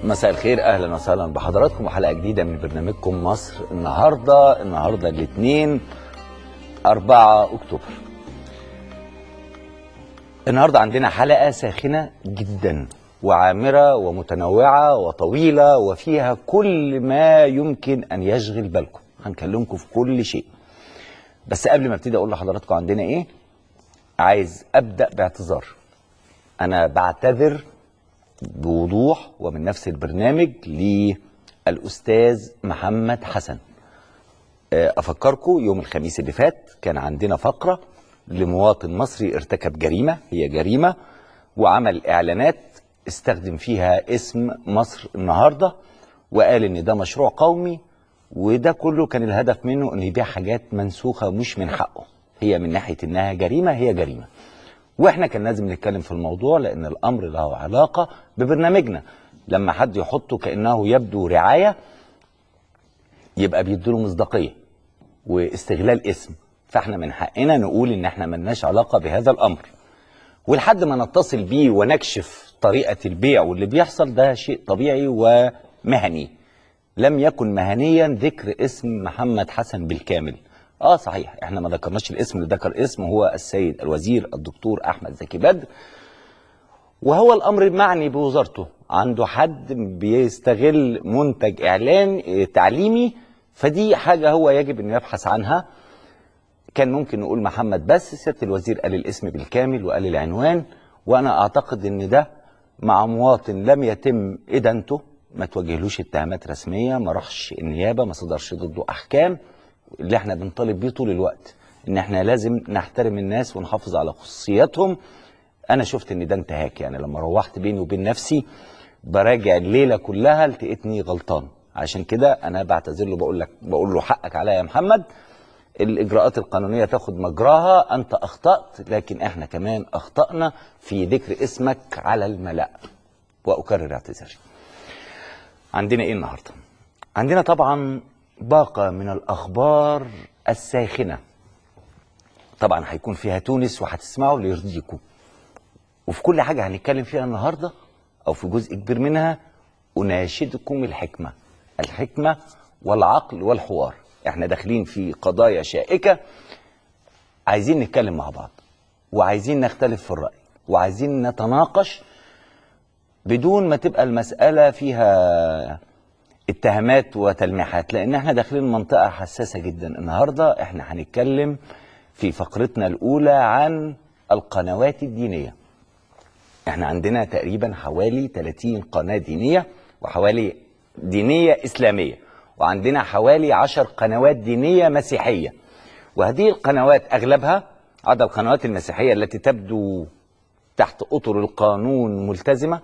مساء الخير اهلا وسهلا بحضراتكم وحلقه جديده من برنامجكم مصر النهارده النهارده الاثنين 4 اكتوبر النهارده عندنا حلقه ساخنه جدا وعامره ومتنوعه وطويله وفيها كل ما يمكن ان يشغل بالكم هنكلمكم في كل شيء بس قبل ما ابتدي اقول لحضراتكم عندنا ايه عايز ابدا باعتذار انا بعتذر بوضوح ومن نفس البرنامج للأستاذ محمد حسن أفكركم يوم الخميس اللي فات كان عندنا فقرة لمواطن مصري ارتكب جريمة هي جريمة وعمل إعلانات استخدم فيها اسم مصر النهاردة وقال إن ده مشروع قومي وده كله كان الهدف منه إنه يبيع حاجات منسوخة مش من حقه هي من ناحية إنها جريمة هي جريمة واحنا كان لازم نتكلم في الموضوع لان الامر له علاقه ببرنامجنا لما حد يحطه كانه يبدو رعايه يبقى بيديله مصداقيه واستغلال اسم فاحنا من حقنا نقول ان احنا ملناش علاقه بهذا الامر ولحد ما نتصل بيه ونكشف طريقه البيع واللي بيحصل ده شيء طبيعي ومهني لم يكن مهنيا ذكر اسم محمد حسن بالكامل اه صحيح احنا ما ذكرناش الاسم اللي ذكر اسم هو السيد الوزير الدكتور احمد زكي بدر وهو الامر معني بوزارته عنده حد بيستغل منتج اعلان تعليمي فدي حاجه هو يجب انه يبحث عنها كان ممكن نقول محمد بس سياده الوزير قال الاسم بالكامل وقال العنوان وانا اعتقد ان ده مع مواطن لم يتم ادانته ما توجهلوش اتهامات رسميه ما راحش النيابه ما صدرش ضده احكام اللي احنا بنطالب بيه طول الوقت ان احنا لازم نحترم الناس ونحافظ على خصوصياتهم انا شفت ان ده انتهاك يعني لما روحت بيني وبين نفسي براجع الليله كلها لقيتني غلطان عشان كده انا بعتذر له بقول لك بقول له حقك عليا يا محمد الاجراءات القانونيه تاخد مجراها انت اخطات لكن احنا كمان اخطانا في ذكر اسمك على الملا واكرر اعتذاري عندنا ايه النهارده عندنا طبعا باقة من الأخبار الساخنة طبعا هيكون فيها تونس وهتسمعوا اللي يرضيكم وفي كل حاجة هنتكلم فيها النهاردة أو في جزء كبير منها أناشدكم الحكمة الحكمة والعقل والحوار احنا داخلين في قضايا شائكة عايزين نتكلم مع بعض وعايزين نختلف في الرأي وعايزين نتناقش بدون ما تبقى المسألة فيها اتهامات وتلميحات لان احنا داخلين منطقه حساسه جدا النهارده احنا هنتكلم في فقرتنا الاولى عن القنوات الدينيه احنا عندنا تقريبا حوالي 30 قناه دينيه وحوالي دينيه اسلاميه وعندنا حوالي 10 قنوات دينيه مسيحيه وهذه القنوات اغلبها عدا القنوات المسيحيه التي تبدو تحت اطر القانون ملتزمه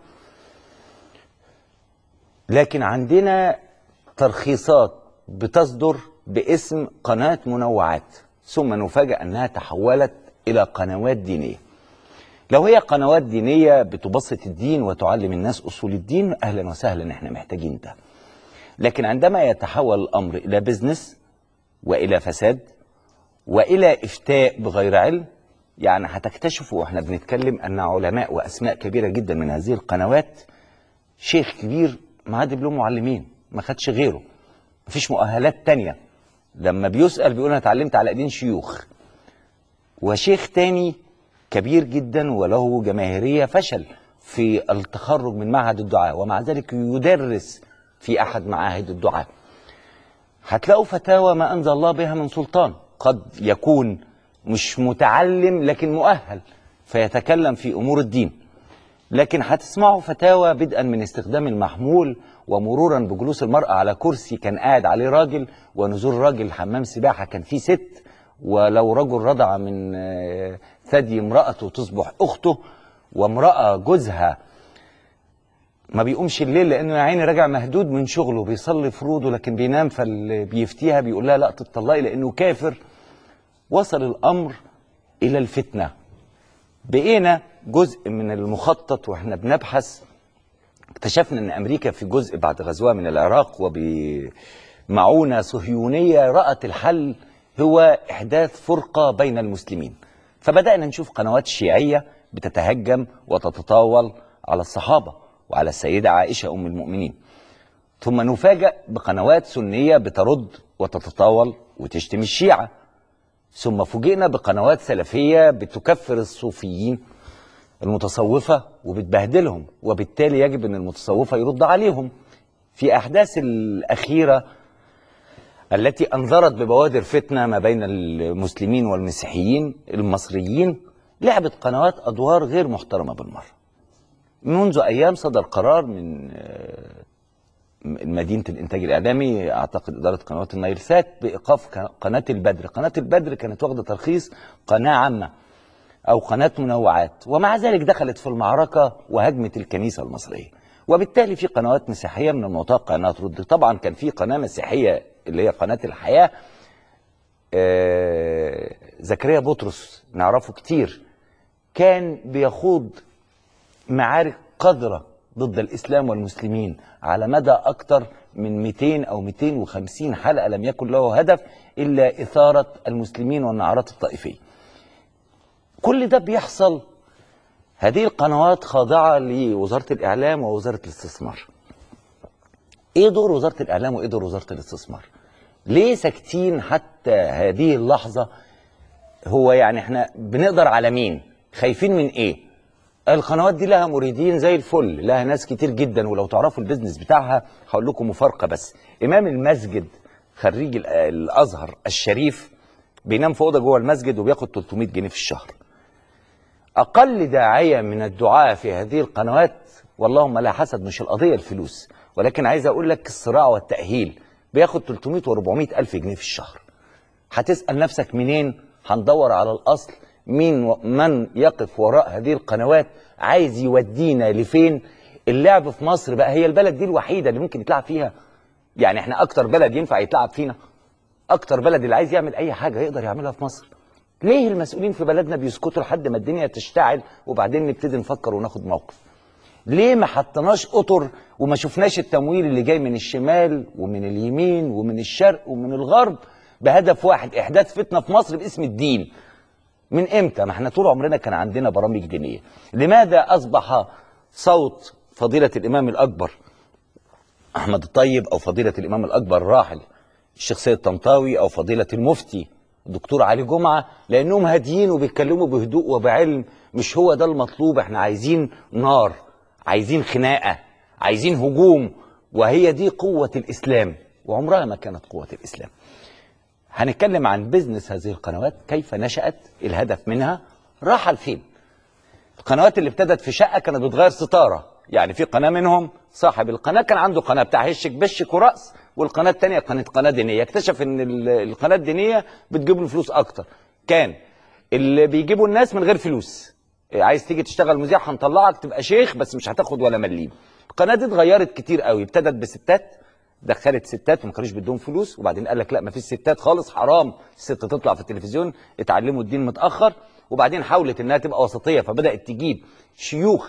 لكن عندنا ترخيصات بتصدر باسم قناة منوعات ثم نفاجأ أنها تحولت إلى قنوات دينية لو هي قنوات دينية بتبسط الدين وتعلم الناس أصول الدين أهلا وسهلا إحنا محتاجين ده لكن عندما يتحول الأمر إلى بزنس وإلى فساد وإلى إفتاء بغير علم يعني هتكتشفوا وإحنا بنتكلم أن علماء وأسماء كبيرة جدا من هذه القنوات شيخ كبير معاه دبلوم معلمين ما خدش غيره مفيش مؤهلات تانية لما بيسأل بيقول انا اتعلمت على ايدين شيوخ وشيخ تاني كبير جدا وله جماهيرية فشل في التخرج من معهد الدعاء ومع ذلك يدرس في احد معاهد الدعاء هتلاقوا فتاوى ما انزل الله بها من سلطان قد يكون مش متعلم لكن مؤهل فيتكلم في امور الدين لكن هتسمعوا فتاوى بدءا من استخدام المحمول ومرورا بجلوس المرأة على كرسي كان قاعد عليه راجل ونزول راجل حمام سباحة كان فيه ست ولو رجل رضع من ثدي امرأته تصبح أخته وامرأة جوزها ما بيقومش الليل لأنه يا عيني راجع مهدود من شغله بيصلي فروضه لكن بينام فاللي بيفتيها بيقول لها لا تطلقي لأنه كافر وصل الأمر إلى الفتنة بقينا جزء من المخطط واحنا بنبحث اكتشفنا ان امريكا في جزء بعد غزوها من العراق وبمعونه صهيونيه رات الحل هو احداث فرقه بين المسلمين فبدانا نشوف قنوات شيعيه بتتهجم وتتطاول على الصحابه وعلى السيدة عائشة أم المؤمنين ثم نفاجأ بقنوات سنية بترد وتتطاول وتشتم الشيعة ثم فوجئنا بقنوات سلفية بتكفر الصوفيين المتصوفة وبتبهدلهم وبالتالي يجب أن المتصوفة يرد عليهم في أحداث الأخيرة التي أنذرت ببوادر فتنة ما بين المسلمين والمسيحيين المصريين لعبت قنوات أدوار غير محترمة بالمرة منذ أيام صدر قرار من آه، مدينة الإنتاج الإعلامي أعتقد إدارة قنوات النايل سات بإيقاف ك- قناة البدر قناة البدر كانت واخدة ترخيص قناة عامة أو قناة منوعات ومع ذلك دخلت في المعركة وهجمت الكنيسة المصرية وبالتالي في قنوات مسيحية من المتوقع أنها ترد طبعا كان في قناة مسيحية اللي هي قناة الحياة آه، زكريا بطرس نعرفه كتير كان بيخوض معارك قذرة ضد الإسلام والمسلمين على مدى أكثر من 200 أو 250 حلقة لم يكن له هدف إلا إثارة المسلمين والنعرات الطائفية كل ده بيحصل هذه القنوات خاضعة لوزارة الإعلام ووزارة الاستثمار إيه دور وزارة الإعلام وإيه دور وزارة الاستثمار ليه ساكتين حتى هذه اللحظة هو يعني احنا بنقدر على مين خايفين من ايه القنوات دي لها مريدين زي الفل لها ناس كتير جدا ولو تعرفوا البيزنس بتاعها هقول لكم مفارقه بس امام المسجد خريج ال- الازهر الشريف بينام في اوضه جوه المسجد وبياخد 300 جنيه في الشهر اقل داعيه من الدعاء في هذه القنوات واللهم لا حسد مش القضيه الفلوس ولكن عايز اقول لك الصراع والتاهيل بياخد 300 و400 الف جنيه في الشهر هتسأل نفسك منين هندور على الأصل مين و- من يقف وراء هذه القنوات عايز يودينا لفين اللعب في مصر بقى هي البلد دي الوحيدة اللي ممكن يتلعب فيها يعني احنا أكتر بلد ينفع يتلعب فينا أكتر بلد اللي عايز يعمل أي حاجة يقدر يعملها في مصر ليه المسؤولين في بلدنا بيسكتوا لحد ما الدنيا تشتعل وبعدين نبتدي نفكر وناخد موقف ليه ما حطناش قطر وما شفناش التمويل اللي جاي من الشمال ومن اليمين ومن الشرق ومن الغرب بهدف واحد احداث فتنه في مصر باسم الدين من امتى ما احنا طول عمرنا كان عندنا برامج دينيه لماذا اصبح صوت فضيله الامام الاكبر احمد الطيب او فضيله الامام الاكبر الراحل الشيخ سيد طنطاوي او فضيله المفتي الدكتور علي جمعه لانهم هاديين وبيتكلموا بهدوء وبعلم مش هو ده المطلوب احنا عايزين نار عايزين خناقه عايزين هجوم وهي دي قوه الاسلام وعمرها ما كانت قوه الاسلام هنتكلم عن بزنس هذه القنوات كيف نشأت الهدف منها راح لفين القنوات اللي ابتدت في شقة كانت بتغير ستارة يعني في قناة منهم صاحب القناة كان عنده قناة بتاع هشك بشك ورأس والقناة التانية كانت قناة دينية اكتشف ان ال- القناة الدينية بتجيب له فلوس اكتر كان اللي بيجيبوا الناس من غير فلوس إيه، عايز تيجي تشتغل مذيع هنطلعك تبقى شيخ بس مش هتاخد ولا مليم القناة دي اتغيرت كتير قوي ابتدت بستات دخلت ستات وما كانوش بيدوهم فلوس وبعدين قال لك لا ما فيش ستات خالص حرام الست تطلع في التلفزيون اتعلموا الدين متاخر وبعدين حاولت انها تبقى وسطيه فبدات تجيب شيوخ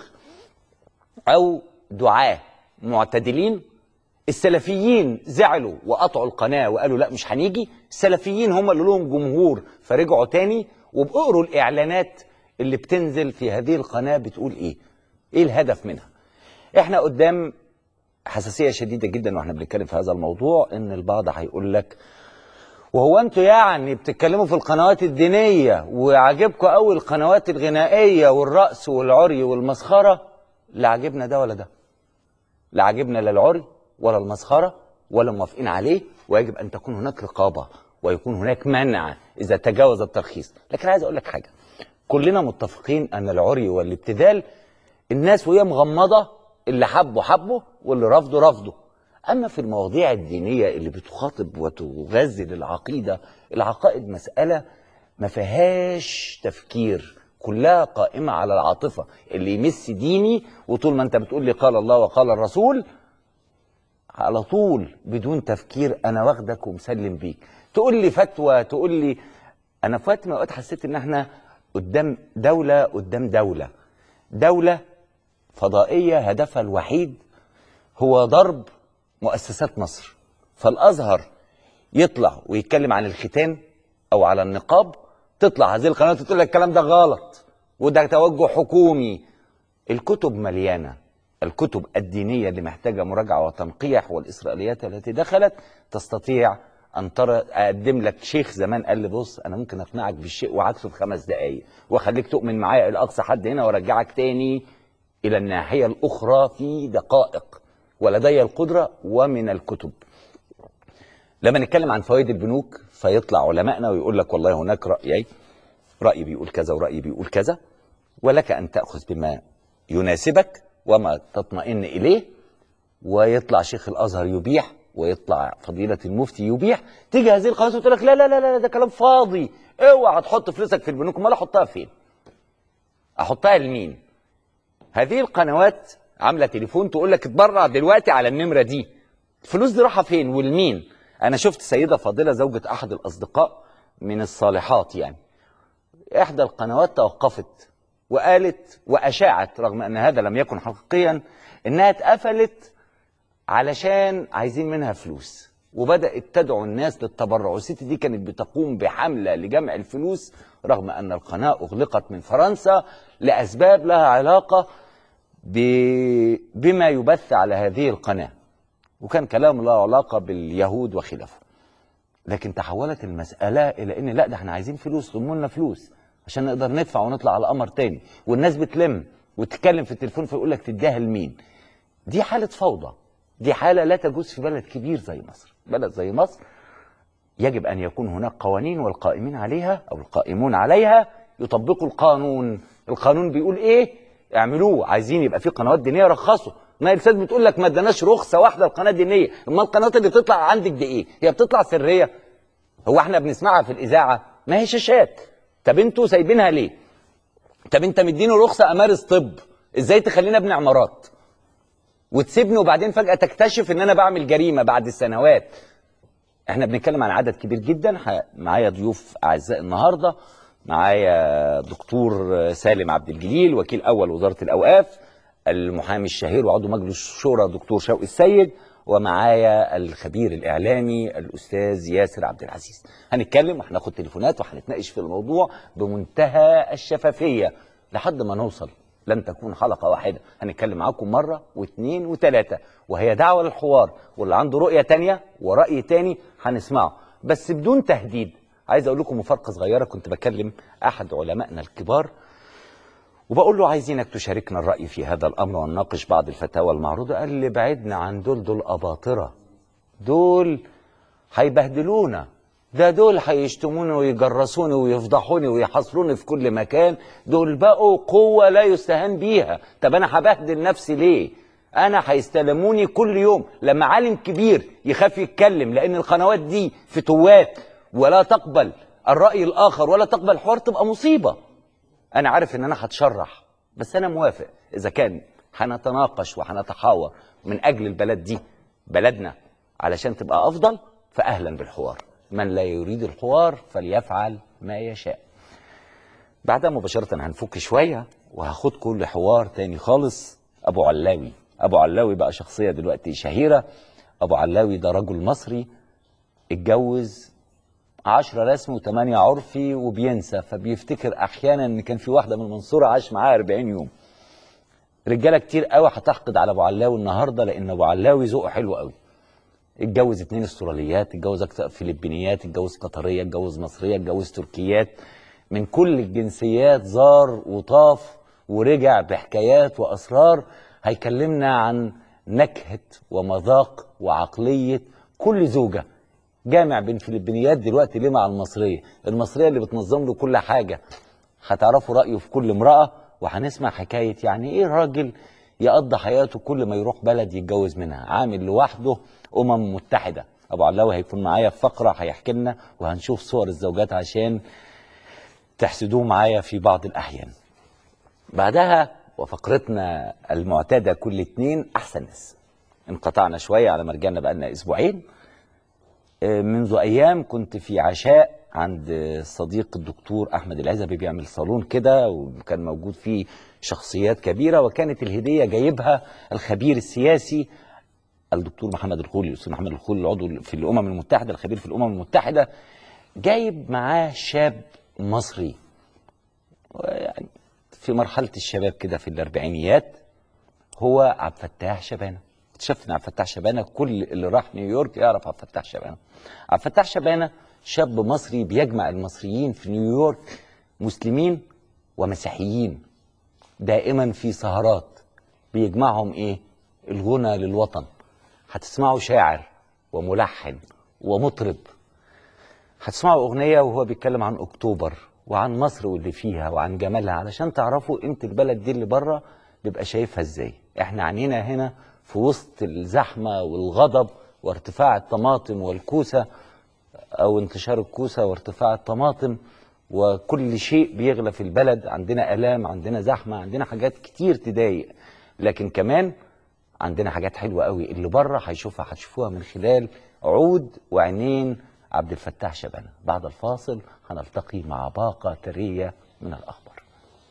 او دعاه معتدلين السلفيين زعلوا وقطعوا القناه وقالوا لا مش هنيجي السلفيين هم اللي لهم جمهور فرجعوا تاني وبقروا الاعلانات اللي بتنزل في هذه القناه بتقول ايه ايه الهدف منها احنا قدام حساسيه شديده جدا واحنا بنتكلم في هذا الموضوع ان البعض هيقول لك وهو انتوا يعني بتتكلموا في القنوات الدينيه وعاجبكم قوي القنوات الغنائيه والرقص والعري والمسخره لا عاجبنا ده ولا ده لا عاجبنا لا العري ولا المسخره ولا موافقين عليه ويجب ان تكون هناك رقابه ويكون هناك منع اذا تجاوز الترخيص لكن عايز اقول لك حاجه كلنا متفقين ان العري والابتذال الناس وهي مغمضه اللي حبه حبه واللي رفضه رفضه اما في المواضيع الدينيه اللي بتخاطب وتغذي العقيده العقائد مساله ما فيهاش تفكير كلها قائمه على العاطفه اللي يمس ديني وطول ما انت بتقول لي قال الله وقال الرسول على طول بدون تفكير انا واخدك ومسلم بيك تقول لي فتوى تقول لي انا في وقت من الاوقات حسيت ان احنا قدام دوله قدام دوله دوله فضائيه هدفها الوحيد هو ضرب مؤسسات مصر فالازهر يطلع ويتكلم عن الختان او على النقاب تطلع هذه القنوات تقول لك الكلام ده غلط وده توجه حكومي الكتب مليانه الكتب الدينية اللي محتاجة مراجعة وتنقيح والإسرائيليات التي دخلت تستطيع أن ترى أقدم لك شيخ زمان قال لي بص أنا ممكن أقنعك بالشيء وعكسه في خمس دقايق وأخليك تؤمن معايا إلى أقصى حد هنا وأرجعك تاني إلى الناحية الأخرى في دقائق ولدي القدرة ومن الكتب لما نتكلم عن فوائد البنوك فيطلع علمائنا ويقول لك والله هناك رأيين رأي بيقول كذا ورأي بيقول كذا ولك أن تأخذ بما يناسبك وما تطمئن إليه ويطلع شيخ الأزهر يبيح ويطلع فضيلة المفتي يبيح تيجي هذه القنوات وتقول لك لا لا لا لا ده كلام فاضي اوعى تحط فلوسك في البنوك امال احطها فين؟ احطها لمين؟ هذه القنوات عامله تليفون تقول لك اتبرع دلوقتي على النمره دي الفلوس دي رايحه فين ولمين؟ انا شفت سيده فاضله زوجة احد الاصدقاء من الصالحات يعني احدى القنوات توقفت وقالت واشاعت رغم ان هذا لم يكن حقيقيا انها اتقفلت علشان عايزين منها فلوس وبدات تدعو الناس للتبرع الست دي كانت بتقوم بحمله لجمع الفلوس رغم ان القناه اغلقت من فرنسا لاسباب لها علاقه ب... بما يبث على هذه القناه وكان كلام له علاقه باليهود وخلافه لكن تحولت المساله الى ان لا ده احنا عايزين فلوس ضموا لنا فلوس عشان نقدر ندفع ونطلع على قمر تاني والناس بتلم وتتكلم في التليفون فيقول لك تديها لمين دي حاله فوضى دي حاله لا تجوز في بلد كبير زي مصر بلد زي مصر يجب ان يكون هناك قوانين والقائمين عليها او القائمون عليها يطبقوا القانون القانون بيقول ايه اعملوه عايزين يبقى في قنوات دينيه رخصوا ما الاستاذ بتقول لك ما اداناش رخصه واحده القناه الدينيه اما القنوات اللي بتطلع عندك دي ايه هي بتطلع سريه هو احنا بنسمعها في الاذاعه ما هي شاشات طب انتوا سايبينها ليه طب انت مديني رخصه امارس طب ازاي تخلينا ابن عمارات وتسيبني وبعدين فجاه تكتشف ان انا بعمل جريمه بعد السنوات احنا بنتكلم عن عدد كبير جدا ح- معايا ضيوف اعزاء النهارده معايا دكتور سالم عبد الجليل وكيل اول وزاره الاوقاف المحامي الشهير وعضو مجلس الشورى دكتور شوقي السيد ومعايا الخبير الاعلامي الاستاذ ياسر عبد العزيز هنتكلم وهناخد تليفونات وهنتناقش في الموضوع بمنتهى الشفافيه لحد ما نوصل لن تكون حلقه واحده هنتكلم معاكم مره واثنين وثلاثه وهي دعوه للحوار واللي عنده رؤيه تانية وراي تاني هنسمعه بس بدون تهديد عايز اقول لكم مفارقه صغيره كنت بكلم احد علمائنا الكبار وبقول له عايزينك تشاركنا الرأي في هذا الأمر ونناقش بعض الفتاوى المعروضة قال لي بعدنا عن دول دول أباطرة دول هيبهدلونا ده دول هيشتموني ويجرسوني ويفضحوني ويحاصروني في كل مكان دول بقوا قوة لا يستهان بيها طب أنا هبهدل نفسي ليه أنا هيستلموني كل يوم لما عالم كبير يخاف يتكلم لأن القنوات دي فتوات ولا تقبل الرأي الآخر ولا تقبل الحوار تبقى مصيبة انا عارف ان انا هتشرح بس انا موافق اذا كان هنتناقش وهنتحاور من اجل البلد دي بلدنا علشان تبقى افضل فاهلا بالحوار من لا يريد الحوار فليفعل ما يشاء بعدها مباشرة هنفك شوية وهاخدكم لحوار تاني خالص أبو علاوي أبو علاوي بقى شخصية دلوقتي شهيرة أبو علاوي ده رجل مصري اتجوز عشرة رسمي وثمانية عرفي وبينسى فبيفتكر احيانا ان كان في واحده من المنصوره عاش معاها 40 يوم رجاله كتير قوي هتحقد على ابو علاوي النهارده لان ابو علاوي ذوقه حلو قوي اتجوز اتنين استراليات اتجوز اكتر فلبينيات اتجوز قطريه اتجوز مصريه اتجوز تركيات من كل الجنسيات زار وطاف ورجع بحكايات واسرار هيكلمنا عن نكهه ومذاق وعقليه كل زوجه جامع بين فلبينيات دلوقتي ليه مع المصريه المصريه اللي بتنظم له كل حاجه هتعرفوا رايه في كل امراه وهنسمع حكايه يعني ايه راجل يقضي حياته كل ما يروح بلد يتجوز منها عامل لوحده امم متحده ابو علاوي هيكون معايا في فقره هيحكي لنا وهنشوف صور الزوجات عشان تحسدوه معايا في بعض الاحيان بعدها وفقرتنا المعتاده كل اتنين احسن ناس انقطعنا شويه على ما رجعنا بقالنا اسبوعين منذ ايام كنت في عشاء عند الصديق الدكتور احمد العزبي بيعمل صالون كده وكان موجود فيه شخصيات كبيره وكانت الهديه جايبها الخبير السياسي الدكتور محمد الخولي الاستاذ محمد الخولي العضو في الامم المتحده الخبير في الامم المتحده جايب معاه شاب مصري يعني في مرحله الشباب كده في الاربعينيات هو عبد الفتاح شبانه اكتشفت ان عبد الفتاح شبانه كل اللي راح نيويورك يعرف عبد الفتاح شبانه عبد الفتاح شبانه شاب مصري بيجمع المصريين في نيويورك مسلمين ومسيحيين دائما في سهرات بيجمعهم ايه الغنى للوطن هتسمعوا شاعر وملحن ومطرب هتسمعوا اغنيه وهو بيتكلم عن اكتوبر وعن مصر واللي فيها وعن جمالها علشان تعرفوا قيمه البلد دي اللي بره بيبقى شايفها ازاي احنا عنينا هنا في وسط الزحمه والغضب وارتفاع الطماطم والكوسه او انتشار الكوسه وارتفاع الطماطم وكل شيء بيغلى في البلد عندنا الام عندنا زحمه عندنا حاجات كتير تضايق لكن كمان عندنا حاجات حلوه قوي اللي بره هيشوفها هتشوفوها من خلال عود وعينين عبد الفتاح شبانه بعد الفاصل هنلتقي مع باقه ثريه من الاخبار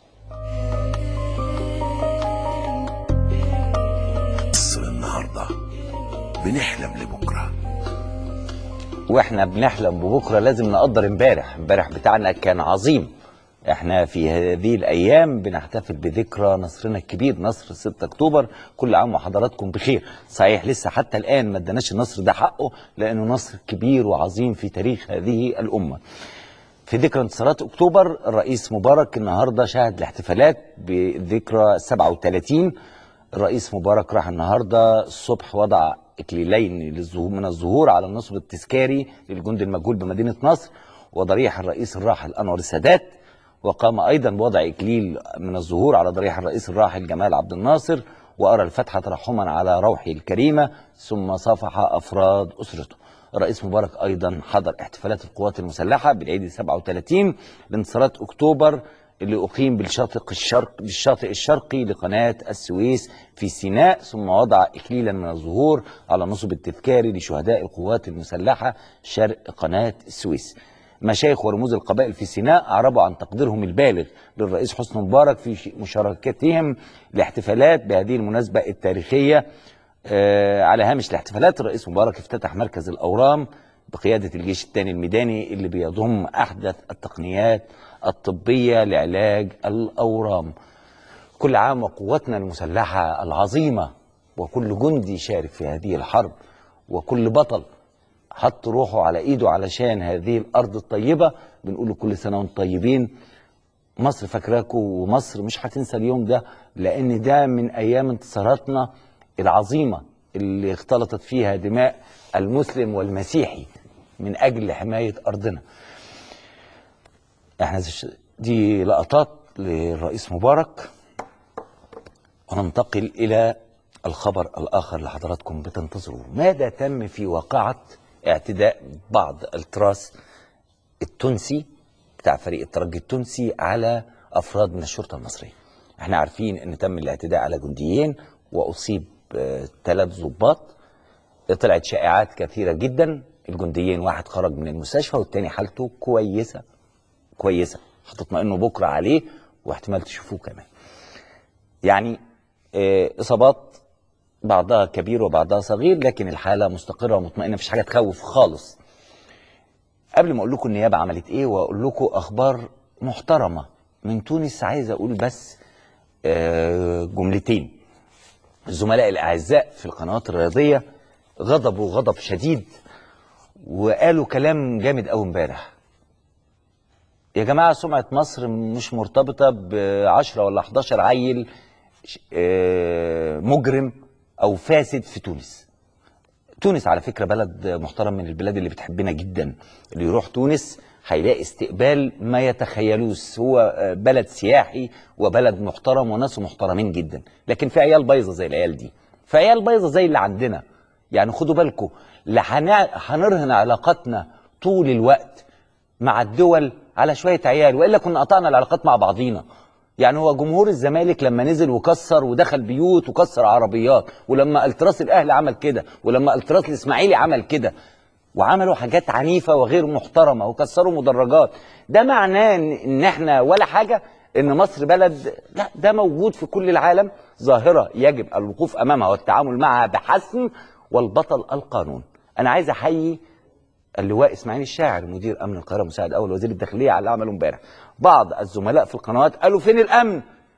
مصر النهارده بنحلم لبكره واحنا بنحلم ببكره لازم نقدر امبارح امبارح بتاعنا كان عظيم احنا في هذه الايام بنحتفل بذكرى نصرنا الكبير نصر 6 اكتوبر كل عام وحضراتكم بخير صحيح لسه حتى الان ما اداناش النصر ده حقه لانه نصر كبير وعظيم في تاريخ هذه الامه في ذكرى انتصارات اكتوبر الرئيس مبارك النهارده شهد الاحتفالات بذكرى 37 الرئيس مبارك راح النهارده الصبح وضع اكليلين للظهور من الظهور على النصب التذكاري للجند المجهول بمدينه نصر وضريح الرئيس الراحل انور السادات وقام ايضا بوضع اكليل من الظهور على ضريح الرئيس الراحل جمال عبد الناصر وارى الفتحه ترحما على روحه الكريمه ثم صافح افراد اسرته الرئيس مبارك ايضا حضر احتفالات القوات المسلحه بالعيد 37 لانتصارات اكتوبر اللي اقيم بالشاطئ الشرق بالشاطئ الشرقي لقناه السويس في سيناء ثم وضع اكليلا من الزهور على نصب التذكاري لشهداء القوات المسلحه شرق قناه السويس. مشايخ ورموز القبائل في سيناء اعربوا عن تقديرهم البالغ للرئيس حسني مبارك في مشاركتهم لاحتفالات بهذه المناسبه التاريخيه آه، على هامش الاحتفالات الرئيس مبارك افتتح مركز الأورام بقيادة الجيش الثاني الميداني اللي بيضم أحدث التقنيات الطبية لعلاج الأورام كل عام وقوتنا المسلحة العظيمة وكل جندي شارك في هذه الحرب وكل بطل حط روحه على ايده علشان هذه الارض الطيبه بنقول له كل سنه وانتم طيبين مصر فاكراكم ومصر مش هتنسى اليوم ده لان ده من ايام انتصاراتنا العظيمه اللي اختلطت فيها دماء المسلم والمسيحي من اجل حمايه ارضنا. احنا ش- دي لقطات للرئيس مبارك وننتقل الى الخبر الاخر اللي حضراتكم بتنتظروه. ماذا تم في واقعه اعتداء بعض التراس التونسي بتاع فريق الترجي التونسي على افراد من الشرطه المصريه. احنا عارفين ان تم الاعتداء على جنديين واصيب ثلاث ضباط طلعت شائعات كثيره جدا الجنديين واحد خرج من المستشفى والتاني حالته كويسه كويسه هتطمئنوا بكره عليه واحتمال تشوفوه كمان. يعني آه، اصابات بعضها كبير وبعضها صغير لكن الحاله مستقره ومطمئنه مفيش حاجه تخوف خالص. قبل ما اقول لكم النيابه عملت ايه واقول لكم اخبار محترمه من تونس عايز اقول بس آه، جملتين الزملاء الاعزاء في القنوات الرياضيه غضبوا غضب شديد وقالوا كلام جامد قوي امبارح يا جماعه سمعه مصر مش مرتبطه ب 10 ولا 11 عيل ش- آه، مجرم او فاسد في تونس تونس على فكره بلد محترم من البلاد اللي بتحبنا جدا اللي يروح تونس هيلاقي استقبال ما يتخيلوش هو آه، بلد سياحي وبلد محترم وناسه محترمين جدا لكن في عيال بايظه زي العيال دي في عيال بايظه زي اللي عندنا يعني خدوا بالكم لا هنع- هنرهن علاقاتنا طول الوقت مع الدول على شويه عيال والا كنا قطعنا العلاقات مع بعضينا يعني هو جمهور الزمالك لما نزل وكسر ودخل بيوت وكسر عربيات ولما التراس الاهلي عمل كده ولما التراس الاسماعيلي عمل كده وعملوا حاجات عنيفه وغير محترمه وكسروا مدرجات ده معناه ان إن احنا ولا حاجه ان مصر بلد لا ده موجود في كل العالم ظاهره يجب الوقوف امامها والتعامل معها بحسم والبطل القانون انا عايز احيي اللواء اسماعيل الشاعر مدير امن القاهره مساعد اول وزير الداخليه على اللي عمله امبارح بعض الزملاء في القنوات قالوا فين الامن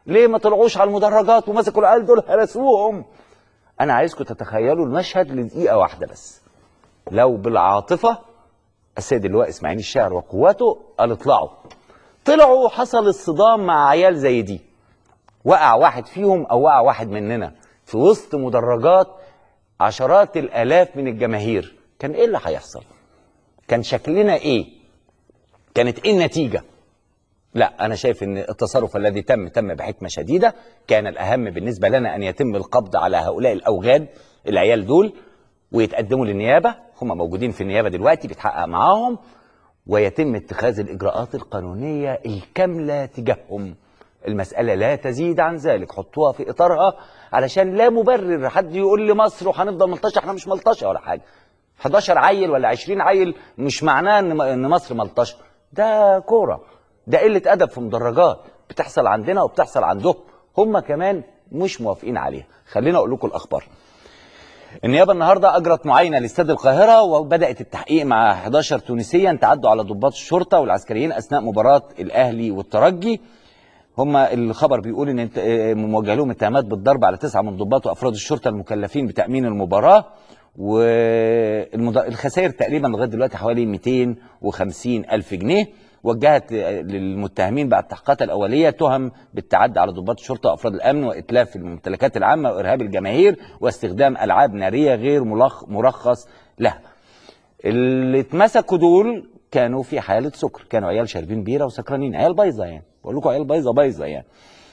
ليه ما طلعوش على المدرجات ومسكوا العيال دول هرسوهم انا عايزكم تتخيلوا المشهد لدقيقه واحده بس لو بالعاطفه السيد اللواء اسماعيل الشاعر وقواته قال اطلعوا طلعوا حصل الصدام مع عيال زي دي وقع واحد فيهم او وقع واحد مننا في وسط مدرجات عشرات الالاف من الجماهير كان ايه اللي هيحصل كان شكلنا ايه كانت ايه النتيجه لا انا شايف ان التصرف الذي تم تم بحكمه شديده كان الاهم بالنسبه لنا ان يتم القبض على هؤلاء الاوغاد العيال دول ويتقدموا للنيابه هم موجودين في النيابه دلوقتي بيتحقق معاهم ويتم اتخاذ الاجراءات القانونيه الكامله تجاههم المساله لا تزيد عن ذلك حطوها في اطارها علشان لا مبرر حد يقول لي مصر وهنفضل ملطشه احنا مش ملطشه ولا حاجه 11 عيل ولا 20 عيل مش معناه ان ان مصر ملطشه ده كوره ده قله ادب في مدرجات بتحصل عندنا وبتحصل عندهم هم كمان مش موافقين عليها خلينا اقول لكم الاخبار النيابه النهارده اجرت معاينه لاستاد القاهره وبدات التحقيق مع 11 تونسيا تعدوا على ضباط الشرطه والعسكريين اثناء مباراه الاهلي والترجي هم الخبر بيقول ان انت آه، موجه لهم اتهامات بالضرب على تسعه من ضباط وافراد الشرطه المكلفين بتامين المباراه والخسائر تقريبا لغايه دلوقتي حوالي 250 الف جنيه وجهت آه، للمتهمين بعد التحقيقات الاوليه تهم بالتعدي على ضباط الشرطه وافراد الامن واتلاف الممتلكات العامه وارهاب الجماهير واستخدام العاب ناريه غير ملخ- مرخص لها. اللي اتمسكوا دول كانوا في حاله سكر كانوا عيال شاربين بيره وسكرانين عيال بايظه يعني بقول لكم عيال بايظه بايظه يعني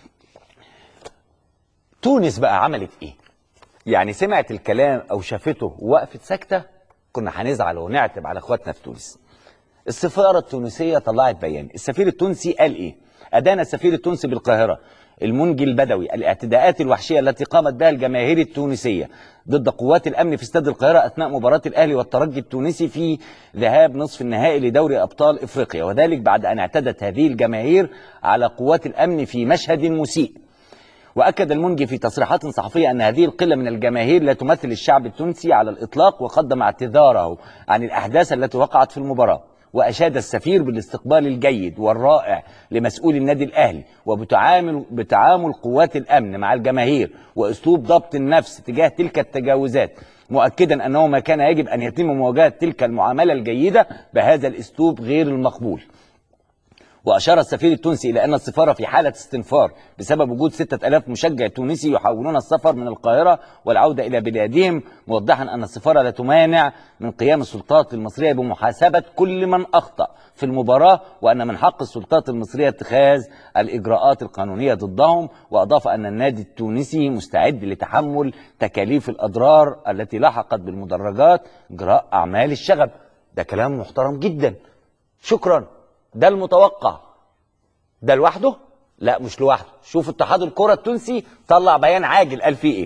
تونس بقى عملت ايه يعني سمعت الكلام او شافته ووقفت ساكته كنا هنزعل ونعتب على اخواتنا في تونس السفاره التونسيه طلعت بيان السفير التونسي قال ايه ادان السفير التونسي بالقاهره المنجي البدوي الاعتداءات الوحشيه التي قامت بها الجماهير التونسيه ضد قوات الامن في استاد القاهره اثناء مباراه الاهلي والترجي التونسي في ذهاب نصف النهائي لدوري ابطال افريقيا وذلك بعد ان اعتدت هذه الجماهير على قوات الامن في مشهد مسيء واكد المنجي في تصريحات صحفيه ان هذه القله من الجماهير لا تمثل الشعب التونسي على الاطلاق وقدم اعتذاره عن الاحداث التي وقعت في المباراه واشاد السفير بالاستقبال الجيد والرائع لمسؤول النادي الاهلي وبتعامل بتعامل قوات الامن مع الجماهير واسلوب ضبط النفس تجاه تلك التجاوزات مؤكدا انه ما كان يجب ان يتم مواجهه تلك المعامله الجيده بهذا الاسلوب غير المقبول وأشار السفير التونسي إلى أن السفارة في حالة استنفار بسبب وجود 6000 مشجع تونسي يحاولون السفر من القاهرة والعودة إلى بلادهم موضحا أن السفارة لا تمانع من قيام السلطات المصرية بمحاسبة كل من أخطأ في المباراة وأن من حق السلطات المصرية اتخاذ الإجراءات القانونية ضدهم وأضاف أن النادي التونسي مستعد لتحمل تكاليف الأضرار التي لحقت بالمدرجات إجراء أعمال الشغب ده كلام محترم جدا شكرا ده المتوقع ده لوحده لا مش لوحده شوف اتحاد الكره التونسي طلع بيان عاجل قال فيه ايه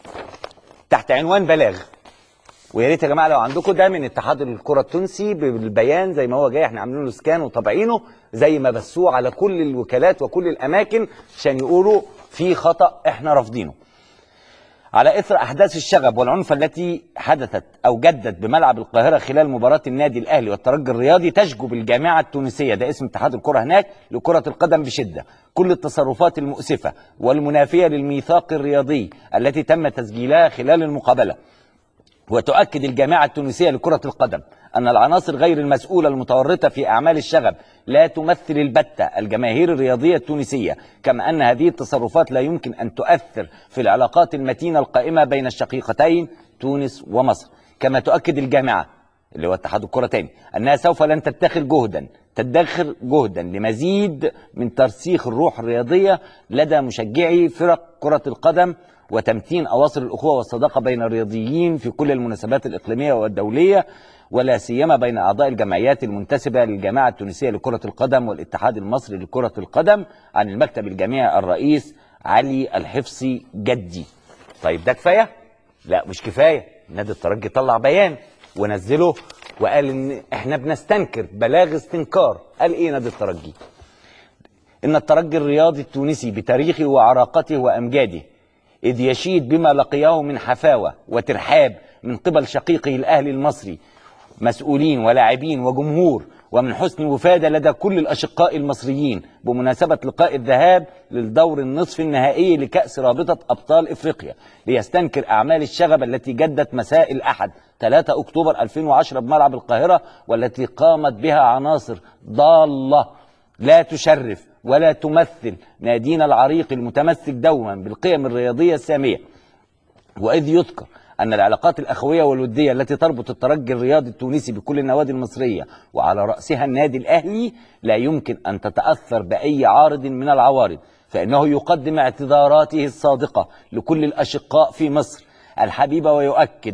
تحت عنوان بلاغ ويا ريت يا جماعه لو عندكم ده من اتحاد الكره التونسي بالبيان زي ما هو جاي احنا عاملين له سكان وطابعينه زي ما بثوه على كل الوكالات وكل الاماكن عشان يقولوا في خطا احنا رافضينه على اثر احداث الشغب والعنف التي حدثت او جدت بملعب القاهره خلال مباراه النادي الاهلي والترجي الرياضي تشجب الجامعه التونسيه ده اسم اتحاد الكره هناك لكره القدم بشده كل التصرفات المؤسفه والمنافيه للميثاق الرياضي التي تم تسجيلها خلال المقابله وتؤكد الجامعة التونسية لكرة القدم أن العناصر غير المسؤولة المتورطة في أعمال الشغب لا تمثل البتة الجماهير الرياضية التونسية كما أن هذه التصرفات لا يمكن أن تؤثر في العلاقات المتينة القائمة بين الشقيقتين تونس ومصر كما تؤكد الجامعة اللي هو اتحاد الكرة تاني أنها سوف لن تتخذ جهدا تدخر جهدا لمزيد من ترسيخ الروح الرياضية لدى مشجعي فرق كرة القدم وتمتين أواصر الأخوة والصداقة بين الرياضيين في كل المناسبات الإقليمية والدولية ولا سيما بين أعضاء الجمعيات المنتسبة للجماعة التونسية لكرة القدم والاتحاد المصري لكرة القدم عن المكتب الجامعي الرئيس علي الحفصي جدي طيب ده كفاية؟ لا مش كفاية نادي الترجي طلع بيان ونزله وقال ان احنا بنستنكر بلاغ استنكار قال ايه نادي الترجي ان الترجي الرياضي التونسي بتاريخه وعراقته وامجاده إذ يشيد بما لقياه من حفاوة وترحاب من قبل شقيقه الأهلي المصري مسؤولين ولاعبين وجمهور ومن حسن وفادة لدى كل الأشقاء المصريين بمناسبة لقاء الذهاب للدور النصف النهائي لكأس رابطة أبطال إفريقيا ليستنكر أعمال الشغب التي جدت مساء الأحد 3 أكتوبر 2010 بملعب القاهرة والتي قامت بها عناصر ضالة لا تشرف ولا تمثل نادينا العريق المتمسك دوما بالقيم الرياضية السامية وإذ يذكر أن العلاقات الأخوية والودية التي تربط الترجي الرياضي التونسي بكل النوادي المصرية وعلى رأسها النادي الأهلي لا يمكن أن تتأثر بأي عارض من العوارض فإنه يقدم اعتذاراته الصادقة لكل الأشقاء في مصر الحبيبة ويؤكد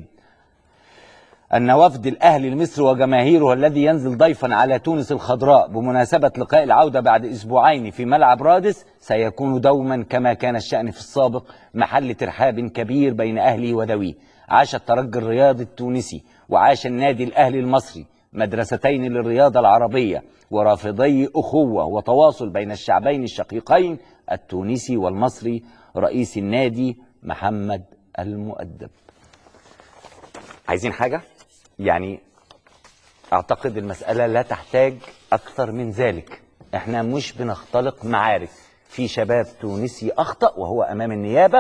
أن وفد الأهلي المصري وجماهيره الذي ينزل ضيفا على تونس الخضراء بمناسبة لقاء العودة بعد أسبوعين في ملعب رادس سيكون دوما كما كان الشأن في السابق محل ترحاب كبير بين أهله وذويه عاش الترجي الرياضي التونسي وعاش النادي الأهلي المصري مدرستين للرياضة العربية ورافضي أخوة وتواصل بين الشعبين الشقيقين التونسي والمصري رئيس النادي محمد المؤدب عايزين حاجة؟ يعني أعتقد المسألة لا تحتاج أكثر من ذلك إحنا مش بنختلق معارك في شباب تونسي أخطأ وهو أمام النيابة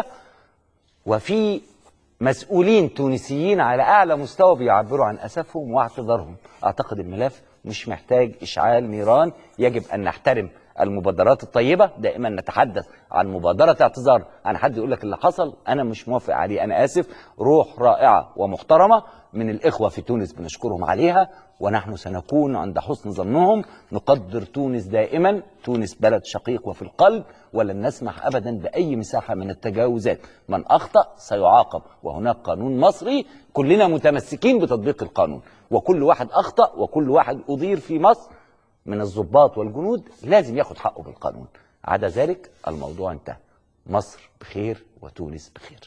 وفي مسؤولين تونسيين على أعلى مستوى بيعبروا عن أسفهم واعتذارهم أعتقد الملف مش محتاج إشعال نيران يجب أن نحترم المبادرات الطيبة دائما نتحدث عن مبادرة اعتذار عن حد يقول لك اللي حصل أنا مش موافق عليه أنا آسف روح رائعة ومحترمة من الإخوة في تونس بنشكرهم عليها ونحن سنكون عند حسن ظنهم نقدر تونس دائما تونس بلد شقيق وفي القلب ولن نسمح أبدا بأي مساحة من التجاوزات من أخطأ سيعاقب وهناك قانون مصري كلنا متمسكين بتطبيق القانون وكل واحد أخطأ وكل واحد أضير في مصر من الضباط والجنود لازم ياخد حقه بالقانون عدا ذلك الموضوع انتهى مصر بخير وتونس بخير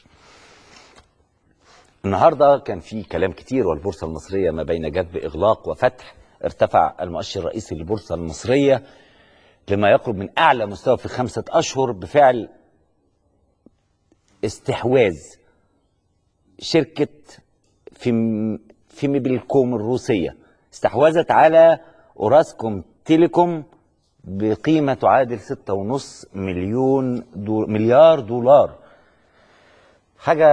النهارده كان في كلام كتير والبورصه المصريه ما بين جذب اغلاق وفتح ارتفع المؤشر الرئيسي للبورصه المصريه لما يقرب من اعلى مستوى في خمسه اشهر بفعل استحواذ شركه فيم فيميبلكوم الروسيه استحوذت على اوراسكوم تيليكوم بقيمه تعادل 6.5 مليون دو مليار دولار حاجه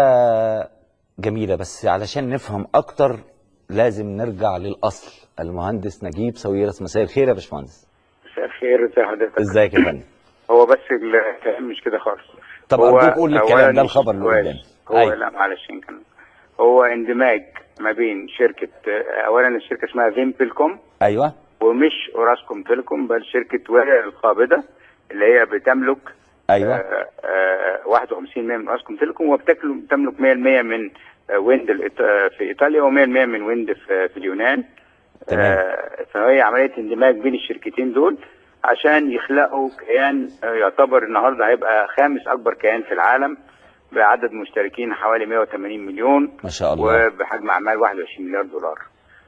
جميله بس علشان نفهم اكتر لازم نرجع للاصل المهندس نجيب ساويرس مساء الخير يا باشمهندس مساء الخير ازي حضرتك ازيك يا فندم هو بس الكلام مش كده خالص طب هو أرجوك قول لي الكلام أولاً ده الخبر اللي سؤال. قدامي. هو أيوة. لا معلش يمكن هو اندماج ما بين شركة اولا الشركة اسمها فيمبلكوم ايوه ومش اوراسكوم تيليكوم بل شركة ورق القابضة اللي هي بتملك ايوه آه، آه، 51% من اوراسكوم تيليكوم وبتملك تملك 100% من آه، ويند الإيط- آه، في ايطاليا و100% من ويند في في اليونان تمام. آه، فهي عمليه اندماج بين الشركتين دول عشان يخلقوا كيان آه، يعتبر النهارده هيبقى خامس اكبر كيان في العالم بعدد مشتركين حوالي 180 مليون ما شاء الله وبحجم اعمال 21 مليار دولار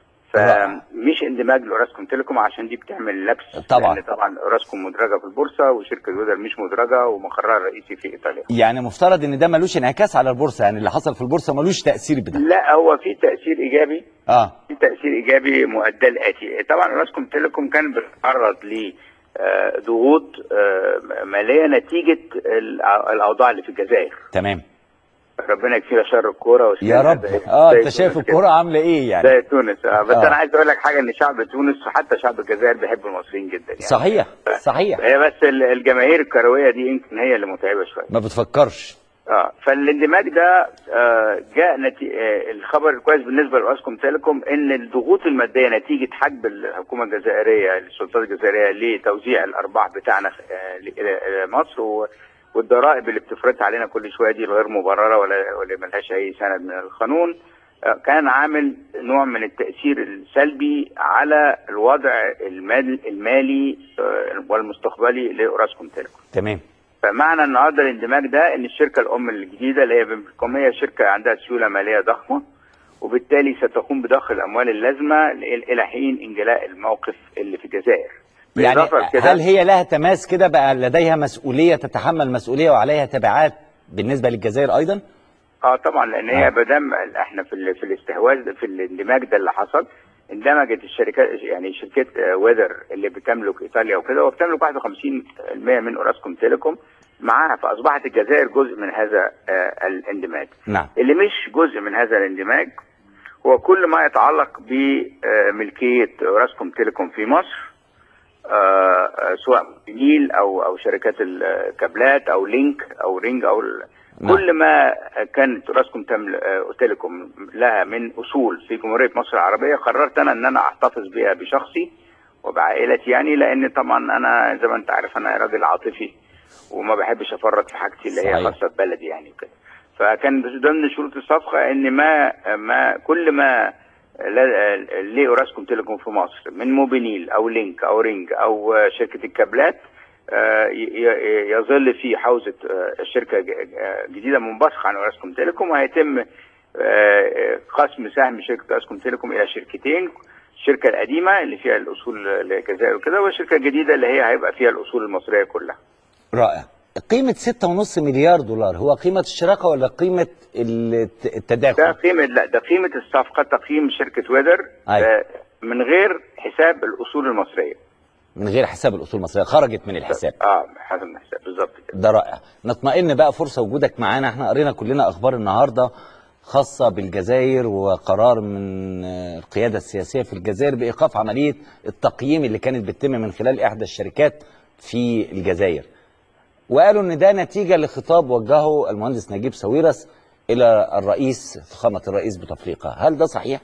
رائع. فمش اندماج لاوراسكوم تيليكوم عشان دي بتعمل لبس طبعا. لان طبعا اوراسكوم مدرجه في البورصه وشركه ويدر مش مدرجه ومقرها الرئيسي في ايطاليا يعني مفترض ان ده ملوش انعكاس على البورصه يعني اللي حصل في البورصه ملوش تاثير بده لا هو في تاثير ايجابي اه في تاثير ايجابي مؤدى الاتي طبعا اوراسكوم تيليكوم كان بيتعرض ل آه، ضغوط آه، ماليه نتيجه الأ- الاوضاع اللي في الجزائر تمام ربنا يكفينا شر الكوره يا وسيادنا رب زي- اه زي انت شايف تونس الكوره عامله ايه كده. يعني زي تونس آه. بس آه. انا عايز اقول لك حاجه ان شعب تونس وحتى شعب الجزائر بيحب المصريين جدا يعني صحيح صحيح هي بس ال- الجماهير الكرويه دي يمكن هي اللي متعبه شويه ما بتفكرش اه فالاندماج ده آه جاء نتي... آه الخبر الكويس بالنسبه لاوسكوم تيليكوم ان الضغوط الماديه نتيجه حجب الحكومه الجزائريه السلطات الجزائريه لتوزيع الارباح بتاعنا آه ل- الى إلى مصر و... والضرائب اللي بتفرضها علينا كل شويه دي غير مبرره ولا ولا ملهاش اي سند من القانون آه كان عامل نوع من التاثير السلبي على الوضع المال المالي آه والمستقبلي لاوراسكوم تيليكوم تمام فمعنى النهارده الاندماج ده ان الشركه الام الجديده اللي هي بيمكم هي شركه عندها سيوله ماليه ضخمه وبالتالي ستقوم بضخ الاموال اللازمه ل- الى حين انجلاء الموقف اللي في الجزائر. يعني بالإضافة لكده- هل هي لها تماس كده بقى لديها مسؤوليه تتحمل مسؤوليه وعليها تبعات بالنسبه للجزائر ايضا اه طبعا لان هي آه. ما دام احنا في ال- في الاستحواذ في الاندماج ده اللي حصل اندمجت الشركات يعني شركه آه، ويذر اللي بتملك ايطاليا وكده وبتملك 51% من اوراسكوم تيليكوم معاها فاصبحت الجزائر جزء من هذا آه، الاندماج نعم اللي مش جزء من هذا الاندماج هو كل ما يتعلق بملكيه اوراسكوم تيليكوم في مصر آه، آه، سواء نيل او او شركات الكابلات او لينك او رينج او ال- نعم. كل ما كانت اوراسكوم تمل- آه، تيليكوم لها من اصول في جمهوريه مصر العربيه قررت انا ان انا احتفظ بها بشخصي وبعائلتي يعني لان طبعا انا زي ما انت عارف انا راجل عاطفي وما بحبش افرط في حاجتي اللي هي صحيح. خاصه ببلدي يعني وكده فكان ضمن شروط الصفقه ان ما ما كل ما لا- ليه اوراسكوم تيليكوم في مصر من موبينيل او لينك او رينج او شركه الكابلات آه، ي- ي- يظل في حوزه آه، الشركه ج- آه، جديده منبثقه عن اوراسكوم تيليكوم وهيتم آه، آه، قسم سهم شركه اوراسكوم تيليكوم الى شركتين الشركه القديمه اللي فيها الاصول الجزائر وكده والشركه الجديده اللي هي هيبقى فيها الاصول المصريه كلها رائع قيمة 6.5 مليار دولار هو قيمة الشراكة ولا قيمة الت- ده التداخل؟ قيمه لا ده قيمه الصفقه تقييم شركه ويذر أيوة. آه، من غير حساب الاصول المصريه من غير حساب الأصول المصرية خرجت من الحساب اه حسب الحساب بالظبط كده ده رائع نطمئن بقى فرصة وجودك معانا احنا قرينا كلنا أخبار النهاردة خاصة بالجزائر وقرار من آه، القيادة السياسية في الجزائر بإيقاف عملية التقييم اللي كانت بتتم من خلال إحدى الشركات في الجزائر وقالوا ان ده نتيجه لخطاب وجهه المهندس نجيب ساويرس الى الرئيس فخامه الرئيس بوتفليقه هل ده صحيح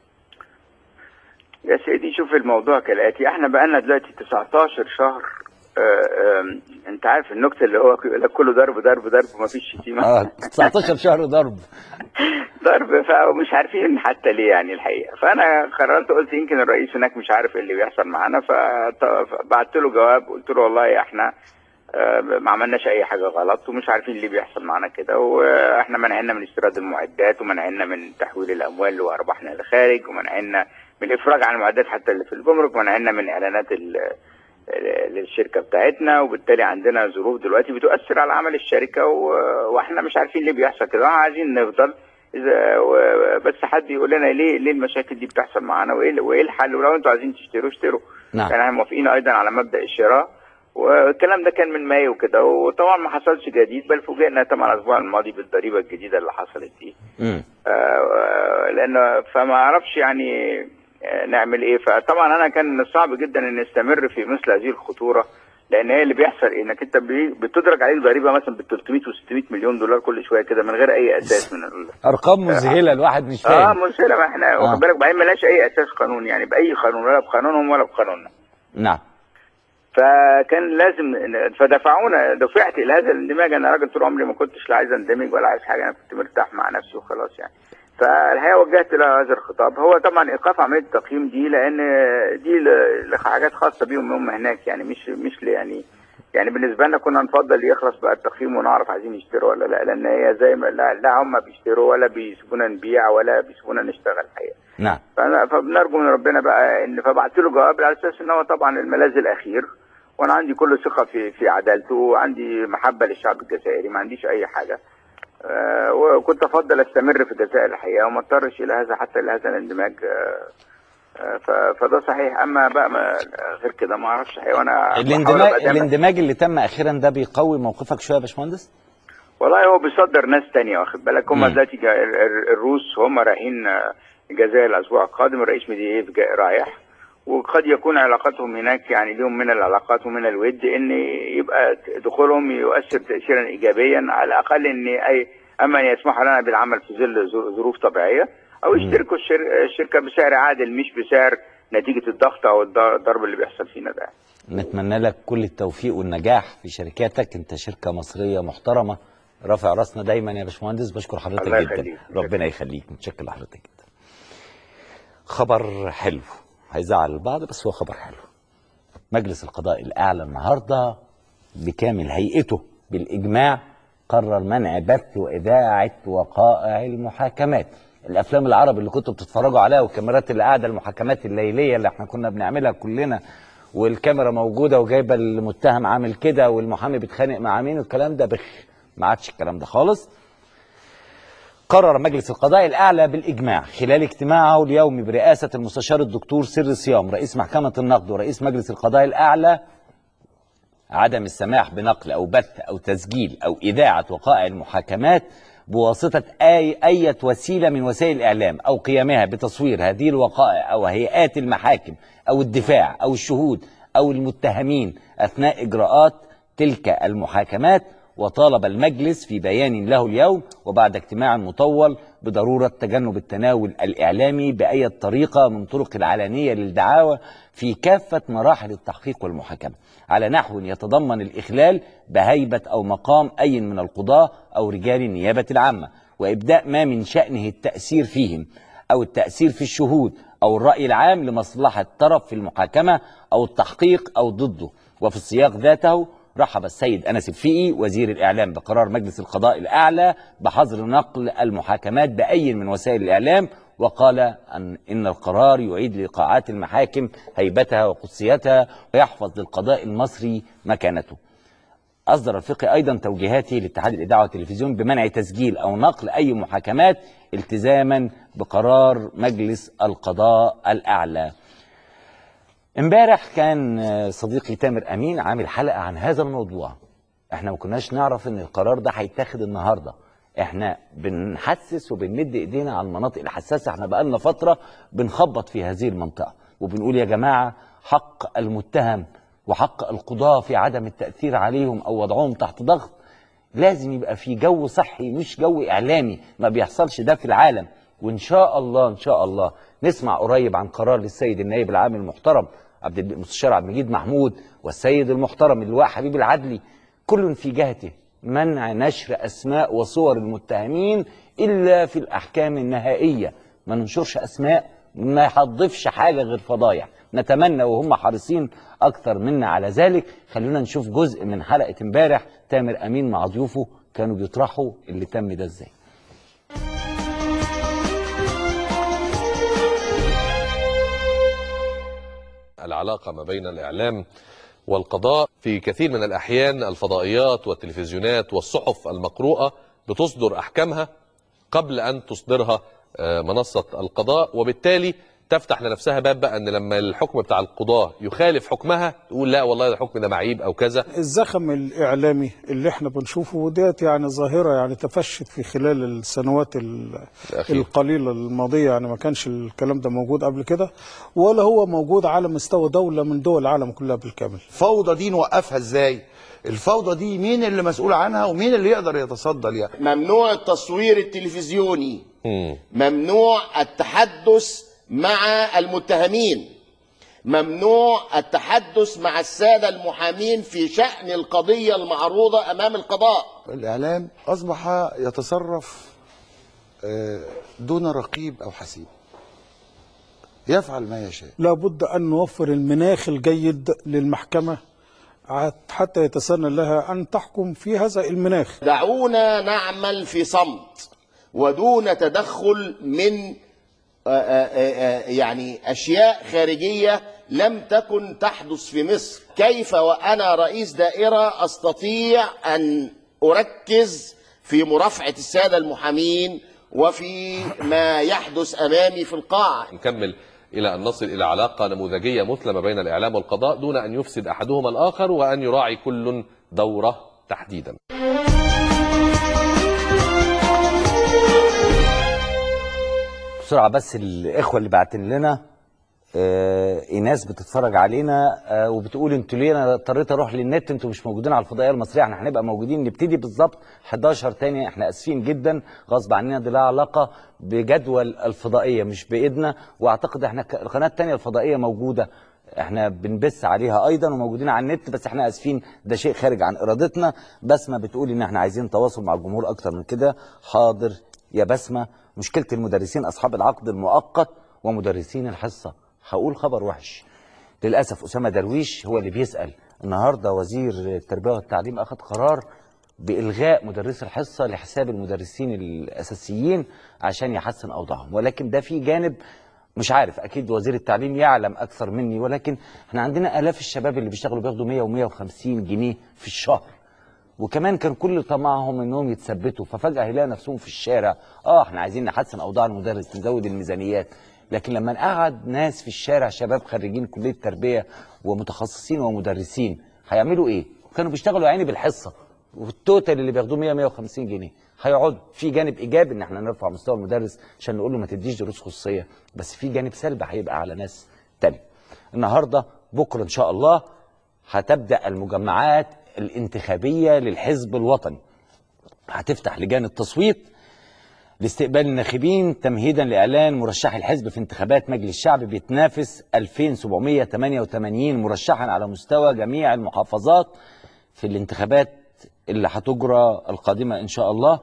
يا سيدي شوف الموضوع كالاتي احنا بقالنا دلوقتي 19 شهر آه، آم، انت عارف النكته اللي هو يقول لك كله ضرب ضرب ضرب وما فيش شتيمه اه 19 شهر ضرب ضرب فمش عارفين حتى ليه يعني الحقيقه فانا قررت قلت يمكن الرئيس هناك مش عارف ايه اللي بيحصل معانا فط- فبعت له جواب قلت له والله احنا آه، ما عملناش اي حاجه غلط ومش عارفين ليه بيحصل معانا كده واحنا منعنا من استيراد المعدات ومنعنا من تحويل الاموال وارباحنا للخارج ومنعنا من الافراج عن المعدات حتى اللي في الجمرك ومنعنا من اعلانات ال- ال- للشركه بتاعتنا وبالتالي عندنا ظروف دلوقتي بتؤثر على عمل الشركه و- واحنا مش عارفين ليه بيحصل كده عايزين نفضل اذا و- بس حد يقول لنا ليه ليه المشاكل دي بتحصل معانا وايه وايه الحل ولو انتوا عايزين تشتروا اشتروا نعم. كان احنا موافقين ايضا على مبدا الشراء والكلام ده كان من مايو كده وطبعا ما حصلش جديد بل فوجئنا طبعا الاسبوع الماضي بالضريبه الجديده اللي حصلت دي امم آه، لان فما اعرفش يعني آه، نعمل ايه فطبعا انا كان من الصعب جدا ان نستمر في مثل هذه الخطوره لان هي اللي بيحصل إيه؟ انك انت بي- بتدرج عليك ضريبه مثلا ب 300 و600 مليون دولار كل شويه كده من غير اي اساس من ال... ارقام مذهله الواحد مش اه فاهم مسلم احنا آه. واخد بالك بعدين ملهاش اي اساس قانوني يعني باي قانون ولا بقانونهم ولا بقانوننا نعم فكان لازم فدفعونا دفعت الى هذا الاندماج انا راجل طول عمري ما كنتش لا عايز اندمج ولا عايز حاجه انا كنت مرتاح مع نفسي وخلاص يعني فالحقيقه وجهت له هذا الخطاب هو طبعا ايقاف عمليه التقييم دي لان دي ل- لحاجات خاصه بيهم هم هناك يعني مش مش ل- يعني يعني بالنسبه لنا كنا نفضل يخلص بقى التقييم ونعرف عايزين يشتروا ولا لا لان هي زي ما لا, لا هم بيشتروا ولا بيسيبونا نبيع ولا بيسيبونا نشتغل الحقيقه نعم فأنا فبنرجو من ربنا بقى ان فبعت له جواب على اساس ان هو طبعا الملاذ الاخير وانا عندي كل ثقه في في عدالته وعندي محبه للشعب الجزائري ما عنديش اي حاجه آه، وكنت افضل استمر في الجزائر الحقيقه وما اضطرش الى هذا حتى الى هذا الاندماج آه، آه، ف- فده صحيح اما بقى ما غير كده ما اعرفش الحقيقه وانا بحاول الاندماج أبقى دايماً- الاندماج اللي تم اخيرا ده بيقوي موقفك شويه يا باشمهندس والله هو بيصدر ناس تانية واخد بالك هم مم. دلوقتي جا- ال- ال- الروس هم رايحين آه، الجزائر الاسبوع القادم الرئيس ميدييف جاي رايح وقد يكون علاقتهم هناك يعني لهم من العلاقات ومن الود ان يبقى دخولهم يؤثر تاثيرا ايجابيا على الاقل ان اي اما ان يسمحوا لنا بالعمل في ظل ظ- ظروف طبيعيه او يشتركوا الشر- الشركه بسعر عادل مش بسعر نتيجه الضغط او الض- الضرب اللي بيحصل فينا ده نتمنى لك كل التوفيق والنجاح في شركاتك انت شركه مصريه محترمه رافع راسنا دايما يا باشمهندس بشكر حضرتك الله جدا يخليك. ربنا يخليك متشكر لحضرتك جدا خبر حلو هيزعل البعض بس هو خبر حلو مجلس القضاء الاعلى النهارده بكامل هيئته بالاجماع قرر منع بث واذاعه وقائع المحاكمات الافلام العربي اللي كنتوا بتتفرجوا عليها والكاميرات اللي قاعده المحاكمات الليليه اللي احنا كنا بنعملها كلنا والكاميرا موجوده وجايبه المتهم عامل كده والمحامي بيتخانق مع مين والكلام ده بخ ما عادش الكلام ده خالص قرر مجلس القضاء الأعلى بالإجماع خلال اجتماعه اليومي برئاسة المستشار الدكتور سر صيام رئيس محكمة النقد ورئيس مجلس القضاء الأعلى عدم السماح بنقل أو بث أو تسجيل أو إذاعة وقائع المحاكمات بواسطة أي أي وسيلة من وسائل الإعلام أو قيامها بتصوير هذه الوقائع أو هيئات المحاكم أو الدفاع أو الشهود أو المتهمين أثناء إجراءات تلك المحاكمات وطالب المجلس في بيان له اليوم وبعد اجتماع مطول بضرورة تجنب التناول الإعلامي بأي طريقة من طرق العلانية للدعاوى في كافة مراحل التحقيق والمحاكمة على نحو يتضمن الإخلال بهيبة أو مقام أي من القضاة أو رجال النيابة العامة وإبداء ما من شأنه التأثير فيهم أو التأثير في الشهود أو الرأي العام لمصلحة طرف في المحاكمة أو التحقيق أو ضده وفي السياق ذاته رحب السيد أنس الفقي وزير الإعلام بقرار مجلس القضاء الأعلى بحظر نقل المحاكمات بأي من وسائل الإعلام وقال أن إن القرار يعيد لقاعات المحاكم هيبتها وقدسيتها ويحفظ للقضاء المصري مكانته أصدر الفقه أيضا توجيهاته لاتحاد الإذاعة والتلفزيون بمنع تسجيل أو نقل أي محاكمات التزاما بقرار مجلس القضاء الأعلى امبارح كان صديقي تامر أمين عامل حلقة عن هذا الموضوع احنا ما كناش نعرف ان القرار ده هيتاخد النهارده احنا بنحسس وبنمد ايدينا على المناطق الحساسه احنا بقالنا فتره بنخبط في هذه المنطقه وبنقول يا جماعه حق المتهم وحق القضاه في عدم التاثير عليهم او وضعهم تحت ضغط لازم يبقى في جو صحي مش جو اعلامي ما بيحصلش ده في العالم وان شاء الله ان شاء الله نسمع قريب عن قرار للسيد النائب العام المحترم عبد المستشار عبد المجيد محمود والسيد المحترم اللواء حبيب العدلي كل في جهته منع نشر اسماء وصور المتهمين الا في الاحكام النهائيه ما ننشرش اسماء ما يحضفش حاجه غير فضايح نتمنى وهم حريصين اكثر منا على ذلك خلونا نشوف جزء من حلقه امبارح تامر امين مع ضيوفه كانوا بيطرحوا اللي تم ده ازاي العلاقة ما بين الإعلام والقضاء في كثير من الأحيان الفضائيات والتلفزيونات والصحف المقروءة بتصدر أحكامها قبل أن تصدرها آه، منصة القضاء وبالتالي تفتح لنفسها باب بقى ان لما الحكم بتاع القضاة يخالف حكمها تقول لا والله ده الحكم ده معيب او كذا الزخم الإعلامي اللي احنا بنشوفه ديت يعني ظاهرة يعني تفشت في خلال السنوات ال- الأخيرة. القليلة الماضية يعني ما كانش الكلام ده موجود قبل كده ولا هو موجود على مستوى دولة من دول العالم كلها بالكامل الفوضى دي نوقفها ازاي الفوضى دي مين اللي مسؤول عنها ومين اللي يقدر يتصدى ليها ممنوع التصوير التلفزيوني مم. ممنوع التحدث مع المتهمين ممنوع التحدث مع السادة المحامين في شأن القضية المعروضة أمام القضاء الاعلام اصبح يتصرف آه، دون رقيب او حسيب يفعل ما يشاء لابد أن نوفر المناخ الجيد للمحكمة عت- حتى يتسنى لها أن تحكم في هذا المناخ دعونا نعمل في صمت ودون تدخل من آه، آه، آه، يعني أشياء خارجية لم تكن تحدث في مصر كيف وأنا رئيس دائرة أستطيع أن أركز في مرافعة السادة المحامين وفي ما يحدث أمامي في القاعة نكمل إلى أن نصل إلى علاقة نموذجية مثلى ما بين الإعلام والقضاء دون أن يفسد أحدهما الآخر وأن يراعي كل دوره تحديدا بسرعه بس الاخوه اللي بعتين لنا آه ايناس بتتفرج علينا آه وبتقول انتوا ليه انا اضطريت اروح للنت انتوا مش موجودين على الفضائيه المصريه احنا هنبقى موجودين نبتدي بالظبط 11 تاني احنا اسفين جدا غصب عننا دي لها علاقه بجدول الفضائيه مش بايدنا واعتقد احنا ك- القناه التانيه الفضائيه موجوده احنا بنبث عليها ايضا وموجودين على النت بس احنا اسفين ده شيء خارج عن ارادتنا بسمه بتقول ان احنا عايزين تواصل مع الجمهور اكتر من كده حاضر يا بسمه مشكله المدرسين اصحاب العقد المؤقت ومدرسين الحصه هقول خبر وحش للاسف اسامه درويش هو اللي بيسال النهارده وزير التربيه والتعليم اخذ قرار بالغاء مدرس الحصه لحساب المدرسين الاساسيين عشان يحسن اوضاعهم ولكن ده في جانب مش عارف اكيد وزير التعليم يعلم اكثر مني ولكن احنا عندنا الاف الشباب اللي بيشتغلوا بياخدوا 100 و150 جنيه في الشهر وكمان كان كل طمعهم انهم يتثبتوا ففجاه هيلاقوا نفسهم في الشارع اه احنا عايزين نحسن اوضاع المدرس نزود الميزانيات لكن لما نقعد ناس في الشارع شباب خريجين كليه تربيه ومتخصصين ومدرسين هيعملوا ايه؟ كانوا بيشتغلوا عيني بالحصه والتوتال اللي بياخدوه 100 150 جنيه هيقعدوا في جانب ايجابي ان احنا نرفع مستوى المدرس عشان نقول له ما تديش دروس خصوصيه بس في جانب سلبي هيبقى على ناس تانية النهارده بكره ان شاء الله هتبدا المجمعات الانتخابيه للحزب الوطني هتفتح لجان التصويت لاستقبال الناخبين تمهيدا لاعلان مرشح الحزب في انتخابات مجلس الشعب بيتنافس 2788 مرشحا على مستوى جميع المحافظات في الانتخابات اللي هتجرى القادمه ان شاء الله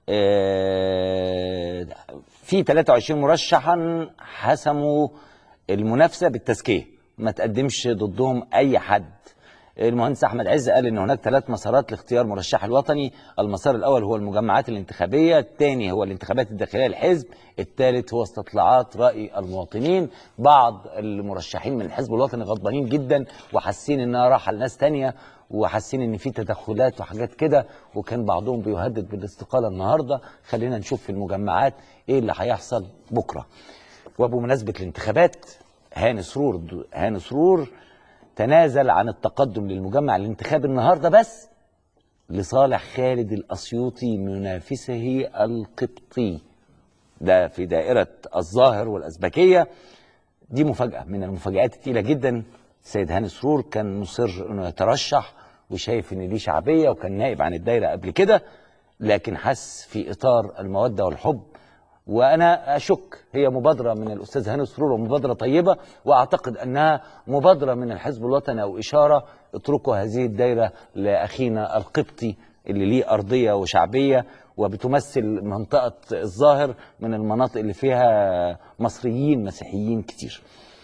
آه، في 23 مرشحا حسموا المنافسه بالتزكيه ما تقدمش ضدهم اي حد المهندس احمد عز قال ان هناك ثلاث مسارات لاختيار مرشح الوطني المسار الاول هو المجمعات الانتخابيه الثاني هو الانتخابات الداخليه للحزب الثالث هو استطلاعات راي المواطنين بعض المرشحين من الحزب الوطني غضبانين جدا وحاسين انها راحه لناس تانية وحاسين ان في تدخلات وحاجات كده وكان بعضهم بيهدد بالاستقاله النهارده خلينا نشوف في المجمعات ايه اللي هيحصل بكره وبمناسبه الانتخابات هاني سرور هاني سرور تنازل عن التقدم للمجمع الانتخابي النهارده بس لصالح خالد الاسيوطي منافسه القبطي ده في دائره الظاهر والازبكيه دي مفاجاه من المفاجات الثقيله جدا السيد هاني سرور كان مصر انه يترشح وشايف ان ليه شعبيه وكان نائب عن الدايره قبل كده لكن حس في اطار الموده والحب وانا اشك هي مبادره من الاستاذ هاني سرور ومبادره طيبه واعتقد انها مبادره من الحزب الوطني او اشاره اتركوا هذه الدايره لاخينا القبطي اللي ليه ارضيه وشعبيه وبتمثل منطقه الظاهر من المناطق اللي فيها مصريين مسيحيين كتير.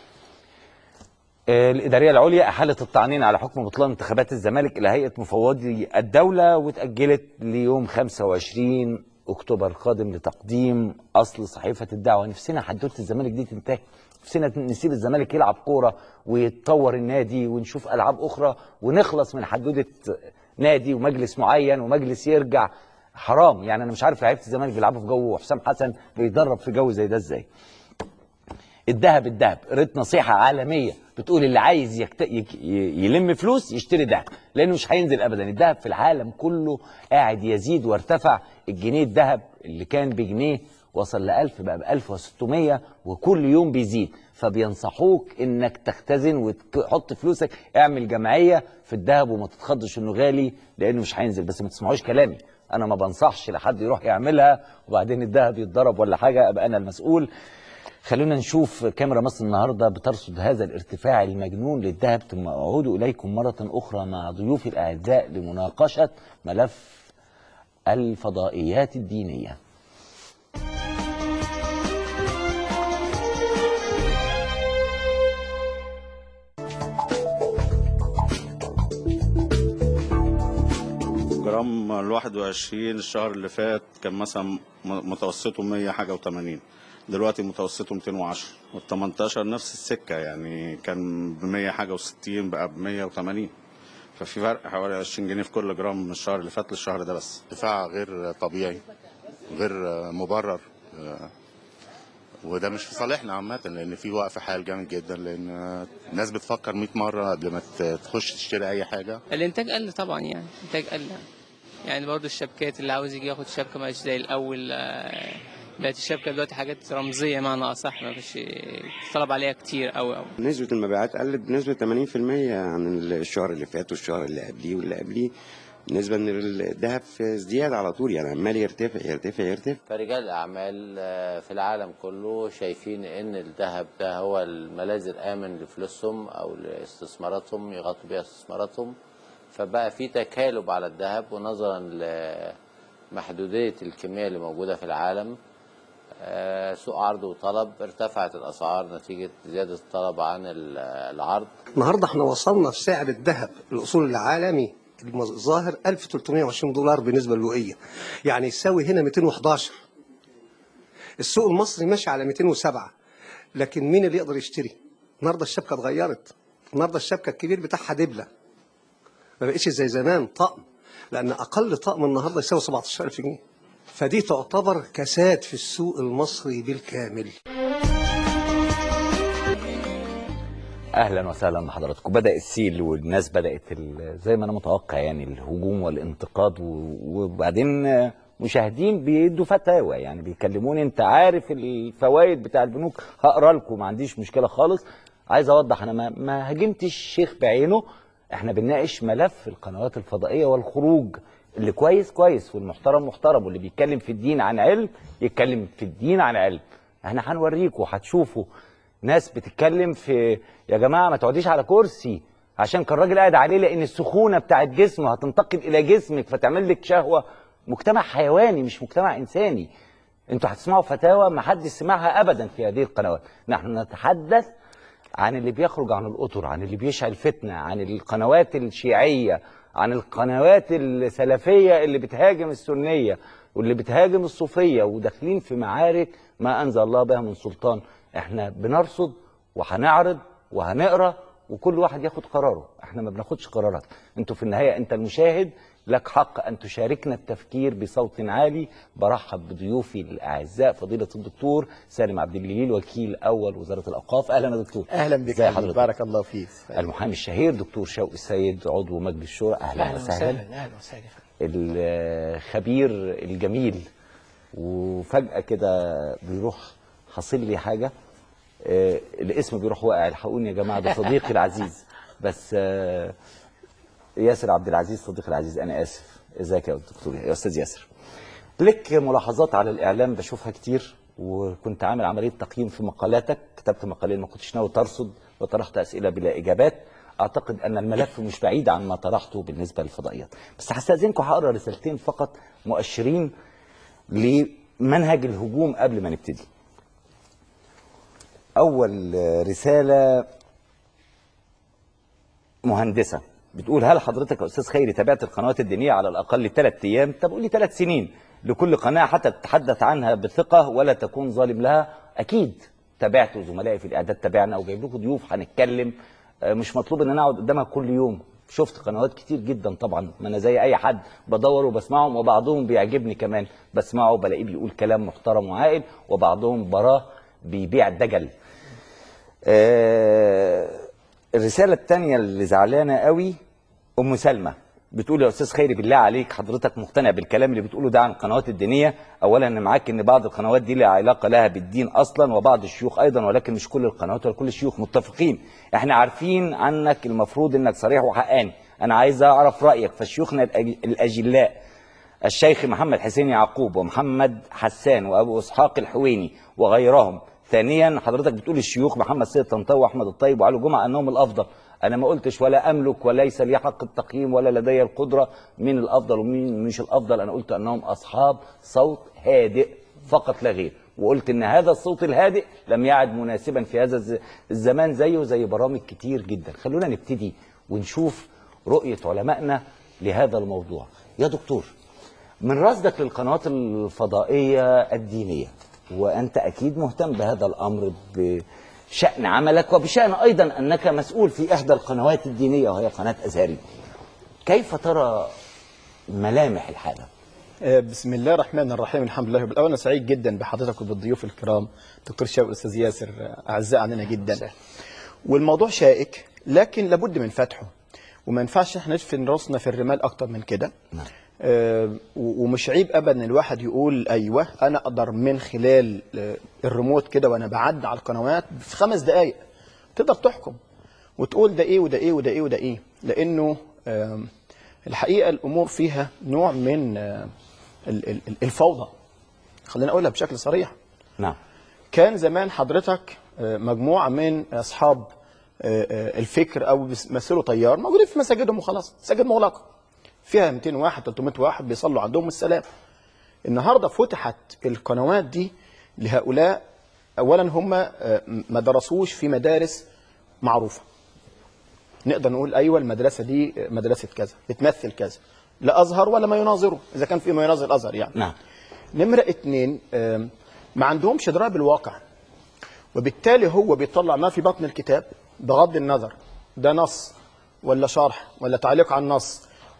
الإدارية العليا أحالت الطعنين على حكم بطلان انتخابات الزمالك إلى هيئة مفوضي الدولة واتأجلت ليوم 25 أكتوبر القادم لتقديم أصل صحيفة الدعوة نفسنا حدوتة الزمالك دي تنتهي نفسنا نسيب الزمالك يلعب كورة ويتطور النادي ونشوف ألعاب أخرى ونخلص من حدوتة نادي ومجلس معين ومجلس يرجع حرام يعني أنا مش عارف لعيبة الزمالك بيلعبوا في جو وحسام حسن بيدرب في جو زي ده إزاي الذهب الذهب قريت نصيحة عالمية بتقول اللي عايز يكت... يك... ي- يلم فلوس يشتري ذهب لأنه مش هينزل أبدا الذهب في العالم كله قاعد يزيد وارتفع الجنيه الذهب اللي كان بجنيه وصل ل 1000 بقى ب 1600 وكل يوم بيزيد فبينصحوك انك تختزن وتحط فلوسك اعمل جمعيه في الذهب وما تتخضش انه غالي لانه مش هينزل بس ما تسمعوش كلامي انا ما بنصحش لحد يروح يعملها وبعدين الذهب يتضرب ولا حاجه ابقى انا المسؤول خلونا نشوف كاميرا مصر النهارده بترصد هذا الارتفاع المجنون للذهب ثم اعود اليكم مره اخرى مع ضيوفي الاعزاء لمناقشه ملف الفضائيات الدينيه جرام ال 21 الشهر اللي فات كان مثلا م- متوسطه 100 حاجه و80 دلوقتي متوسطه 210 وال 18 نفس السكه يعني كان ب 100 حاجه و60 بقى ب 180 ففي فرق حوالي 20 جنيه في كل جرام من الشهر اللي فات للشهر ده بس دفاع غير طبيعي غير مبرر آه، وده مش في صالحنا عامة لأن في وقف حال جامد جدا لأن الناس بتفكر 100 مرة قبل ما ت- تخش تشتري أي حاجة الانتاج قل طبعا يعني الانتاج قل يعني برضو الشبكات اللي عاوز يجي ياخد شبكه ما بقتش زي الاول آه، بقت الشبكه دلوقتي حاجات رمزيه معنى اصح ما فيش طلب عليها كتير قوي قوي نسبة المبيعات قلت بنسبة 80% عن الشهر اللي فات والشهر اللي قبليه واللي قبليه بالنسبة ان الذهب في ازدياد على طول يعني عمال يرتفع يرتفع يرتفع فرجال الأعمال آه، في العالم كله شايفين إن الذهب ده هو الملاذ الآمن لفلوسهم أو لاستثماراتهم يغطوا بيها استثماراتهم فبقى في تكالب على الذهب ونظرا لمحدودية الكمية اللي موجودة في العالم آه، سوق عرض وطلب ارتفعت الأسعار نتيجة زيادة الطلب عن ال- العرض النهارده احنا وصلنا في سعر الذهب الاصول العالمي الظاهر 1320 دولار بالنسبه للوقيه يعني يساوي هنا 211 السوق المصري ماشي على 207 لكن مين اللي يقدر يشتري النهارده الشبكه اتغيرت النهارده الشبكه الكبير بتاعها دبله ما بقتش زي زمان طقم لان اقل طقم النهارده يساوي 17000 جنيه فدي تعتبر كساد في السوق المصري بالكامل اهلا وسهلا بحضراتكم بدا السيل والناس بدات ال- زي ما انا متوقع يعني الهجوم والانتقاد و- وبعدين آه، مشاهدين بيدوا فتاوى يعني بيكلموني انت عارف الفوائد بتاع البنوك هقرا لكم ما عنديش مشكله خالص عايز اوضح انا ما, ما هاجمتش الشيخ بعينه احنا بنناقش ملف القنوات الفضائيه والخروج اللي كويس كويس والمحترم محترم واللي بيتكلم في الدين عن علم يتكلم في الدين عن علم احنا هنوريكم هتشوفوا ناس بتتكلم في يا جماعه ما تقعديش على كرسي عشان كان الراجل قاعد عليه لان السخونه بتاعت جسمه هتنتقل الى جسمك فتعمل لك شهوه مجتمع حيواني مش مجتمع انساني انتوا هتسمعوا فتاوى ما حدش سمعها ابدا في هذه القنوات نحن نتحدث عن اللي بيخرج عن الاطر عن اللي بيشعل فتنه عن القنوات الشيعيه عن القنوات السلفيه اللي بتهاجم السنيه واللي بتهاجم الصوفيه وداخلين في معارك ما انزل الله بها من سلطان احنا بنرصد وهنعرض وهنقرا وكل واحد ياخد قراره احنا ما بناخدش قرارات انتوا في النهايه انت المشاهد لك حق ان تشاركنا التفكير بصوت عالي برحب بضيوفي الاعزاء فضيله الدكتور سالم عبد الجليل وكيل اول وزاره الاوقاف اهلا يا دكتور اهلا بك ازي حبيبي، حضرتك بارك الله فيك المحامي الشهير دكتور شوقي السيد عضو مجلس الشورى اهلا, اهلا وسهلا وسهلا اهلا وسهلا الخبير الجميل وفجأة كده بيروح حاصل لي حاجة آه، الاسم بيروح واقع الحقوني يا جماعة ده صديقي العزيز بس آه، ياسر عبد العزيز صديقي العزيز أنا آسف ازيك يا دكتور يا أستاذ ياسر لك ملاحظات على الإعلام بشوفها كتير وكنت عامل عملية تقييم في مقالاتك كتبت مقالين ما كنتش ناوي ترصد وطرحت أسئلة بلا إجابات أعتقد أن الملف مش بعيد عن ما طرحته بالنسبة للفضائيات بس هستأذنكم هقرا رسالتين فقط مؤشرين لمنهج الهجوم قبل ما نبتدي أول رسالة مهندسة بتقول هل حضرتك يا أستاذ خيري تابعت القنوات الدينية على الأقل ثلاث أيام طب قولي ثلاث سنين لكل قناة حتى تتحدث عنها بثقة ولا تكون ظالم لها أكيد تابعت وزملائي في الإعداد تابعنا وجايب لكم ضيوف هنتكلم آه، مش مطلوب ان انا اقعد قدامها كل يوم شفت قنوات كتير جدا طبعا ما انا زي اي حد بدور وبسمعهم وبعضهم بيعجبني كمان بسمعه بلاقيه بيقول كلام محترم وعاقل وبعضهم براه بيبيع الدجل آه، الرسالة التانية اللي زعلانة قوي أم سلمى بتقول يا أستاذ خيري بالله عليك حضرتك مقتنع بالكلام اللي بتقوله ده عن القنوات الدينية أولا أنا معاك إن بعض القنوات دي لها علاقة لها بالدين أصلا وبعض الشيوخ أيضا ولكن مش كل القنوات ولا كل الشيوخ متفقين إحنا عارفين عنك المفروض إنك صريح وحقاني أنا عايز أعرف رأيك فشيوخنا الأج- الأجلاء الشيخ محمد حسين يعقوب ومحمد حسان وابو اسحاق الحويني وغيرهم ثانيا حضرتك بتقول الشيوخ محمد سيد طنطاوي واحمد الطيب وعلي جمعه انهم الافضل انا ما قلتش ولا املك وليس لي حق التقييم ولا لدي القدره مين الافضل ومين مش الافضل انا قلت انهم اصحاب صوت هادئ فقط لا غير وقلت ان هذا الصوت الهادئ لم يعد مناسبا في هذا الز- الزمان زيه زي برامج كتير جدا خلونا نبتدي ونشوف رؤيه علمائنا لهذا الموضوع يا دكتور من رصدك للقنوات الفضائية الدينية وأنت أكيد مهتم بهذا الأمر بشأن عملك وبشأن أيضا أنك مسؤول في إحدى القنوات الدينية وهي قناة أزهري كيف ترى ملامح الحالة؟ آه، بسم الله الرحمن الرحيم الحمد لله بالاول انا سعيد جدا بحضرتك وبالضيوف الكرام دكتور شوقي والاستاذ ياسر آه، اعزاء عننا جدا والموضوع شائك لكن لابد من فتحه وما ينفعش احنا ندفن راسنا في الرمال اكتر من كده آه، و- ومش عيب ابدا ان الواحد يقول ايوه انا اقدر من خلال آه، الريموت كده وانا بعد على القنوات في خمس دقائق تقدر تحكم وتقول ده ايه وده ايه وده ايه وده ايه لانه آم، الحقيقه الامور فيها نوع من آه، ال- ال- ال- الفوضى خلينا اقولها بشكل صريح نعم كان زمان حضرتك آه، مجموعه من اصحاب آه، آه، الفكر او بيمثلوا تيار موجودين في مساجدهم وخلاص مساجد مغلقه فيها 200 واحد 300 واحد بيصلوا عندهم السلام النهارده فتحت القنوات دي لهؤلاء اولا هم آه، ما درسوش في مدارس معروفه نقدر نقول ايوه المدرسه دي مدرسه كذا بتمثل كذا لا ازهر ولا ما يناظره اذا كان في ما يناظر الازهر يعني نعم نمره اتنين آم، ما عندهمش درايه بالواقع وبالتالي هو بيطلع ما في بطن الكتاب بغض النظر ده نص ولا شرح ولا تعليق على النص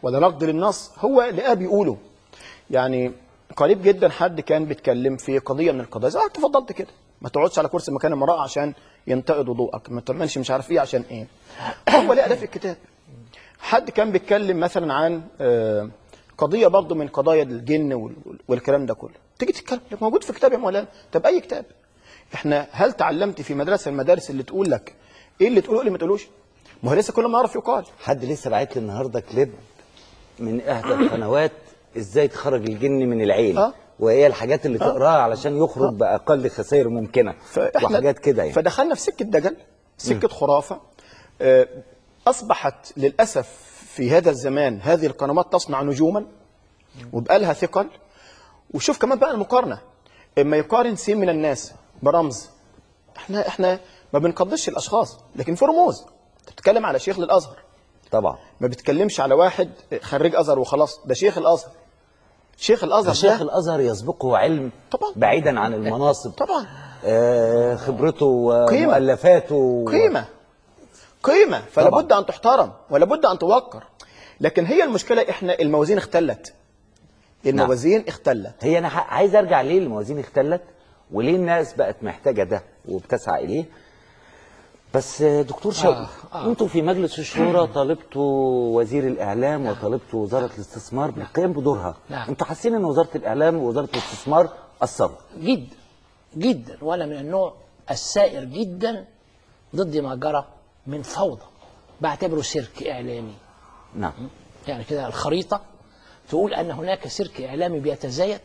ولا نقد للنص هو لقاه بيقوله يعني قريب جدا حد كان بيتكلم في قضيه من القضايا زي ما انت تفضلت كده ما تقعدش على كرسي مكان المراه عشان ينتقد وضوءك ما تعملش مش عارف ايه عشان ايه هو لقى ده في الكتاب حد كان بيتكلم مثلا عن آه، قضيه برضه من قضايا الجن وال- والكلام ده كله تيجي تتكلم لك موجود في كتاب يا مولانا طب اي كتاب احنا هل تعلمت في مدرسه من المدارس اللي تقول لك ايه اللي تقوله ايه اللي ما تقولوش ما هو لسه كل ما يعرف يقال حد لسه باعت لي النهارده كليب من احدى القنوات ازاي تخرج الجن من العين آه. وهي الحاجات اللي تقراها علشان يخرج باقل خسائر ممكنه فإحنا- وحاجات كده يعني فدخلنا في سكه دجل سكه خرافه آه، اصبحت للاسف في هذا الزمان هذه القنوات تصنع نجوما وبقى لها ثقل وشوف كمان بقى المقارنه اما يقارن سين من الناس برمز احنا احنا ما بنقدسش الاشخاص لكن في رموز انت بتتكلم على شيخ للازهر طبعا ما بتتكلمش على واحد خريج ازهر وخلاص ده شيخ الازهر شيخ الازهر شيخ ده الازهر يسبقه علم طبعا بعيدا عن المناصب طبعا آه خبرته قيمة. ومؤلفاته قيمه قيمه فلا طبعاً. بد ان تحترم ولا بد ان توقر لكن هي المشكله احنا الموازين اختلت الموازين اختلت هي انا ح- عايز ارجع ليه الموازين اختلت وليه الناس بقت محتاجه ده وبتسعى اليه بس آه، دكتور شوقي آه، آه. انتوا في مجلس الشورى طالبتوا وزير الاعلام وطالبتوا وزاره الاستثمار بالقيام بدورها نعم. انتوا حاسين ان وزاره الاعلام ووزاره الاستثمار قصروا جدا جدا وانا من النوع السائر جدا ضد ما جرى من فوضى بعتبره سيرك اعلامي نعم يعني كده الخريطه تقول ان هناك سيرك اعلامي بيتزايد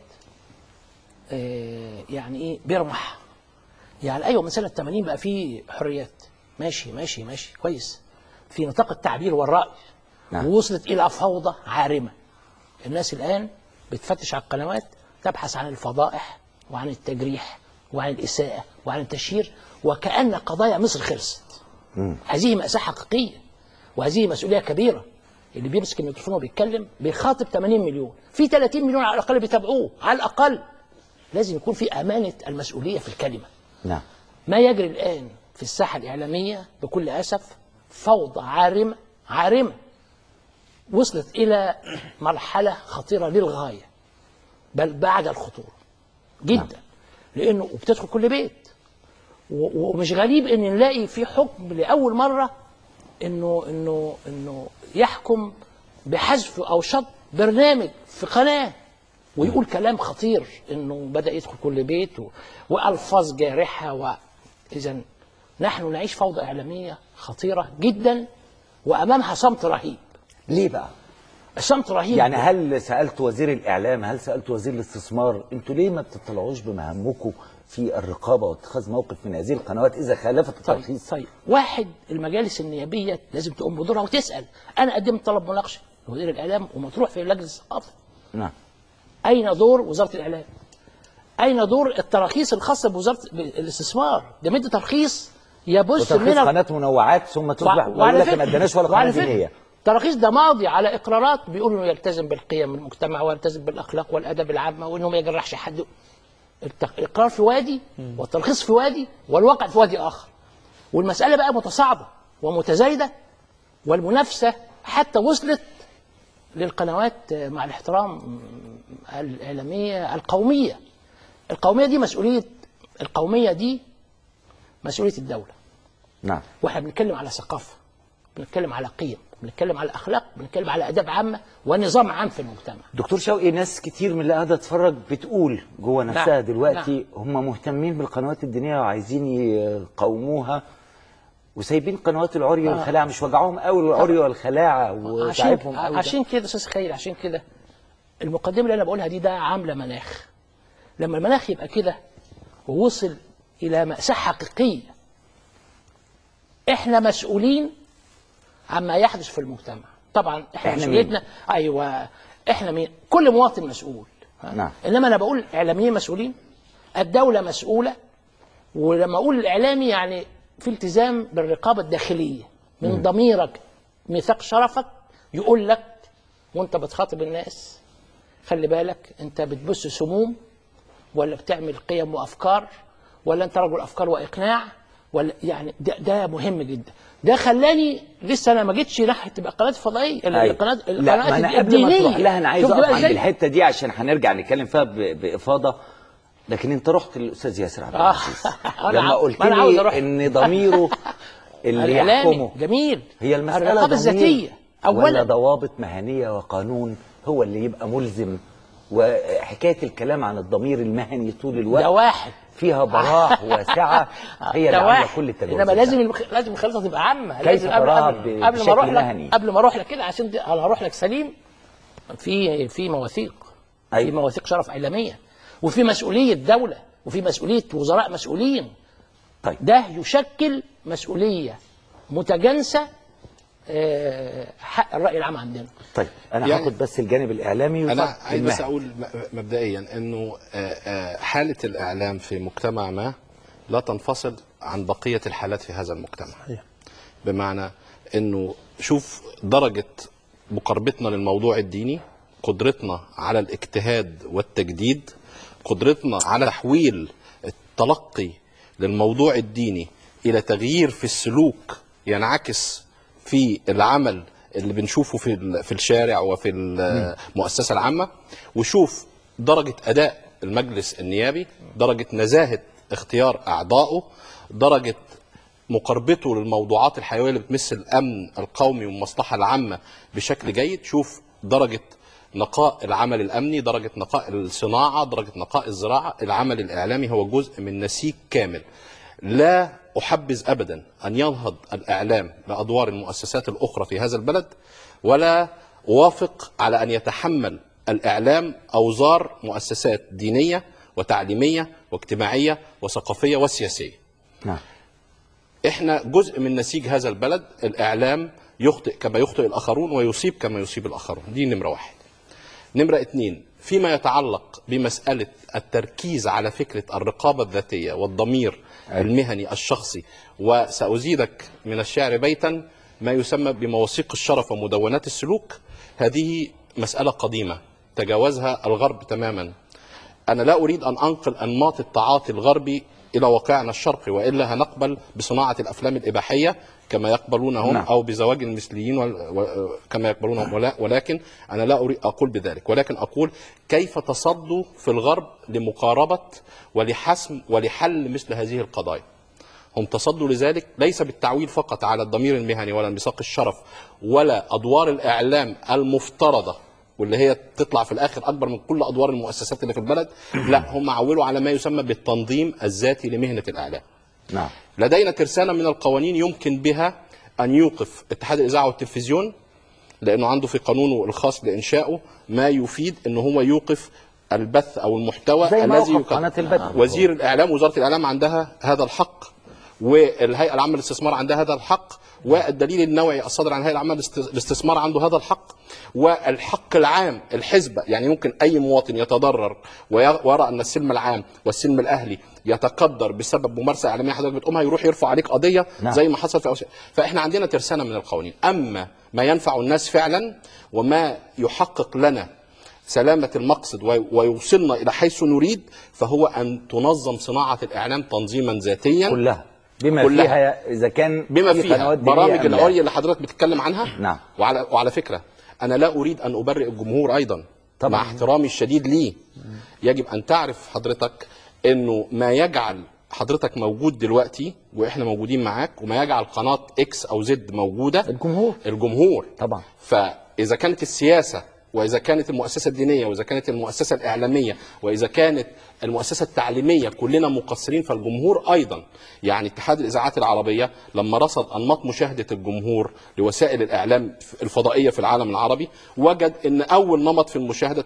آه، يعني ايه بيرمح يعني ايوه من سنه 80 بقى في حريات ماشي ماشي ماشي كويس في نطاق التعبير والراي نعم. ووصلت الى فوضى عارمه الناس الان بتفتش على القنوات تبحث عن الفضائح وعن التجريح وعن الاساءه وعن التشهير وكان قضايا مصر خلصت هذه مأساة حقيقية وهذه مسؤولية كبيرة اللي بيمسك الميكروفون وبيتكلم بيخاطب 80 مليون في 30 مليون على الأقل بيتابعوه على الأقل لازم يكون في أمانة المسؤولية في الكلمة نعم ما يجري الآن في الساحة الإعلامية بكل أسف فوضى عارمة عارمة وصلت إلى مرحلة خطيرة للغاية بل بعد الخطورة جدا لأنه وبتدخل كل بيت و- ومش غريب ان نلاقي في حكم لاول مره انه انه انه يحكم بحذف او شط برنامج في قناه ويقول كلام خطير انه بدا يدخل كل بيت و... والفاظ جارحه و... اذا نحن نعيش فوضى اعلاميه خطيره جدا وامامها صمت رهيب ليه بقى الصمت رهيب يعني هل سالت وزير الاعلام هل سالت وزير الاستثمار انتوا ليه ما بتطلعوش بمهامكم في الرقابه واتخاذ موقف من هذه القنوات اذا خالفت الترخيص طيب واحد المجالس النيابيه لازم تقوم بدورها وتسال انا قدمت طلب مناقشه لوزير الاعلام ومطروح في لجنه الثقافه نعم اين دور وزاره الاعلام؟ اين دور التراخيص الخاصه بوزاره الاستثمار؟ ده مدي ترخيص يبث وترخيص من قناه منوعات ثم تصبح وع- ويقول لك ما اداناش ولا قناه وعلى فكرة دينيه التراخيص ده ماضي على اقرارات بيقول انه يلتزم بالقيم المجتمع ويلتزم بالاخلاق والادب العامه وانه ما يجرحش حد الت- الاقرار في وادي والترخيص في وادي والواقع في وادي اخر والمساله بقى متصاعده ومتزايده والمنافسه حتى وصلت للقنوات مع الاحترام الاعلاميه القوميه القوميه دي مسؤوليه القوميه دي مسؤوليه الدوله نعم واحنا بنتكلم على ثقافه بنتكلم على قيم بنتكلم على اخلاق بنتكلم على اداب عامه ونظام عام في المجتمع دكتور شوقي ناس كتير من اللي قاعده تتفرج بتقول جوه نفسها نعم، دلوقتي هم مهتمين بالقنوات الدينيه وعايزين يقوموها وسايبين قنوات العري آه. والخلاعه مش وجعهم قوي العري والخلاعه عشان وتعبهم قوي ده. عشان كده استاذ خير عشان كده المقدمه اللي انا بقولها دي ده عامله مناخ لما المناخ يبقى كده ووصل الى ماساه حقيقيه احنا مسؤولين عما يحدث في المجتمع طبعا احنا, إحنا مسؤوليتنا ايوه احنا مين كل مواطن مسؤول ها؟ نعم انما انا بقول اعلاميين مسؤولين الدوله مسؤوله ولما اقول الاعلامي يعني في التزام بالرقابه الداخليه من مم. ضميرك ميثاق شرفك يقول لك وانت بتخاطب الناس خلي بالك انت بتبث سموم ولا بتعمل قيم وافكار ولا انت رجل افكار واقناع ولا يعني ده, ده مهم جدا ده خلاني لسه انا ما جيتش ناحيه تبقى قناه فضائيه أيوة. القناه لا ما القناه انا قبل ما تروح لها انا عايز شفت اقف بقى عند إزاي؟ الحته دي عشان هنرجع نتكلم فيها ب- بافاضه لكن انت رحت للاستاذ ياسر عبد آه. العزيز أنا لما عاو- قلت ما أنا عاوز لي أروح. ان ضميره اللي الإعلامي. يحكمه جميل هي المساله الرقابة ضمير الذاتية. أولاً. ولا ضوابط مهنيه وقانون هو اللي يبقى ملزم وحكايه الكلام عن الضمير المهني طول الوقت ده واحد فيها براح واسعه هي اللي ده عامله واحد. كل التجاوزات انما لازم المخ... لازم الخريطه تبقى عامه كيف لازم قبل تراها قبل, ب- قبل ما بشكل اروح مهني؟ لك قبل ما اروح لك كده عشان دي- انا هروح لك سليم في في مواثيق في مواثيق شرف اعلاميه وفي مسؤوليه دوله وفي مسؤوليه وزراء مسؤولين طيب ده يشكل مسؤوليه متجانسه آه، حق الراي العام عندنا طيب انا يعني- هاخد بس الجانب الاعلامي انا وفق عايز بس المهني. اقول م- مبدئيا انه آه، آه، حاله الاعلام في مجتمع ما لا تنفصل عن بقيه الحالات في هذا المجتمع بمعنى انه شوف درجه مقاربتنا للموضوع الديني قدرتنا على الاجتهاد والتجديد قدرتنا على تحويل التلقي للموضوع الديني الى تغيير في السلوك ينعكس في العمل اللي بنشوفه في ال- في الشارع وفي المؤسسه العامه وشوف درجه اداء المجلس النيابي درجه نزاهه اختيار اعضائه درجه مقاربته للموضوعات الحيويه اللي بتمس الامن القومي والمصلحه العامه بشكل جيد شوف درجه نقاء العمل الامني درجه نقاء الصناعه درجه نقاء الزراعه العمل الاعلامي هو جزء من نسيج كامل لا احبذ ابدا ان ينهض الاعلام بادوار المؤسسات الاخرى في هذا البلد ولا اوافق على ان يتحمل الاعلام اوزار مؤسسات دينيه وتعليميه واجتماعيه وثقافيه وسياسيه نعم احنا جزء من نسيج هذا البلد الاعلام يخطئ كما يخطئ الاخرون ويصيب كما يصيب الاخرون دي نمره واحد نمره اتنين فيما يتعلق بمساله التركيز على فكره الرقابه الذاتيه والضمير المهني الشخصي وسازيدك من الشعر بيتا ما يسمى بمواثيق الشرف ومدونات السلوك هذه مساله قديمه تجاوزها الغرب تماما انا لا اريد ان انقل انماط التعاطي الغربي الى واقعنا الشرقي والا هنقبل بصناعه الافلام الاباحيه كما يقبلون هم نعم. او بزواج المثليين وال- و- كما يقبلون هم ولا- ولكن انا لا اريد اقول بذلك ولكن اقول كيف تصدوا في الغرب لمقاربه ولحسم ولحل مثل هذه القضايا هم تصدوا لذلك ليس بالتعويل فقط على الضمير المهني ولا انبثاق الشرف ولا ادوار الاعلام المفترضه واللي هي تطلع في الاخر اكبر من كل ادوار المؤسسات اللي في البلد لا هم عولوا على ما يسمى بالتنظيم الذاتي لمهنه الاعلام نعم لدينا ترسانه من القوانين يمكن بها ان يوقف اتحاد الاذاعه والتلفزيون لانه عنده في قانونه الخاص بانشائه ما يفيد ان هو يوقف البث او المحتوى زي ما الذي وقف يقدم. قناة البدر. وزير الاعلام وزاره الاعلام عندها هذا الحق والهيئه العامه للاستثمار عندها هذا الحق والدليل النوعي الصادر عن الهيئه العامه للاست- للاستثمار عنده هذا الحق والحق العام الحزبه يعني ممكن اي مواطن يتضرر وي- ويرى ان السلم العام والسلم الاهلي يتقدر بسبب ممارسه اعلاميه حضرتك بتقومها يروح يرفع عليك قضيه نعم. زي ما حصل في أوسع. فاحنا عندنا ترسانه من القوانين اما ما ينفع الناس فعلا وما يحقق لنا سلامة المقصد وي- ويوصلنا إلى حيث نريد فهو أن تنظم صناعة الإعلام تنظيما ذاتيا كلها بما كلها. فيها اذا كان بما في فيها قنوات دينية برامج أم لا. العليا اللي حضرتك بتتكلم عنها نعم وعلى وعلى فكره انا لا اريد ان ابرئ الجمهور ايضا طبعاً. مع احترامي الشديد ليه يجب ان تعرف حضرتك انه ما يجعل حضرتك موجود دلوقتي واحنا موجودين معاك وما يجعل قناه اكس او زد موجوده الجمهور الجمهور طبعا فاذا كانت السياسه واذا كانت المؤسسه الدينيه واذا كانت المؤسسه الاعلاميه واذا كانت المؤسسه التعليميه كلنا مقصرين فالجمهور ايضا يعني اتحاد الاذاعات العربيه لما رصد انماط مشاهده الجمهور لوسائل الاعلام الفضائيه في العالم العربي وجد ان اول نمط في المشاهده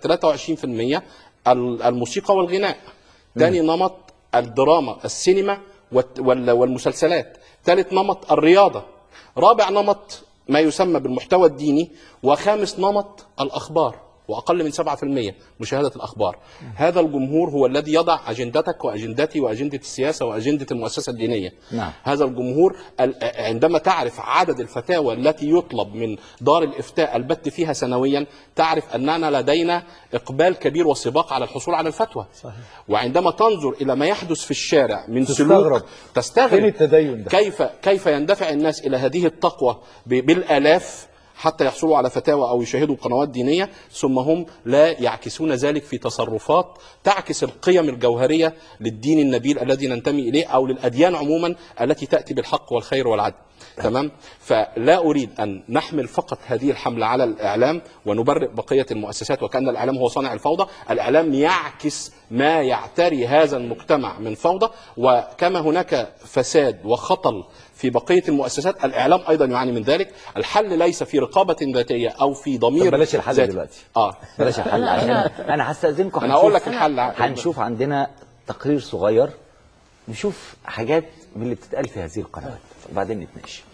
23% ال- الموسيقى والغناء ثاني نمط الدراما السينما والت- وال- والمسلسلات ثالث نمط الرياضه رابع نمط ما يسمى بالمحتوى الديني وخامس نمط الاخبار واقل من 7% مشاهده الاخبار هذا الجمهور هو الذي يضع اجندتك واجندتي واجنده السياسه واجنده المؤسسه الدينيه نعم هذا الجمهور ال- عندما تعرف عدد الفتاوى التي يطلب من دار الافتاء البت فيها سنويا تعرف اننا لدينا اقبال كبير وسباق على الحصول على الفتوى صحيح. وعندما تنظر الى ما يحدث في الشارع من تستغرب. سلوك تستغرب فين التدين ده؟ كيف كيف يندفع الناس الى هذه التقوى ب- بالالاف حتى يحصلوا على فتاوى او يشاهدوا قنوات دينيه ثم هم لا يعكسون ذلك في تصرفات تعكس القيم الجوهريه للدين النبيل الذي ننتمي اليه او للاديان عموما التي تاتي بالحق والخير والعدل تمام فلا اريد ان نحمل فقط هذه الحمله على الاعلام ونبرئ بقيه المؤسسات وكان الاعلام هو صانع الفوضى الاعلام يعكس ما يعتري هذا المجتمع من فوضى وكما هناك فساد وخطل في بقيه المؤسسات الاعلام ايضا يعاني من ذلك الحل ليس في رقابه ذاتيه او في ضمير طب بلاش الحل ذاتي. دلوقتي. اه بلاش الحل عشان انا هستاذنكم أنا هقول هنشوف- لك الحل. هنشوف عندنا تقرير صغير نشوف حاجات من اللي بتتقال في هذه القنوات وبعدين نتناقش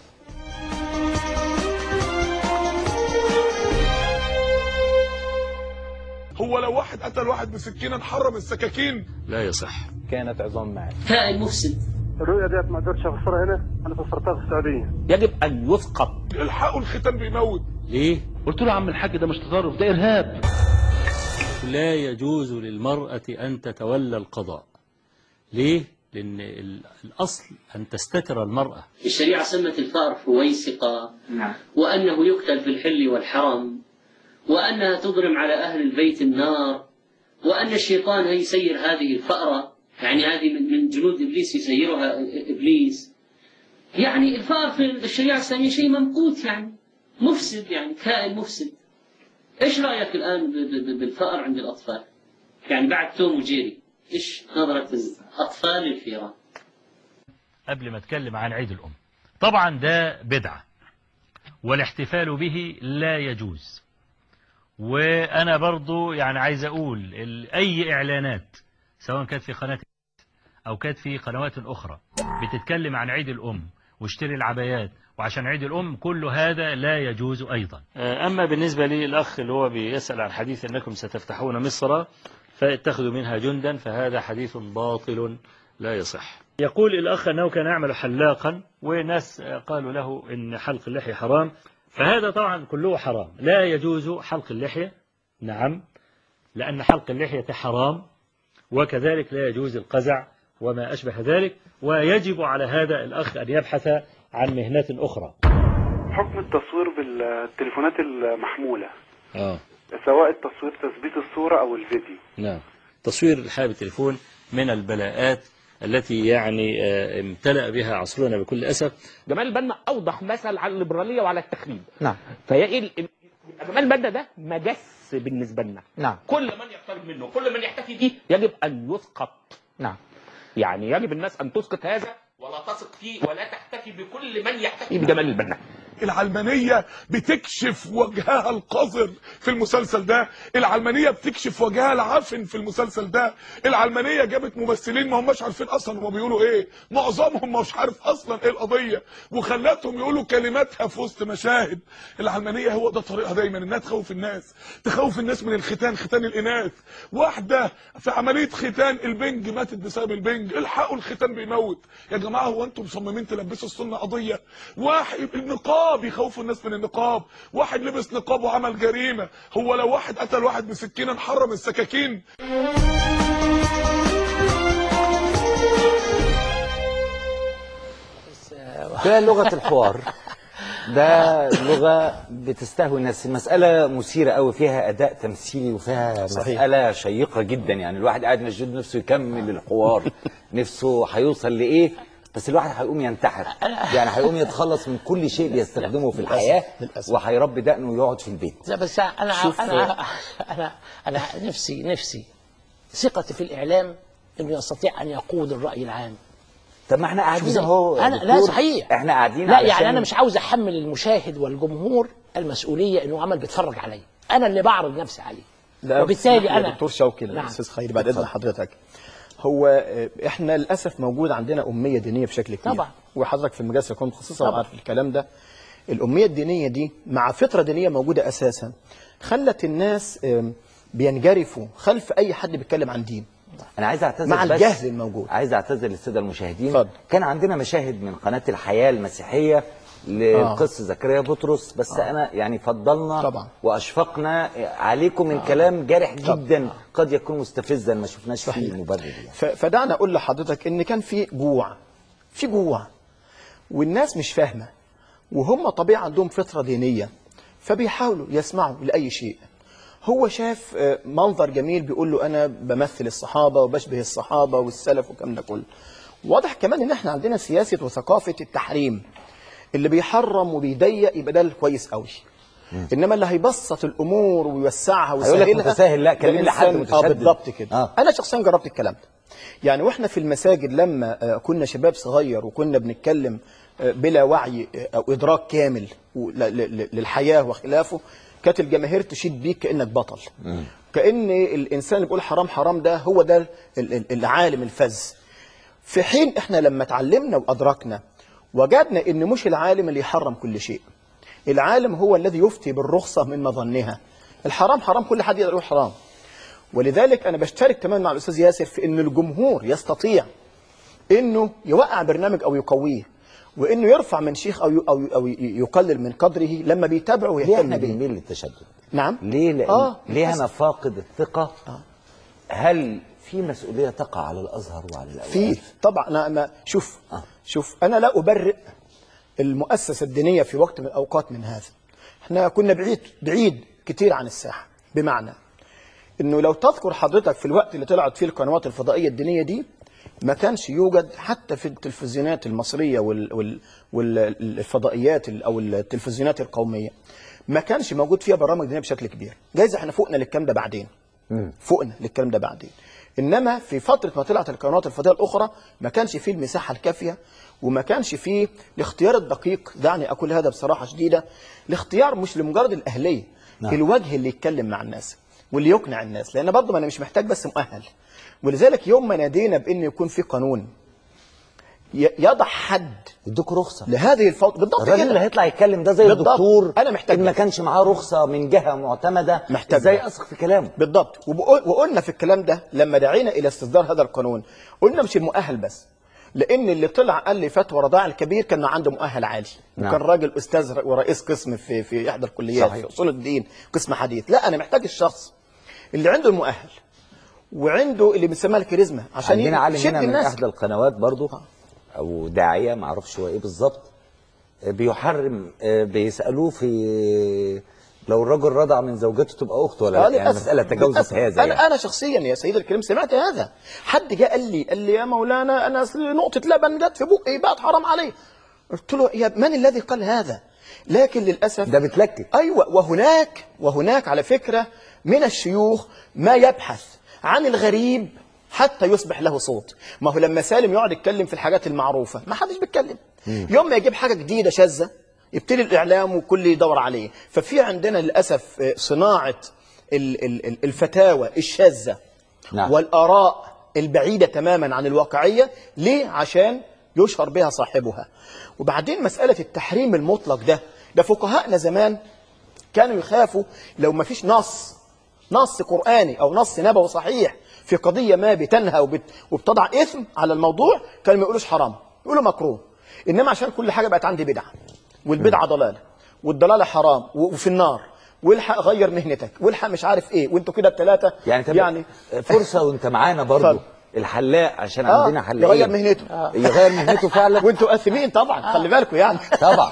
هو لو واحد قتل واحد بسكينه نحرم السكاكين لا يصح كانت عظام معي كائن مفسد الرؤية ديت ما قدرتش افسرها هنا انا فسرتها في السعودية يجب ان يسقط الحقوا الختان بيموت ليه؟ قلت له يا عم الحاج ده مش تطرف ده ارهاب لا يجوز للمرأة أن تتولى القضاء ليه؟ لأن ال- الأصل أن تستتر المرأة الشريعة سمت الفأر فويسقة نعم وأنه يقتل في الحل والحرم وأنها تضرم على أهل البيت النار وأن الشيطان يسير هذه الفأرة يعني هذه من من جنود إبليس يسيرها إبليس يعني الفأر في الشريعة الإسلامية شيء ممقوت يعني مفسد يعني كائن مفسد إيش رأيك الآن ب- ب- بالفأر عند الأطفال يعني بعد توم وجيري إيش نظرة الأطفال للفيران قبل ما أتكلم عن عيد الأم طبعا ده بدعة والاحتفال به لا يجوز وأنا برضو يعني عايز أقول ال- أي إعلانات سواء كانت في قناة أو كانت في قنوات أخرى بتتكلم عن عيد الأم واشتري العبايات وعشان عيد الأم كل هذا لا يجوز أيضا أما بالنسبة لي الأخ اللي هو بيسأل عن حديث أنكم ستفتحون مصر فاتخذوا منها جندا فهذا حديث باطل لا يصح يقول الأخ أنه كان يعمل حلاقا وناس قالوا له إن حلق اللحية حرام فهذا طبعا كله حرام لا يجوز حلق اللحية نعم لأن حلق اللحية حرام وكذلك لا يجوز القزع وما أشبه ذلك ويجب على هذا الأخ أن يبحث عن مهنة أخرى حكم التصوير بالتليفونات المحمولة آه. سواء التصوير تثبيت الصورة او الفيديو نعم تصوير الحال بالتليفون من البلاءات التي يعني آه، امتلأ بها عصرنا بكل أسف جمال البنا اوضح مثل على الليبراليه وعلى التخريب نعم فهي ال- ال- جمال البنا ده مجس بالنسبه لنا نعم كل من يقترب منه كل من يحتفي به يجب ان يسقط نعم يعني يجب الناس ان تسقط هذا ولا تثق فيه ولا تحتفي بكل من يحتفي بجمال البنا العلمانية بتكشف وجهها القذر في المسلسل ده العلمانية بتكشف وجهها العفن في المسلسل ده العلمانية جابت ممثلين ما هماش عارفين اصلا هما بيقولوا ايه معظمهم مش عارف اصلا ايه القضية وخلتهم يقولوا كلماتها في وسط مشاهد العلمانية هو ده طريقها دايما انها تخوف الناس تخوف الناس من الختان ختان الاناث واحدة في عملية ختان البنج ماتت بسبب البنج الحقوا الختان بيموت يا جماعة هو انتم مصممين تلبسوا السنة قضية واحد النقاب يخوفوا الناس من النقاب واحد لبس نقاب وعمل جريمة هو لو واحد قتل واحد بسكينة نحرم السكاكين ده لغة الحوار ده لغة بتستهوي الناس المسألة مثيرة قوي فيها أداء تمثيلي وفيها صحيح. مسألة شيقة جدا يعني الواحد قاعد مشدود نفسه يكمل الحوار نفسه هيوصل لإيه بس الواحد هيقوم ينتحر يعني هيقوم يتخلص من كل شيء بيستخدمه في الحياة وهيربي دقنه ويقعد في البيت لا بس انا شوف- انا انا انا نفسي نفسي ثقتي في الاعلام انه يستطيع ان يقود الراي العام طب ما احنا قاعدين شو اهو يا انا لا دكتور. صحيح احنا قاعدين لا علشان- يعني انا مش عاوز احمل المشاهد والجمهور المسؤوليه انه عمل بيتفرج عليا انا اللي بعرض نفسي عليه لا، وبالتالي اسمح لي يا انا دكتور شوقي نعم. الاستاذ خيري بعد اذن حضرتك هو آه، احنا للاسف موجود عندنا اميه دينيه بشكل كبير طبعا. وحضرتك في المجالس الحكوميه متخصصه طبعا. وعارف الكلام ده الاميه الدينيه دي مع فطره دينيه موجوده اساسا خلت الناس آم، بينجرفوا خلف اي حد بيتكلم عن دين انا عايز اعتذر مع بس الجهل الموجود عايز اعتذر للساده المشاهدين اتفضل. كان عندنا مشاهد من قناه الحياه المسيحيه للقس زكريا بطرس بس آه. انا يعني فضلنا طبعا. واشفقنا عليكم من كلام جارح جدا قد يكون مستفزا ما شفناش فيه مبرر يعني. ف- فدعنا اقول لحضرتك ان كان في جوع في جوع والناس مش فاهمه وهم طبيعه عندهم فطره دينيه فبيحاولوا يسمعوا لاي شيء هو شاف آه، منظر جميل بيقول له انا بمثل الصحابه وبشبه الصحابه والسلف والكلام ده كله واضح كمان ان احنا عندنا سياسه وثقافه التحريم اللي بيحرم وبيضيق يبقى ده كويس قوي انما اللي هيبسط الامور ويوسعها هيقول لك ويسهلها متساهل، لا، ده كلمني لحد إنسان- اه متشدد. بالضبط كده آه. انا شخصيا جربت الكلام ده يعني واحنا في المساجد لما آه، كنا شباب صغير وكنا بنتكلم آه، بلا وعي آه، او ادراك كامل و- ل- ل- للحياه وخلافه كانت الجماهير تشيد بيك كانك بطل كان الانسان اللي بيقول حرام حرام ده هو ده ال- ال- العالم الفذ في حين احنا لما اتعلمنا وادركنا وجدنا ان مش العالم اللي يحرم كل شيء العالم هو الذي يفتي بالرخصه من مظنها الحرام حرام كل حد يقدر يقول حرام ولذلك انا بشترك كمان مع الاستاذ ياسر في ان الجمهور يستطيع انه يوقع برنامج او يقويه وانه يرفع من شيخ او ي- او ي- او ي- يقلل من قدره لما بيتابعه ليه ويهتم احنا بيه. بنميل للتشدد نعم ليه لأن آه، ليه انا للأسف. فاقد الثقه هل في مسؤوليه تقع على الازهر وعلى الاوقاف في طبعا انا ما شوف شوف انا لا ابرئ المؤسسه الدينيه في وقت من الاوقات من هذا احنا كنا بعيد بعيد كتير عن الساحه بمعنى انه لو تذكر حضرتك في الوقت اللي طلعت فيه القنوات الفضائيه الدينيه دي ما كانش يوجد حتى في التلفزيونات المصريه وال وال والفضائيات ال- او التلفزيونات القوميه ما كانش موجود فيها برامج دينيه بشكل كبير جايز احنا فوقنا للكلام ده بعدين فوقنا للكلام ده بعدين انما في فتره ما طلعت القنوات الفضائيه الاخرى ما كانش فيه المساحه الكافيه وما كانش فيه الاختيار الدقيق دعني اقول هذا بصراحه شديده الاختيار مش لمجرد الاهليه نعم. الوجه اللي يتكلم مع الناس واللي يقنع الناس لان برضه ما انا مش محتاج بس مؤهل ولذلك يوم ما نادينا بان يكون في قانون ي- يضع حد يدوك رخصه لهذه الفوضى بالضبط الراجل كده اللي هيطلع يتكلم ده زي بالضبط. الدكتور انا محتاج ان ما ده. كانش معاه رخصه من جهه معتمده محتاج ازاي ده. اثق في كلامه بالضبط وبقول وقلنا في الكلام ده لما دعينا الى استصدار هذا القانون قلنا مش المؤهل بس لان اللي طلع قال لي فتوى رضاع الكبير كان عنده مؤهل عالي نعم. وكان راجل استاذ ورئيس قسم في في احدى الكليات صحيح. في اصول الدين قسم حديث لا انا محتاج الشخص اللي عنده المؤهل وعنده اللي بنسميها الكاريزما عشان عندنا عالم يشد هنا من الناس احدى القنوات برضو او داعيه ما اعرفش هو ايه بالظبط آه، بيحرم آه، بيسالوه في لو الرجل رضع من زوجته تبقى اخته ولا آه، لا يعني للأسف. مساله تجاوزت للأسف. هذا انا يعني. انا شخصيا يا سيدي الكريم سمعت هذا حد جاء قال لي قال لي يا مولانا انا أصل نقطه لبن جت في بقي بقت حرام علي قلت له يا من الذي قال هذا لكن للاسف ده بتلكك ايوه وهناك وهناك على فكره من الشيوخ ما يبحث عن الغريب حتى يصبح له صوت ما هو لما سالم يقعد يتكلم في الحاجات المعروفه ما حدش بيتكلم يوم ما يجيب حاجه جديده شاذه يبتدي الاعلام وكل يدور عليه ففي عندنا للاسف آه، صناعه ال- ال- ال- الفتاوى الشاذه نعم. والاراء البعيده تماما عن الواقعيه ليه عشان يشهر بها صاحبها وبعدين مساله التحريم المطلق ده ده فقهاءنا زمان كانوا يخافوا لو ما فيش نص نص قرآني أو نص نبوي صحيح في قضية ما بتنهى وبت... وبتضع إثم على الموضوع كانوا ما يقولوش حرام يقولوا مكروه إنما عشان كل حاجة بقت عندي بدعة والبدعة ضلالة والضلالة حرام و- وفي النار والحق غير مهنتك والحق مش عارف ايه وانتوا كده الثلاثه يعني طب يعني فرصه وانت معانا برضو اتفضل. الحلاق عشان آه، عندنا حلاقين يغير مهنته يغير مهنته فعلا وانتوا اثمين طبعا خلي بالكم يعني طبعا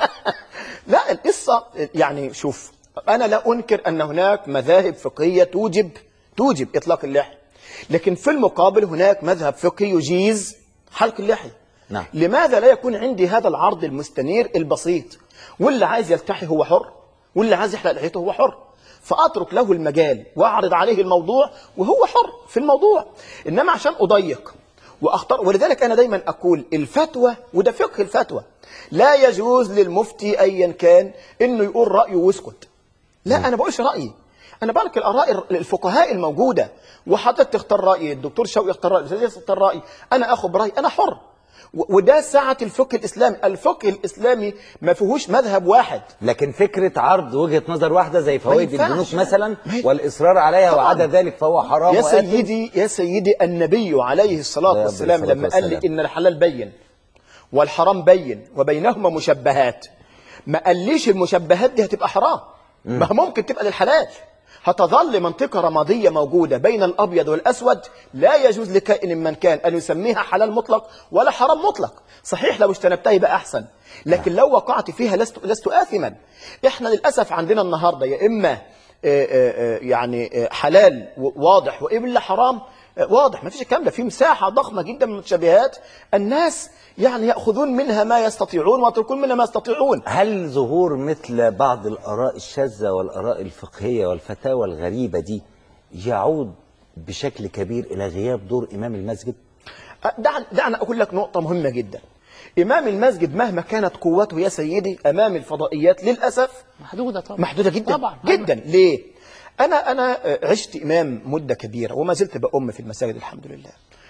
لا القصه يعني شوف انا لا انكر ان هناك مذاهب فقهيه توجب توجب اطلاق اللحيه لكن في المقابل هناك مذهب فقهي يجيز حلق اللحيه نعم لماذا لا يكون عندي هذا العرض المستنير البسيط واللي عايز يلتحي هو حر واللي عايز يحلق لحيته هو حر فاترك له المجال واعرض عليه الموضوع وهو حر في الموضوع انما عشان اضيق واختار ولذلك انا دايما اقول الفتوى وده فقه الفتوى لا يجوز للمفتي ايا كان انه يقول رايه ويسكت لا انا بقولش رايي انا بنقل اراء الفقهاء الموجوده وحضرتك تختار رايي الدكتور شوقي يختار رايي الاستاذ ياسر يختار رايي انا اخذ برايي انا حر و- وده سعة الفقه الإسلامي الفقه الإسلامي ما فيهوش مذهب واحد لكن فكرة عرض وجهة نظر واحدة زي فوائد ينفعش. البنوك مثلا والإصرار عليها طبعاً. وعدا ذلك فهو حرام يا وآثم. سيدي يا سيدي النبي عليه الصلاة عليه والسلام الصلاة لما قال لي والسلام. إن الحلال بين والحرام بين وبينهما مشبهات ما قاليش المشبهات دي هتبقى حرام ما هي ممكن تبقى للحلال هتظل منطقة رمادية موجودة بين الأبيض والأسود لا يجوز لكائن من كان أن يسميها حلال مطلق ولا حرام مطلق صحيح لو اجتنبتها يبقى أحسن لكن لو وقعت فيها لست, لست آثما إحنا للأسف عندنا النهاردة يا إما آه، آه، آه، يعني آه، حلال و- واضح وإلا حرام آه، واضح ما فيش الكلام ده في مساحة ضخمة جدا من المتشابهات الناس يعني يأخذون منها ما يستطيعون ويتركون منها ما يستطيعون هل ظهور مثل بعض الآراء الشاذة والآراء الفقهية والفتاوى الغريبة دي يعود بشكل كبير إلى غياب دور إمام المسجد؟ دعني دعني أقول لك نقطة مهمة جدا إمام المسجد مهما كانت قوته يا سيدي أمام الفضائيات للأسف محدودة طبعا محدودة جدا طبعا جدا ليه؟ أنا أنا عشت إمام مدة كبيرة وما زلت بأم في المساجد الحمد لله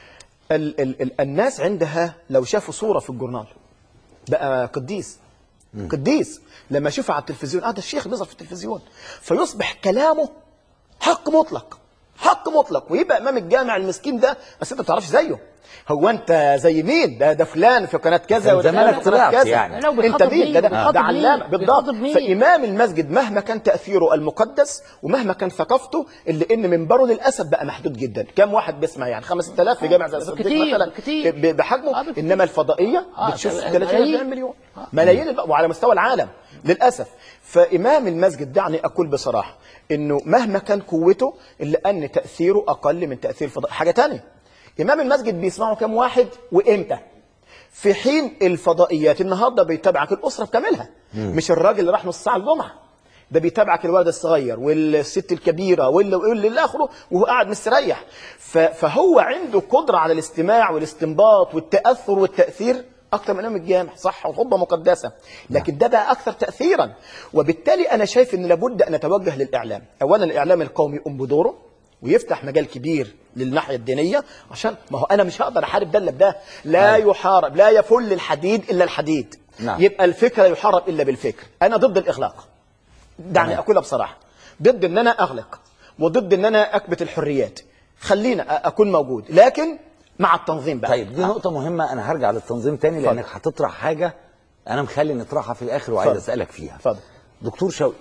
ال ال ال الناس عندها لو شافوا صورة في الجورنال بقى قديس قديس لما يشوفها على التلفزيون اه ده الشيخ بيظهر في التلفزيون فيصبح كلامه حق مطلق حق مطلق ويبقى امام الجامع المسكين ده بس انت ما تعرفش زيه هو انت زي مين ده ده فلان في قناه كذا كان وده زمانك فلان في قناة طلعت كذا. يعني. لو انت بيخاطب مين مين؟ ده ده, بيخاطب ده مين؟ علامه بالضبط بيخاطب مين؟ فامام المسجد مهما كان تاثيره المقدس ومهما كان ثقافته اللي ان منبره للاسف بقى محدود جدا كم واحد بيسمع يعني 5000 في جامع زي الصديق كتير، مثلا كتير. ب- بحجمه انما الفضائيه آه، بتشوف طب- 30 ملايين. 40 مليون ملايين الب- وعلى مستوى العالم للاسف فامام المسجد دعني اقول بصراحه انه مهما كان قوته الا ان تاثيره اقل من تاثير الفضاء حاجه تانية امام المسجد بيسمعه كم واحد وامتى في حين الفضائيات النهارده بيتابعك الاسره بكاملها مم. مش الراجل اللي راح نص ساعه الجمعه ده بيتابعك الولد الصغير والست الكبيره واللي واللي الى اخره وهو قاعد مستريح ف- فهو عنده قدره على الاستماع والاستنباط والتاثر والتاثير اكثر من امام الجامع صح وخطبه مقدسه لكن ده بقى اكثر تاثيرا وبالتالي انا شايف ان لابد ان نتوجه للاعلام اولا الاعلام القومي يقوم بدوره ويفتح مجال كبير للناحيه الدينيه عشان ما هو انا مش هقدر احارب ده الا بده لا يحارب لا يفل الحديد الا الحديد نعم. يبقى الفكر لا يحارب الا بالفكر انا ضد الاغلاق دعني اقولها بصراحه ضد ان انا اغلق وضد ان انا اكبت الحريات خلينا أ- اكون موجود لكن مع التنظيم بقى طيب دي نقطة مهمة أنا هرجع للتنظيم تاني اتفضل. لأنك هتطرح حاجة أنا مخلي نطرحها في الآخر وعايز اتفضل. أسألك فيها اتفضل دكتور شوقي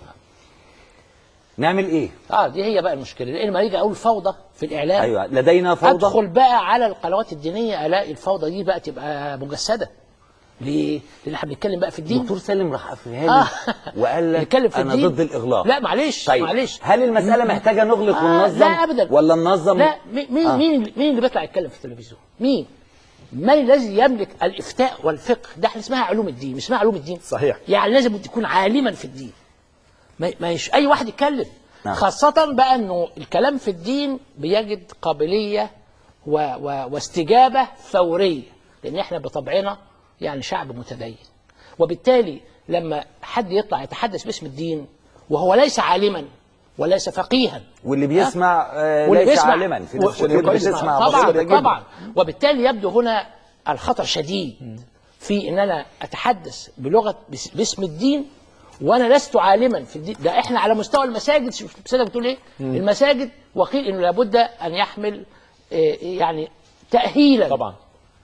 نعمل إيه؟ اه دي هي بقى المشكله لان ما يجي اقول فوضى في الاعلام أيوة لدينا فوضى ادخل بقى على القنوات الدينيه الاقي الفوضى دي بقى تبقى مجسده ليه؟ لان احنا بنتكلم بقى في الدين دكتور سالم راح قفلها لي آه. وقال لك نتكلم في أنا الدين. ضد الإغلاق لا معلش طيب معلش هل المسألة محتاجة نغلق آه وننظم لا ابدا ولا ننظم لا مي- مين آه. مين مين اللي بيطلع يتكلم في التلفزيون؟ مين؟ من الذي يملك الافتاء والفقه؟ ده احنا اسمها علوم الدين مش اسمها علوم الدين صحيح يعني لازم تكون عالما في الدين ما ما يش اي واحد يتكلم نعم. خاصة بقى انه الكلام في الدين بيجد قابلية و و واستجابة فورية لان احنا بطبعنا يعني شعب متدين وبالتالي لما حد يطلع يتحدث باسم الدين وهو ليس عالما وليس فقيها واللي بيسمع آه واللي ليس بيسمع عالما في و- نفس واللي الوقت بيسمع بتسمع طبعا بسيطة جداً. طبعا وبالتالي يبدو هنا الخطر شديد في ان انا اتحدث بلغه بس- باسم الدين وانا لست عالما في الدين ده احنا على مستوى المساجد شوف المساجد بتقول ايه مم. المساجد وقيل انه لابد ان يحمل آه، يعني تاهيلا طبعا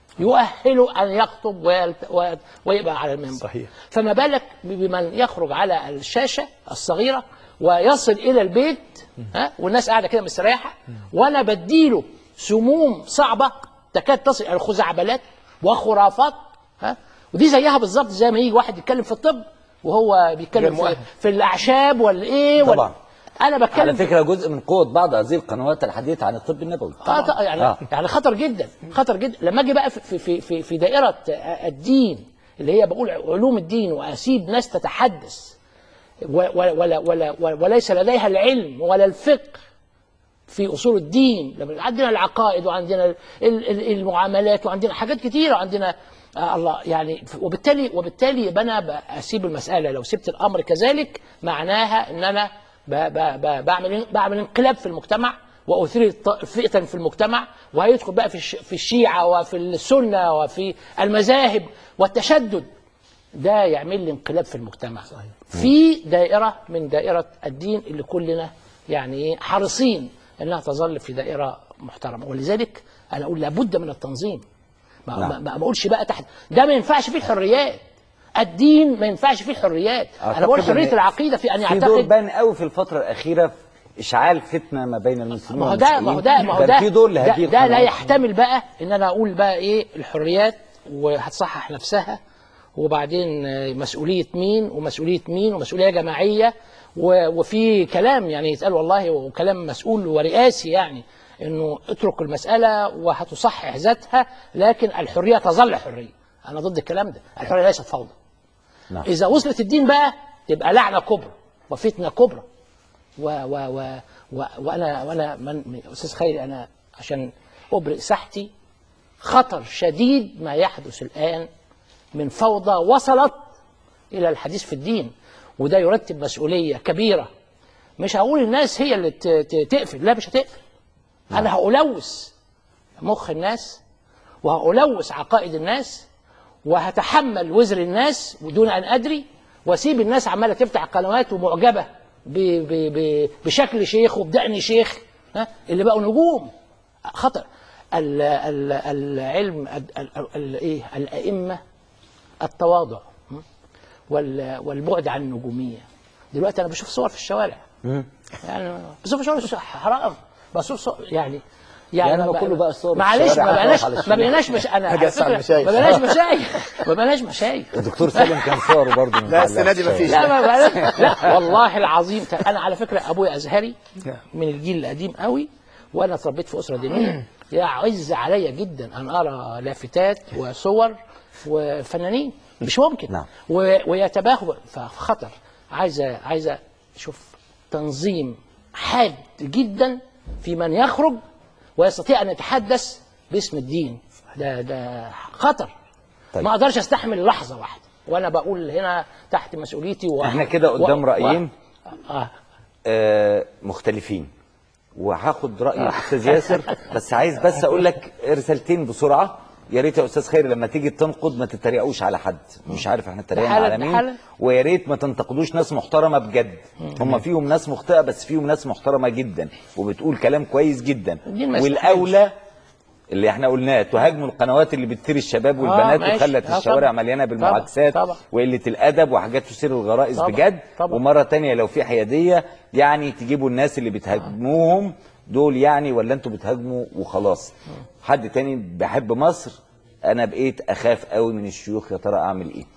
يؤهل ان يخطب ويلت- و- ويبقى على المنبر صحيح فما بالك بمن يخرج على الشاشه الصغيره ويصل الى البيت ها والناس قاعده كده مستريحه وانا بديله سموم صعبه تكاد تصل الى الخزعبلات وخرافات ها ودي زيها بالظبط زي ما يجي واحد يتكلم في الطب وهو بيتكلم غير في, مؤهل. في الاعشاب ولا ايه ولا طبعا. انا بتكلم على فكرة جزء من قوة بعض هذه القنوات الحديثة عن الطب النبوي اه طبعا يعني آه. آه. يعني خطر جدا خطر جدا لما اجي بقى في في في في دائره الدين اللي هي بقول علوم الدين واسيب ناس تتحدث و- و- ولا ولا وليس لديها العلم ولا الفقه في اصول الدين لما عندنا العقائد وعندنا ال- ال- المعاملات وعندنا حاجات كتيره وعندنا آه الله يعني وبالتالي وبالتالي يبقى انا اسيب المساله لو سبت الامر كذلك معناها ان انا ب ب ب بعمل بعمل انقلاب في المجتمع واثير الط- فتن في المجتمع وهيدخل بقى في الش- في الشيعه وفي السنه وفي المذاهب والتشدد ده يعمل لي انقلاب في المجتمع صحيح. في دائره من دائره الدين اللي كلنا يعني إيه حريصين انها تظل في دائره محترمه ولذلك انا اقول لابد من التنظيم ما, نعم. ما, ما بقولش بقى تحت ده ما ينفعش فيه الحريات الدين ما ينفعش فيه الحريات انا بقول أعتقد حريه إن العقيده في ان في دور يعتقد بان قوي في الفتره الاخيره في اشعال فتنه ما بين المسلمين ما هو ده ما هو ده ما هو كان ده في دور ده, لهذه ده لا القنوات. يحتمل بقى ان انا اقول بقى ايه الحريات وهتصحح نفسها وبعدين آه، مسؤوليه مين ومسؤوليه مين ومسؤوليه جماعيه و- وفي كلام يعني يتقال والله وكلام مسؤول ورئاسي يعني انه اترك المساله وهتصحح ذاتها لكن الحريه تظل حريه انا ضد الكلام ده الحريه ليست فوضى نعم. اذا وصلت الدين بقى تبقى لعنه كبرى وفتنه كبرى و و و و وانا وانا من من- استاذ خيري انا عشان ابرئ ساحتي خطر شديد ما يحدث الان من فوضى وصلت الى الحديث في الدين وده يرتب مسؤوليه كبيره مش هقول الناس هي اللي ت- ت- تقفل لا مش هتقفل انا هألوث مخ الناس وهألوث عقائد الناس وهتحمل وزر الناس بدون ان ادري واسيب الناس عماله تفتح قنوات ومعجبه ب ب ب بشكل شيخ وبدقن شيخ ها اللي بقوا نجوم خطر ال ال العلم ال ال ال ايه الائمه التواضع م? وال والبعد عن النجوميه دلوقتي انا بشوف صور في الشوارع يعني بشوف صور في الشوارع حرام بشوف صور يعني يعني ما ما كله بقى صور في معلش الشوارع ما بقناش على ما الشمال. بقناش مش انا على هجس على فكره المشايخ. ما بقناش مشايخ ما بقناش مشايخ الدكتور سالم كان صوره برضه لا، السنة دي مفيش. لا ما بقناش لا والله العظيم انا على فكره ابويا ازهري من الجيل القديم قوي وانا اتربيت في اسره دينيه يعز عليا جدا ان ارى لافتات وصور وفنانين مش ممكن نعم. و- ويتباهوا فخطر عايزه عايزه شوف تنظيم حاد جدا في من يخرج ويستطيع ان يتحدث باسم الدين ده ده خطر طيب. ما اقدرش استحمل لحظه واحده وانا بقول هنا تحت مسؤوليتي و... احنا كده قدام و- رايين و... آه. آه مختلفين وهاخد راي الاستاذ ياسر بس عايز بس اقول لك رسالتين بسرعه يا ريت يا استاذ خير لما تيجي تنقد ما تتريقوش على حد مش عارف احنا اتريقنا حالة- على ده مين حالة. ويا ريت ما تنتقدوش ناس محترمه بجد هم فيهم ناس مخطئه بس فيهم ناس محترمه جدا وبتقول كلام كويس جدا الدين ما والاولى اللي احنا قلناه تهاجموا القنوات اللي بتثير الشباب والبنات ماشي. وخلت آه، الشوارع طبعا. مليانه طبعا. بالمعاكسات طبعا. وقله الادب وحاجات تثير الغرائز طبعا. بجد طبعا. ومره تانية لو في حياديه يعني تجيبوا الناس اللي بتهاجموهم دول يعني ولا انتوا بتهاجموا وخلاص حد تاني بحب مصر انا بقيت اخاف قوي من الشيوخ يا ترى اعمل ايه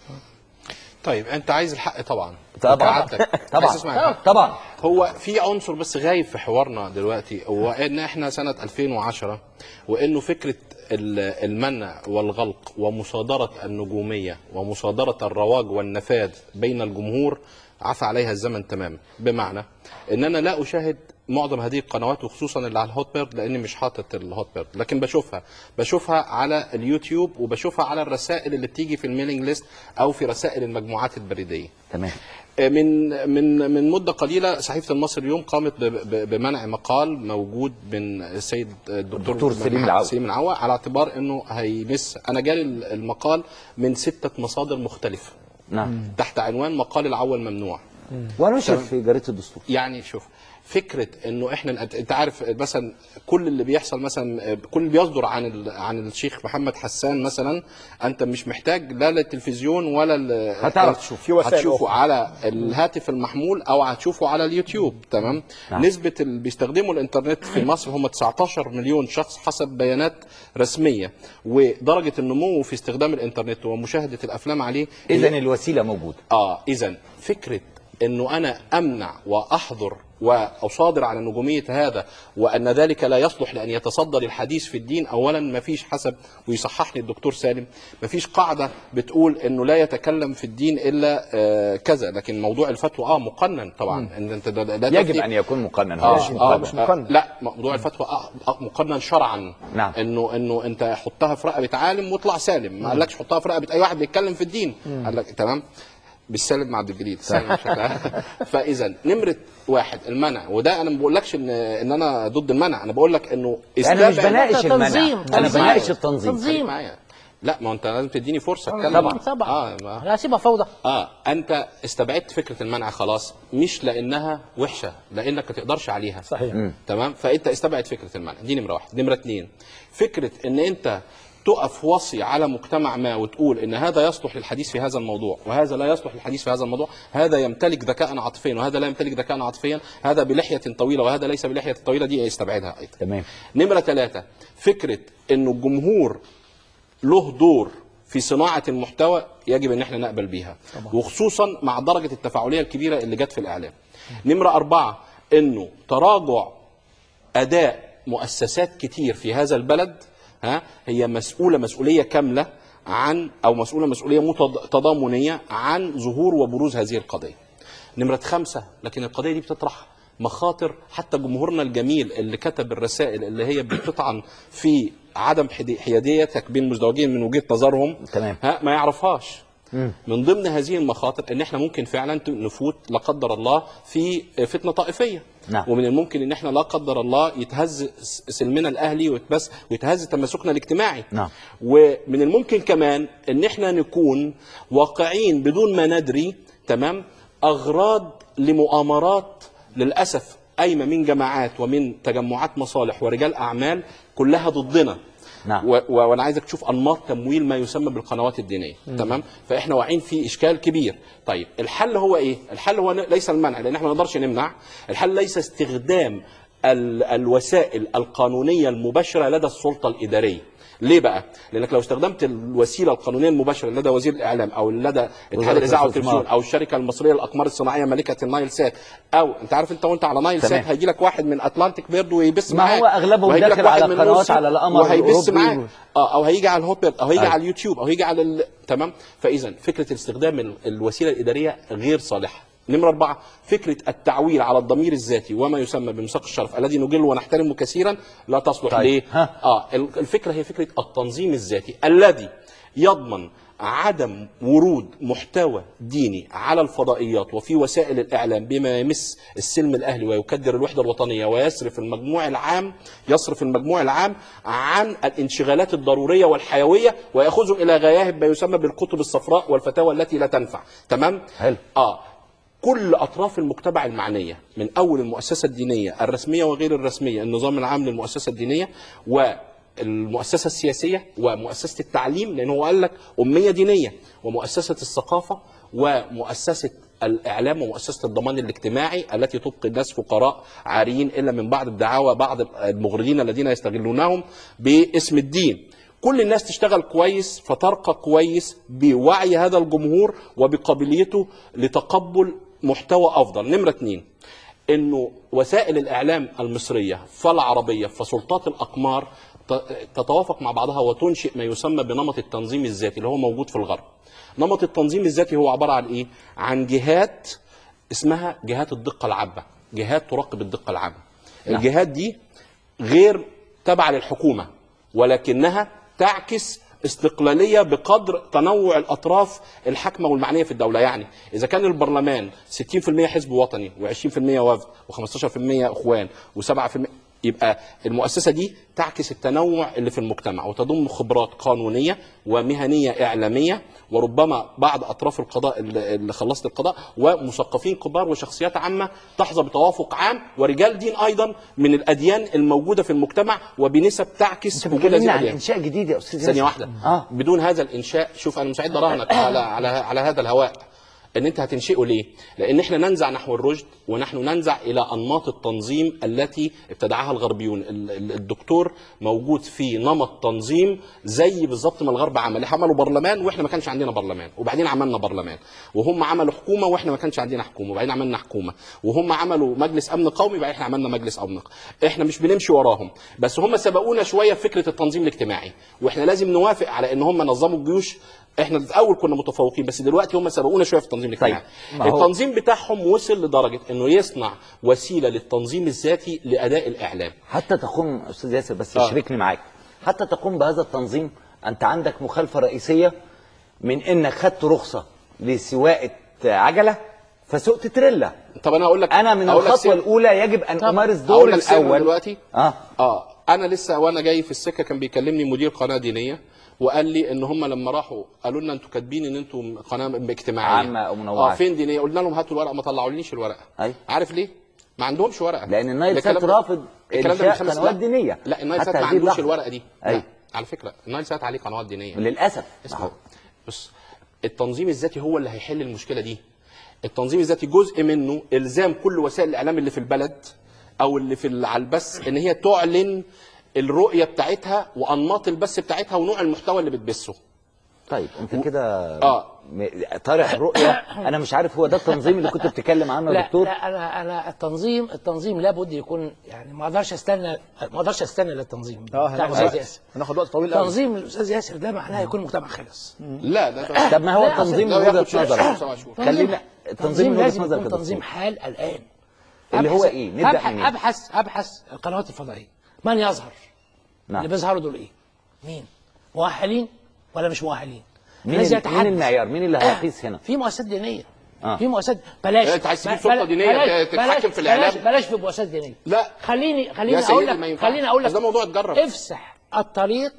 طيب انت عايز الحق طبعا طبعا. وكعادتك. طبعا. عايز تسمع الحق. طبعا هو في عنصر بس غايب في حوارنا دلوقتي هو ان احنا سنه 2010 وانه فكره ال- المنع والغلق ومصادره النجوميه ومصادره الرواج والنفاذ بين الجمهور عفى عليها الزمن تماما بمعنى ان انا لا اشاهد معظم هذه القنوات وخصوصا اللي على الهوت بيرد لاني مش حاطط الهوت بيرد لكن بشوفها بشوفها على اليوتيوب وبشوفها على الرسائل اللي بتيجي في الميلينج ليست او في رسائل المجموعات البريديه تمام من من من مده قليله صحيفه المصري اليوم قامت ب- ب- بمنع مقال موجود من السيد الدكتور الدكتور سليم العوا. سليم العوا على اعتبار انه هيمس انا جالي المقال من سته مصادر مختلفه نعم تحت عنوان مقال العوا الممنوع ونشر تمام. في جريده الدستور يعني شوف فكره انه احنا انت عارف مثلا كل اللي بيحصل مثلا كل اللي بيصدر عن ال- عن الشيخ محمد حسان مثلا انت مش محتاج لا للتلفزيون ولا ال- هتعرف تشوف. في وسائل هتشوفه أخرى. على الهاتف المحمول او هتشوفه على اليوتيوب تمام نعم. نسبه اللي بيستخدموا الانترنت في مصر هم 19 مليون شخص حسب بيانات رسميه ودرجه النمو في استخدام الانترنت ومشاهده الافلام عليه اذا الوسيله موجوده اه اذا فكره انه انا امنع واحظر واصادر على نجوميه هذا وان ذلك لا يصلح لان يتصدر الحديث في الدين اولا ما فيش حسب ويصححني الدكتور سالم ما فيش قاعده بتقول انه لا يتكلم في الدين الا آه كذا لكن موضوع الفتوى اه مقنن طبعا ان انت ده- ده يجب تفتي- ان يكون مقنن آه هو آه مش آه مقنن لا موضوع الفتوى آه آه مقنن شرعا نعم. انه انه انت حطها في رقبه عالم واطلع سالم ما قالكش حطها في رقبه اي واحد بيتكلم في الدين مم. قال لك تمام بالسالب مع الجديد السالب بشكل عام. فاذا نمره واحد المنع وده انا ما بقولكش ان ان انا ضد المنع انا بقول لك انه أنا مش استبعد- بناقش المنع. تنظيم. أنا تنظيم. بناقش التنظيم. تنظيم. معايا لا ما هو انت لازم تديني فرصه اتكلم طبعا طبعا اه ما- لا سيبها فوضى اه انت استبعدت فكره المنع خلاص مش لانها وحشه لانك ما تقدرش عليها صحيح تمام فانت استبعد فكره المنع دي نمره واحد نمره اتنين فكره ان انت تقف وصي على مجتمع ما وتقول ان هذا يصلح للحديث في هذا الموضوع وهذا لا يصلح للحديث في هذا الموضوع هذا يمتلك ذكاء عاطفيا وهذا لا يمتلك ذكاء عاطفيا هذا بلحيه طويله وهذا ليس بلحيه طويله دي استبعدها ايضا تمام نمره ثلاثه فكره انه الجمهور له دور في صناعه المحتوى يجب ان احنا نقبل بيها وخصوصا مع درجه التفاعليه الكبيره اللي جت في الاعلام نمره اربعه انه تراجع اداء مؤسسات كتير في هذا البلد ها هي مسؤوله مسؤوليه كامله عن او مسؤوله مسؤوليه متض- تضامنيه عن ظهور وبروز هذه القضيه. نمره خمسه لكن القضيه دي بتطرح مخاطر حتى جمهورنا الجميل اللي كتب الرسائل اللي هي بتطعن في عدم حدي- حياديتك بين مزدوجين من وجهه نظرهم تمام ها ما يعرفهاش من ضمن هذه المخاطر ان احنا ممكن فعلا ت- نفوت لا قدر الله في فتنه طائفيه نعم. ومن الممكن ان احنا لا قدر الله يتهز س- سلمنا الاهلي ويتبس ويتهز تماسكنا الاجتماعي نعم ومن الممكن كمان ان احنا نكون واقعين بدون ما ندري تمام اغراض لمؤامرات للاسف قايمه من جماعات ومن تجمعات مصالح ورجال اعمال كلها ضدنا نعم. و- و- وانا عايزك تشوف انماط تمويل ما يسمى بالقنوات الدينيه مم. تمام فاحنا واقعين في اشكال كبير طيب الحل هو ايه الحل هو ن- ليس المنع لان احنا ما نقدرش نمنع الحل ليس استخدام ال- الوسائل القانونيه المباشره لدى السلطه الاداريه ليه بقى؟ لانك لو استخدمت الوسيله القانونيه المباشره لدى وزير الاعلام او لدى اتحاد وزارة الاذاعه الاستثمار. والتلفزيون او الشركه المصريه للاقمار الصناعيه ملكه النايل سات او انت عارف انت وانت على نايل تمام. سات هيجي لك واحد من اتلانتيك بيرد ويبث ما معاك هو أغلبهم وهيجي لك داخل واحد على من قنوات روسيا على القمر وهيبث الأوروبي معاك و- اه او هيجي على الهوت بيرد او هيجي أيوة. على اليوتيوب او هيجي على ال... تمام فاذا فكره استخدام ال- الوسيله الاداريه غير صالحه نمرة أربعة فكرة التعويل على الضمير الذاتي وما يسمى بميثاق الشرف الذي نجل ونحترمه كثيرا لا تصلح طيب. ليه؟ اه ال- الفكرة هي فكرة التنظيم الذاتي الذي يضمن عدم ورود محتوى ديني على الفضائيات وفي وسائل الاعلام بما يمس السلم الاهلي ويكدر الوحده الوطنيه ويصرف المجموع العام يصرف المجموع العام عن الانشغالات الضروريه والحيويه وياخذهم الى غياهب ما يسمى بالكتب الصفراء والفتاوى التي لا تنفع تمام حلو اه كل اطراف المجتمع المعنيه من اول المؤسسه الدينيه الرسميه وغير الرسميه النظام العام للمؤسسه الدينيه والمؤسسه السياسيه ومؤسسه التعليم لان هو قال لك اميه دينيه ومؤسسه الثقافه ومؤسسه الاعلام ومؤسسه الضمان الاجتماعي التي تبقي الناس فقراء عاريين الا من بعض الدعاوى بعض المغرضين الذين يستغلونهم باسم الدين كل الناس تشتغل كويس فترقى كويس بوعي هذا الجمهور وبقابليته لتقبل محتوى افضل نمره اتنين انه وسائل الاعلام المصريه فالعربيه فسلطات الاقمار ت- تتوافق مع بعضها وتنشئ ما يسمى بنمط التنظيم الذاتي اللي هو موجود في الغرب نمط التنظيم الذاتي هو عباره عن ايه عن جهات اسمها جهات الدقه العامه جهات تراقب الدقه العامه نعم. الجهات دي غير تابعه للحكومه ولكنها تعكس استقلاليه بقدر تنوع الاطراف الحاكمه والمعنيه في الدوله يعني اذا كان البرلمان 60% حزب وطني و20% وفد و15% اخوان و7% يبقى المؤسسه دي تعكس التنوع اللي في المجتمع وتضم خبرات قانونيه ومهنيه اعلاميه وربما بعض اطراف القضاء اللي اللي خلصت القضاء ومثقفين كبار وشخصيات عامه تحظى بتوافق عام ورجال دين ايضا من الاديان الموجوده في المجتمع وبنسب تعكس وجود هذه بتكلمنا عن الاديان انشاء جديد يا استاذ ثانية ياسر. واحدة اه بدون هذا الإنشاء شوف أنا مساعد براهنك على على على هذا الهواء ان انت هتنشئه ليه؟ لان احنا ننزع نحو الرشد ونحن ننزع الى انماط التنظيم التي ابتدعها الغربيون، ال- ال- الدكتور موجود في نمط تنظيم زي بالظبط ما الغرب عمل، عملوا برلمان واحنا ما كانش عندنا برلمان، وبعدين عملنا برلمان، وهم عملوا حكومه واحنا ما كانش عندنا حكومه، وبعدين عملنا حكومه، وهم عملوا مجلس امن قومي بعدين احنا عملنا مجلس امن احنا مش بنمشي وراهم، بس هم سبقونا شويه في فكره التنظيم الاجتماعي، واحنا لازم نوافق على ان هم نظموا الجيوش احنا الاول كنا متفوقين بس دلوقتي هم سبقونا شويه في التنظيم الاجتماعي ما هو- التنظيم بتاعهم وصل لدرجه انه يصنع وسيله للتنظيم الذاتي لاداء الاعلام حتى تقوم استاذ ياسر بس آه. يشركني معاك حتى تقوم بهذا التنظيم انت عندك مخالفه رئيسيه من انك خدت رخصه لسواقه عجله فسقت تريلا طب انا هقول لك انا من هقول لك الخطوه سر- الاولى يجب ان امارس أقول دوري لك سر الاول دلوقتي اه اه انا لسه وانا جاي في السكه كان بيكلمني مدير قناه دينيه وقال لي ان هم لما راحوا قالوا لنا انتوا كاتبين ان انتوا قناه اجتماعيه عامة أو منوعة. اه فين دينيه قلنا لهم هاتوا الورقه ما طلعوليش الورقه أيوة. عارف ليه ما عندهمش ورقه لان النايل الكلام سات ده- رافض الكلام ده من انشاء خمس قنوات لا. دينيه لا النايل حتى سات ما هذه عندوش اللحظة. الورقه دي أيوة. لا على فكره النايل سات عليه قنوات دينيه للاسف اسمع بص التنظيم الذاتي هو اللي هيحل المشكله دي التنظيم الذاتي جزء منه الزام كل وسائل الاعلام اللي في البلد او اللي في ال- على البث ان هي تعلن الرؤيه بتاعتها وانماط البث بتاعتها ونوع المحتوى اللي بتبثه طيب انت كده اه م- طارح الرؤيه انا مش عارف هو ده التنظيم اللي كنت بتتكلم عنه يا لا دكتور لا انا انا التنظيم التنظيم لابد يكون يعني ما اقدرش استنى ما اقدرش استنى للتنظيم اه بتاع هناخد الاستاذ وقت ياسر هناخد وقت طويل قوي تنظيم الاستاذ ياسر ده معناه يكون المجتمع خلص لا ده طب ما هو لا، التنظيم لا من ياخد وجهه شهر، نظرك سبع شهور. خلينا التنظيم من وجهه لازم نظرك يكون يا تنظيم دكتور حال الان اللي هو أبحث- ايه نبدا أبحث- منين ابحث ابحث القنوات الفضائيه من يظهر نعم. اللي بيظهروا دول ايه مين مؤهلين ولا مش مؤهلين مين الذي ال- يتحدث. مين المعيار مين اللي هيقيس هنا في مؤسسات دينيه آه. في مؤسسات بلاش انت عايز تجيب بلا- سلطة دينية بلاش- تتحكم بلاش- في الإعلام؟ بلاش, بلاش في مؤسسات دينيه لا خليني خليني يا اقول سيدي ما لك ينفعش. خليني اقول لك بس ده موضوع اتجرب. افسح الطريق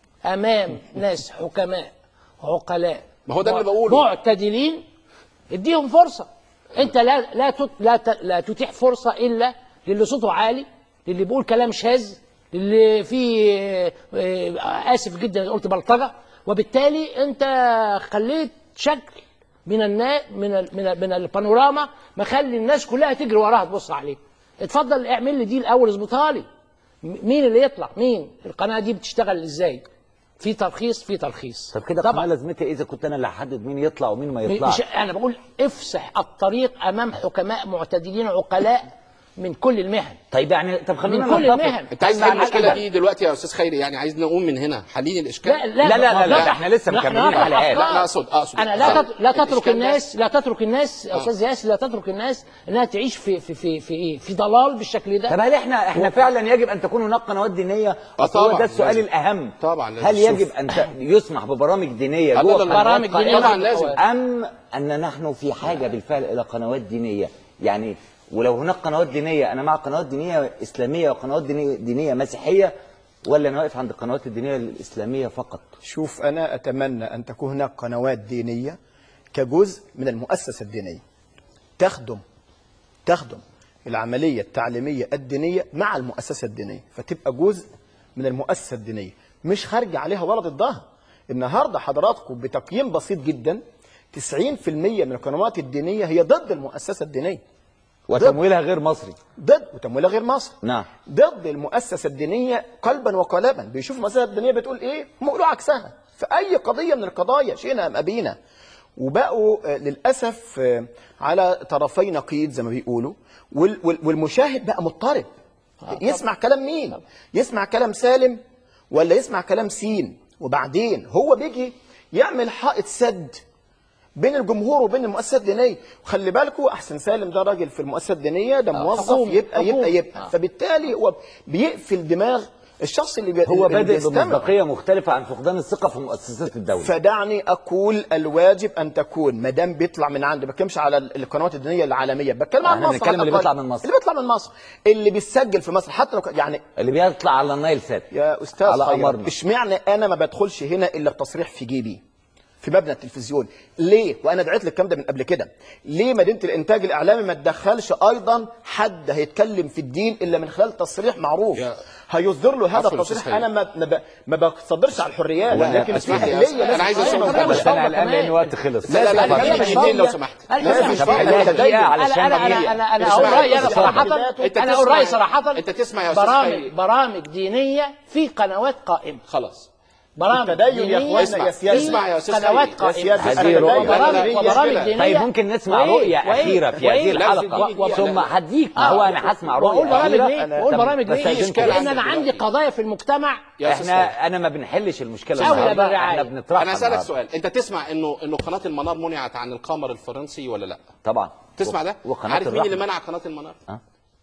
امام ناس حكماء عقلاء ما هو ده اللي بقوله. معتدلين اديهم فرصه انت لا لا تت لا ت- لا تتيح فرصه الا للي صوته عالي للي بيقول كلام شاذ للي فيه آه، آه، اسف جدا قلت بلطجه وبالتالي انت خليت شكل من النا من ال من, ال من البانوراما مخلي الناس كلها تجري وراها تبص عليه اتفضل اعمل لي دي الاول اظبطها لي م- مين اللي يطلع مين القناه دي بتشتغل ازاي في ترخيص في ترخيص طب كده قناه لازمتها ايه اذا كنت انا اللي هحدد مين يطلع ومين ما م- يطلعش مش انا بقول افسح الطريق امام حكماء معتدلين عقلاء من كل المهن طيب يعني طب خلينا من كل نتفق. المهن انت عايز مع تحل المشكله الأقل. دي دلوقتي يا استاذ خيري يعني عايز نقوم من هنا حلين الاشكال لا لا، لا لا، لا، ما- ده احنا لسه نحن مكملين نطرح حلقات. أفكار. لا، أقصد- أقصد. انا لا تت- لا تترك الإشكال ده- الناس لا تترك الناس يا استاذ ياسر لا تترك الناس انها تعيش في في في في ايه في ضلال بالشكل ده طب هل احنا احنا فعلا يجب ان تكون هناك قنوات دينيه اصل هو طبعاً، ده السؤال لازم. الاهم طبعا لازم. هل شوف. يجب ان ت- يسمح ببرامج دينيه لا، جوه لا، لا، قنوات برامج دينية قائمة طبعاً لازم. ام ان نحن في حاجه بالفعل الى قنوات دينيه يعني ولو هناك قنوات دينيه انا مع قنوات دينيه اسلاميه وقنوات دينيه, دينية مسيحيه ولا انا واقف عند القنوات الدينيه الاسلاميه فقط شوف أنا أتمنى أن تكون هناك قنوات دينية كجزء من المؤسسة الدينية تخدم تخدم العملية التعليمية الدينية مع المؤسسة الدينية فتبقى جزء من المؤسسة الدينية مش خارجة عليها ولا ضدها النهاردة حضراتكم بتقييم بسيط جدا 90% من القنوات الدينية هي ضد المؤسسة الدينية وتمويلها غير مصري ضد وتمويلها غير مصري نعم ضد المؤسسة الدينية قلبا وقالبا بيشوف المؤسسة الدينية بتقول ايه هم يقولوا عكسها في اي قضية من القضايا شئنا ام ابينا وبقوا آه، للاسف آه، على طرفي نقيض زي ما بيقولوا وال- وال- والمشاهد بقى مضطرب يسمع كلام مين يسمع كلام سالم ولا يسمع كلام سين وبعدين هو بيجي يعمل حائط سد بين الجمهور وبين المؤسسات الدينيه وخلي بالكوا احسن سالم ده راجل في المؤسسه الدينيه ده آه، موظف حكومي، يبقى حكومي. يبقى يبقى آه. فبالتالي هو بيقفل دماغ الشخص اللي بي... هو اللي بادئ بيستمع. بمصداقيه مختلفه عن فقدان الثقه في مؤسسات الدوله فدعني اقول الواجب ان تكون ما دام بيطلع من عند ما بتكلمش على ال- القنوات الدينيه العالميه بتكلم عن احنا مصر بنتكلم على اللي الأقل. بيطلع من مصر. اللي بيطلع من مصر اللي بيسجل في مصر حتى لو كان- يعني اللي بيطلع على النايل سات يا استاذ على خيرت أمرنا. اشمعنى انا ما بدخلش هنا الا بتصريح في جيبي في مبنى التلفزيون ليه وانا دعيت للكلام ده من قبل كده ليه مدينه الانتاج الاعلامي ما تدخلش ايضا حد هيتكلم في الدين الا من خلال تصريح معروف يا- هيصدر له هذا عفوا يا التصريح أستاذ انا ما ما, ب- ما بصدرش على الحريات لا، لكن في اسمح لي، اهليه أنا لازم عايز تكون أسأل موجودة. بس انا قلقان لان الوقت خلص لا لا لا لا، خلينا مش في دقيقة لو فاضية. سمحت أنا لا، مش مش فاضية. فاضية. خليها دقيقة انا علشان انا انا هي- انا, أنا اسمع اقول يا رايي انا أستاذ صراحه انت انا اقول تسمع- رايي صراحه انت تسمع يا استاذ برامج خيري برامج دينيه في قنوات قائمه خلاص برامج التدين يا دينية اخوانا يا في سياسة. اسمع يا أستاذ قنوات خيري. قائمه يا سياسة. هذه رؤية. وبرامج وبرامج دينيه طيب ممكن نسمع وإيه؟ رؤية وإيه؟ أخيرة في وإيه؟ هذه لازم الحلقة دقيقة. ثم هديك ما هو أنا هسمع واقول رؤية برامج أخيرة ليه؟ واقول برامج ليه؟ بستأذنكم. لان انا عندي قضايا في المجتمع يا أستاذ احنا أنا ما بنحلش المشكلة أولى النهاردة بالرعاية. احنا بنطرحها انا اسالك النهاردة. سؤال انت تسمع انه انه قناه المنار منعت عن القمر الفرنسي ولا لا طبعا تسمع ده وقناة عارف مين الرحمة. اللي منع قناه المنار أه؟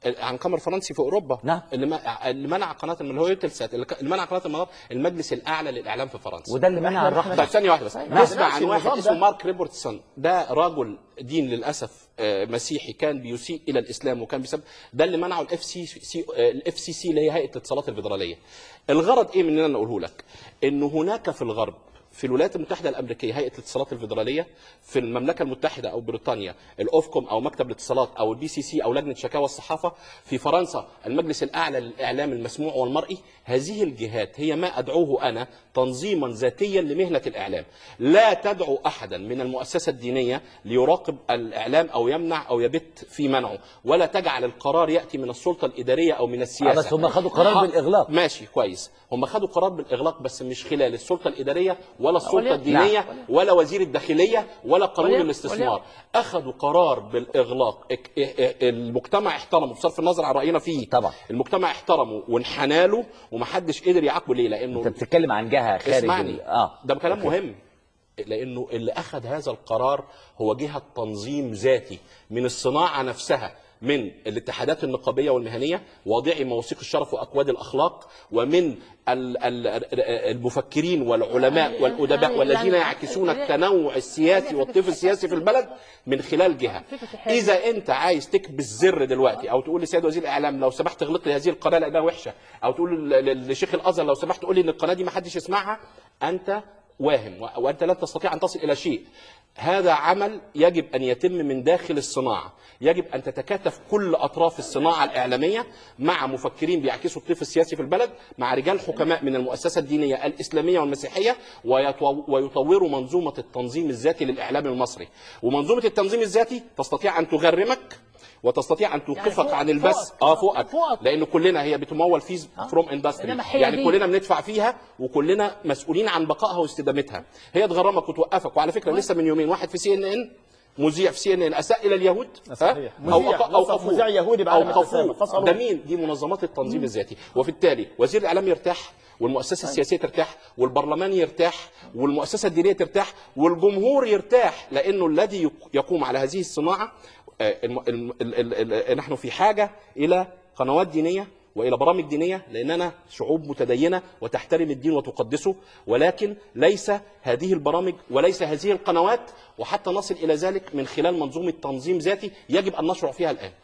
عن قمر فرنسي في اوروبا نعم اللي, ما... اللي منع قناه اللي هو يوتلسات اللي ك- اللي منع قناه المنار المجلس الاعلى للاعلام في فرنسا وده اللي منع الرحمة. طيب ثانيه واحده بس نعم. تسمع عن نفس واحد النظام اسمه ده. مارك ريبورتسون ده رجل دين للاسف آه، مسيحي كان بيسيء الى الاسلام وكان بيسبب ده اللي منعه الاف سي سي الاف سي سي اللي هي هيئه الاتصالات الفيدراليه الغرض ايه من ان انا اقوله لك ان هناك في الغرب في الولايات المتحده الامريكيه هيئه الاتصالات الفيدراليه في المملكه المتحده او بريطانيا الاوفكوم او مكتب الاتصالات او البي سي سي او لجنه شكاوى الصحافه في فرنسا المجلس الاعلى للاعلام المسموع والمرئي هذه الجهات هي ما ادعوه انا تنظيما ذاتيا لمهنه الاعلام لا تدعو احدا من المؤسسه الدينيه ليراقب الاعلام او يمنع او يبت في منعه ولا تجعل القرار ياتي من السلطه الاداريه او من السياسه بس هم خدوا قرار ها- بالإغلاق. ماشي كويس هم خدوا قرار بالاغلاق بس مش خلال السلطه الاداريه ولا السلطه وليه؟ الدينيه نعم. ولا وزير الداخليه ولا قانون وليه؟ الاستثمار وليه؟ اخذوا قرار بالاغلاق اك- اه- اه- المجتمع احترمه بصرف النظر عن راينا فيه طبعا المجتمع احترمه وانحنى له ومحدش قدر يعاقبه ليه لانه انت بتتكلم عن جهه خارج اسمعني ال- اه ده كلام أوكي. مهم لانه اللي اخذ هذا القرار هو جهه تنظيم ذاتي من الصناعه نفسها من الاتحادات النقابيه والمهنيه واضعي مواثيق الشرف واكواد الاخلاق ومن ال- ال- المفكرين والعلماء والادباء والذين يعكسون التنوع السياسي والطيف السياسي في البلد من خلال جهه اذا انت عايز تكبس زر دلوقتي او تقول لسيد وزير الاعلام لو سمحت اغلق لي هذه القناه لانها وحشه او تقول ل- ل- لشيخ الازهر لو سمحت قول لي ان القناه دي ما حدش يسمعها انت واهم و- وانت لن تستطيع ان تصل الى شيء هذا عمل يجب ان يتم من داخل الصناعه يجب ان تتكاتف كل اطراف الصناعه الاعلاميه مع مفكرين بيعكسوا الطيف السياسي في البلد مع رجال حكماء من المؤسسه الدينيه الاسلاميه والمسيحيه ويطو- ويطوروا منظومه التنظيم الذاتي للاعلام المصري ومنظومه التنظيم الذاتي تستطيع ان تغرمك وتستطيع ان توقفك فوقك- عن البث فوقك. اه فوقك فوقك. لان كلنا هي بتمول فيز فروم اندستري إنما هي يعني دي. كلنا بندفع فيها وكلنا مسؤولين عن بقائها واستدامتها هي تغرمك وتوقفك وعلى فكره لسه من يومين واحد في سي ان ان مذيع في سي ان ان اساء الى اليهود ها؟ صحيح. او مذيع. أو وصف اوقفوه مذيع يهودي بعد ما اوقفوه تسامح. فصلوه. ده مين دي منظمات التنظيم الذاتي وبالتالي وزير الاعلام يرتاح والمؤسسه السياسيه ترتاح والبرلمان يرتاح والمؤسسه الدينيه ترتاح والجمهور يرتاح لانه الذي يق- يقوم على هذه الصناعه آه، الم... الم... ال... ال... ال... نحن في حاجه الى قنوات دينيه والى برامج دينيه لاننا شعوب متدينه وتحترم الدين وتقدسه ولكن ليس هذه البرامج وليس هذه القنوات وحتى نصل الى ذلك من خلال منظومه تنظيم ذاتي يجب ان نشرع فيها الان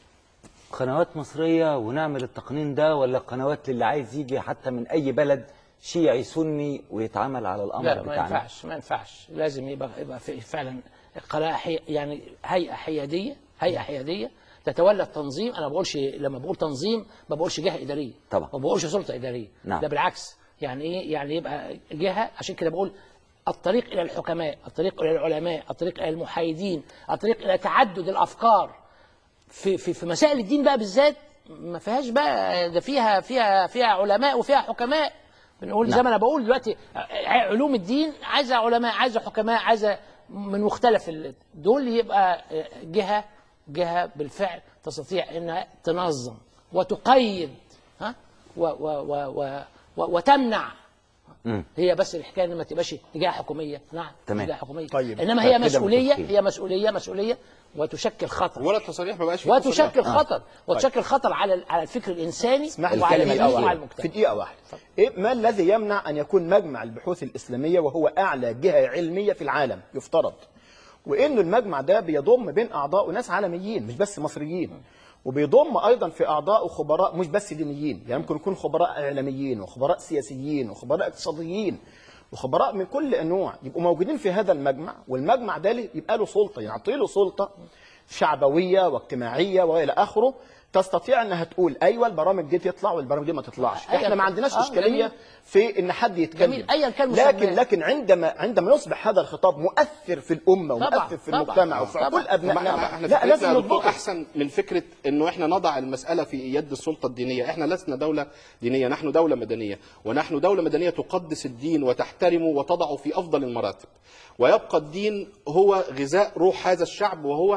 قنوات مصريه ونعمل التقنين ده ولا قنوات للي عايز يجي حتى من اي بلد شيعي سني ويتعامل على الامر لا ما بتاعنا ينفعش ما ينفعش لازم يبقى يبقى في فعلا قناه حي يعني هيئه حياديه هيئه حياديه تتولى التنظيم انا ما بقولش لما بقول تنظيم ما بقولش جهه اداريه طبعا. ما بقولش سلطه اداريه نعم. ده بالعكس يعني ايه يعني يبقى جهه عشان كده بقول الطريق الى الحكماء الطريق الى العلماء الطريق الى المحايدين الطريق الى تعدد الافكار في في في مسائل الدين بقى بالذات ما فيهاش بقى ده فيها فيها فيها علماء وفيها حكماء بنقول زي نعم. ما انا بقول دلوقتي ع- علوم الدين عايزه علماء عايزه حكماء عايزه من مختلف ال- دول يبقى جهه جهه بالفعل تستطيع انها تنظم وتقيد ها و و و و و وتمنع مم. هي بس الحكايه ان ما تبقاش جهه حكوميه نعم تمام. جهه حكوميه طيب. انما طيب هي كده مسؤوليه متفقين. هي مسؤوليه مسؤوليه وتشكل خطر ولا التصاريح ما بقاش فيه وتشكل تصريح. خطر وتشكل خطر على على الفكر الانساني اسمح لي وعلى كلمة الدين واحدة. وعلى في المجتمع دقيقة واحدة إيه ما الذي يمنع أن يكون مجمع البحوث الإسلامية وهو أعلى جهة علمية في العالم يفترض وإن المجمع ده بيضم بين أعضائه ناس عالميين مش بس مصريين وبيضم أيضا في أعضائه خبراء مش بس دينيين يعني ممكن يكون خبراء إعلاميين وخبراء سياسيين وخبراء اقتصاديين وخبراء من كل النوع يبقوا موجودين في هذا المجمع والمجمع ده ليه- يبقى له سلطه يعطي له سلطه شعبويه واجتماعيه والى اخره تستطيع انها تقول ايوه البرامج دي تطلع والبرامج دي ما تطلعش أيا احنا ما عندناش آه، اشكاليه جميل. في ان حد يتكلم جميل. أيا كان لكن مسماه. لكن عندما عندما يصبح هذا الخطاب مؤثر في الامه طبعاً، ومؤثر في طبعاً، المجتمع وفي طبعاً. عقول ابنائنا ما احنا لا فكرتنا لازم يا دكتور نضبطه احسن من فكره انه احنا نضع المساله في يد السلطه الدينيه، احنا لسنا دوله دينيه، نحن دوله مدنيه، ونحن دوله مدنيه تقدس الدين وتحترمه وتضعه في افضل المراتب. ويبقى الدين هو غذاء روح هذا الشعب وهو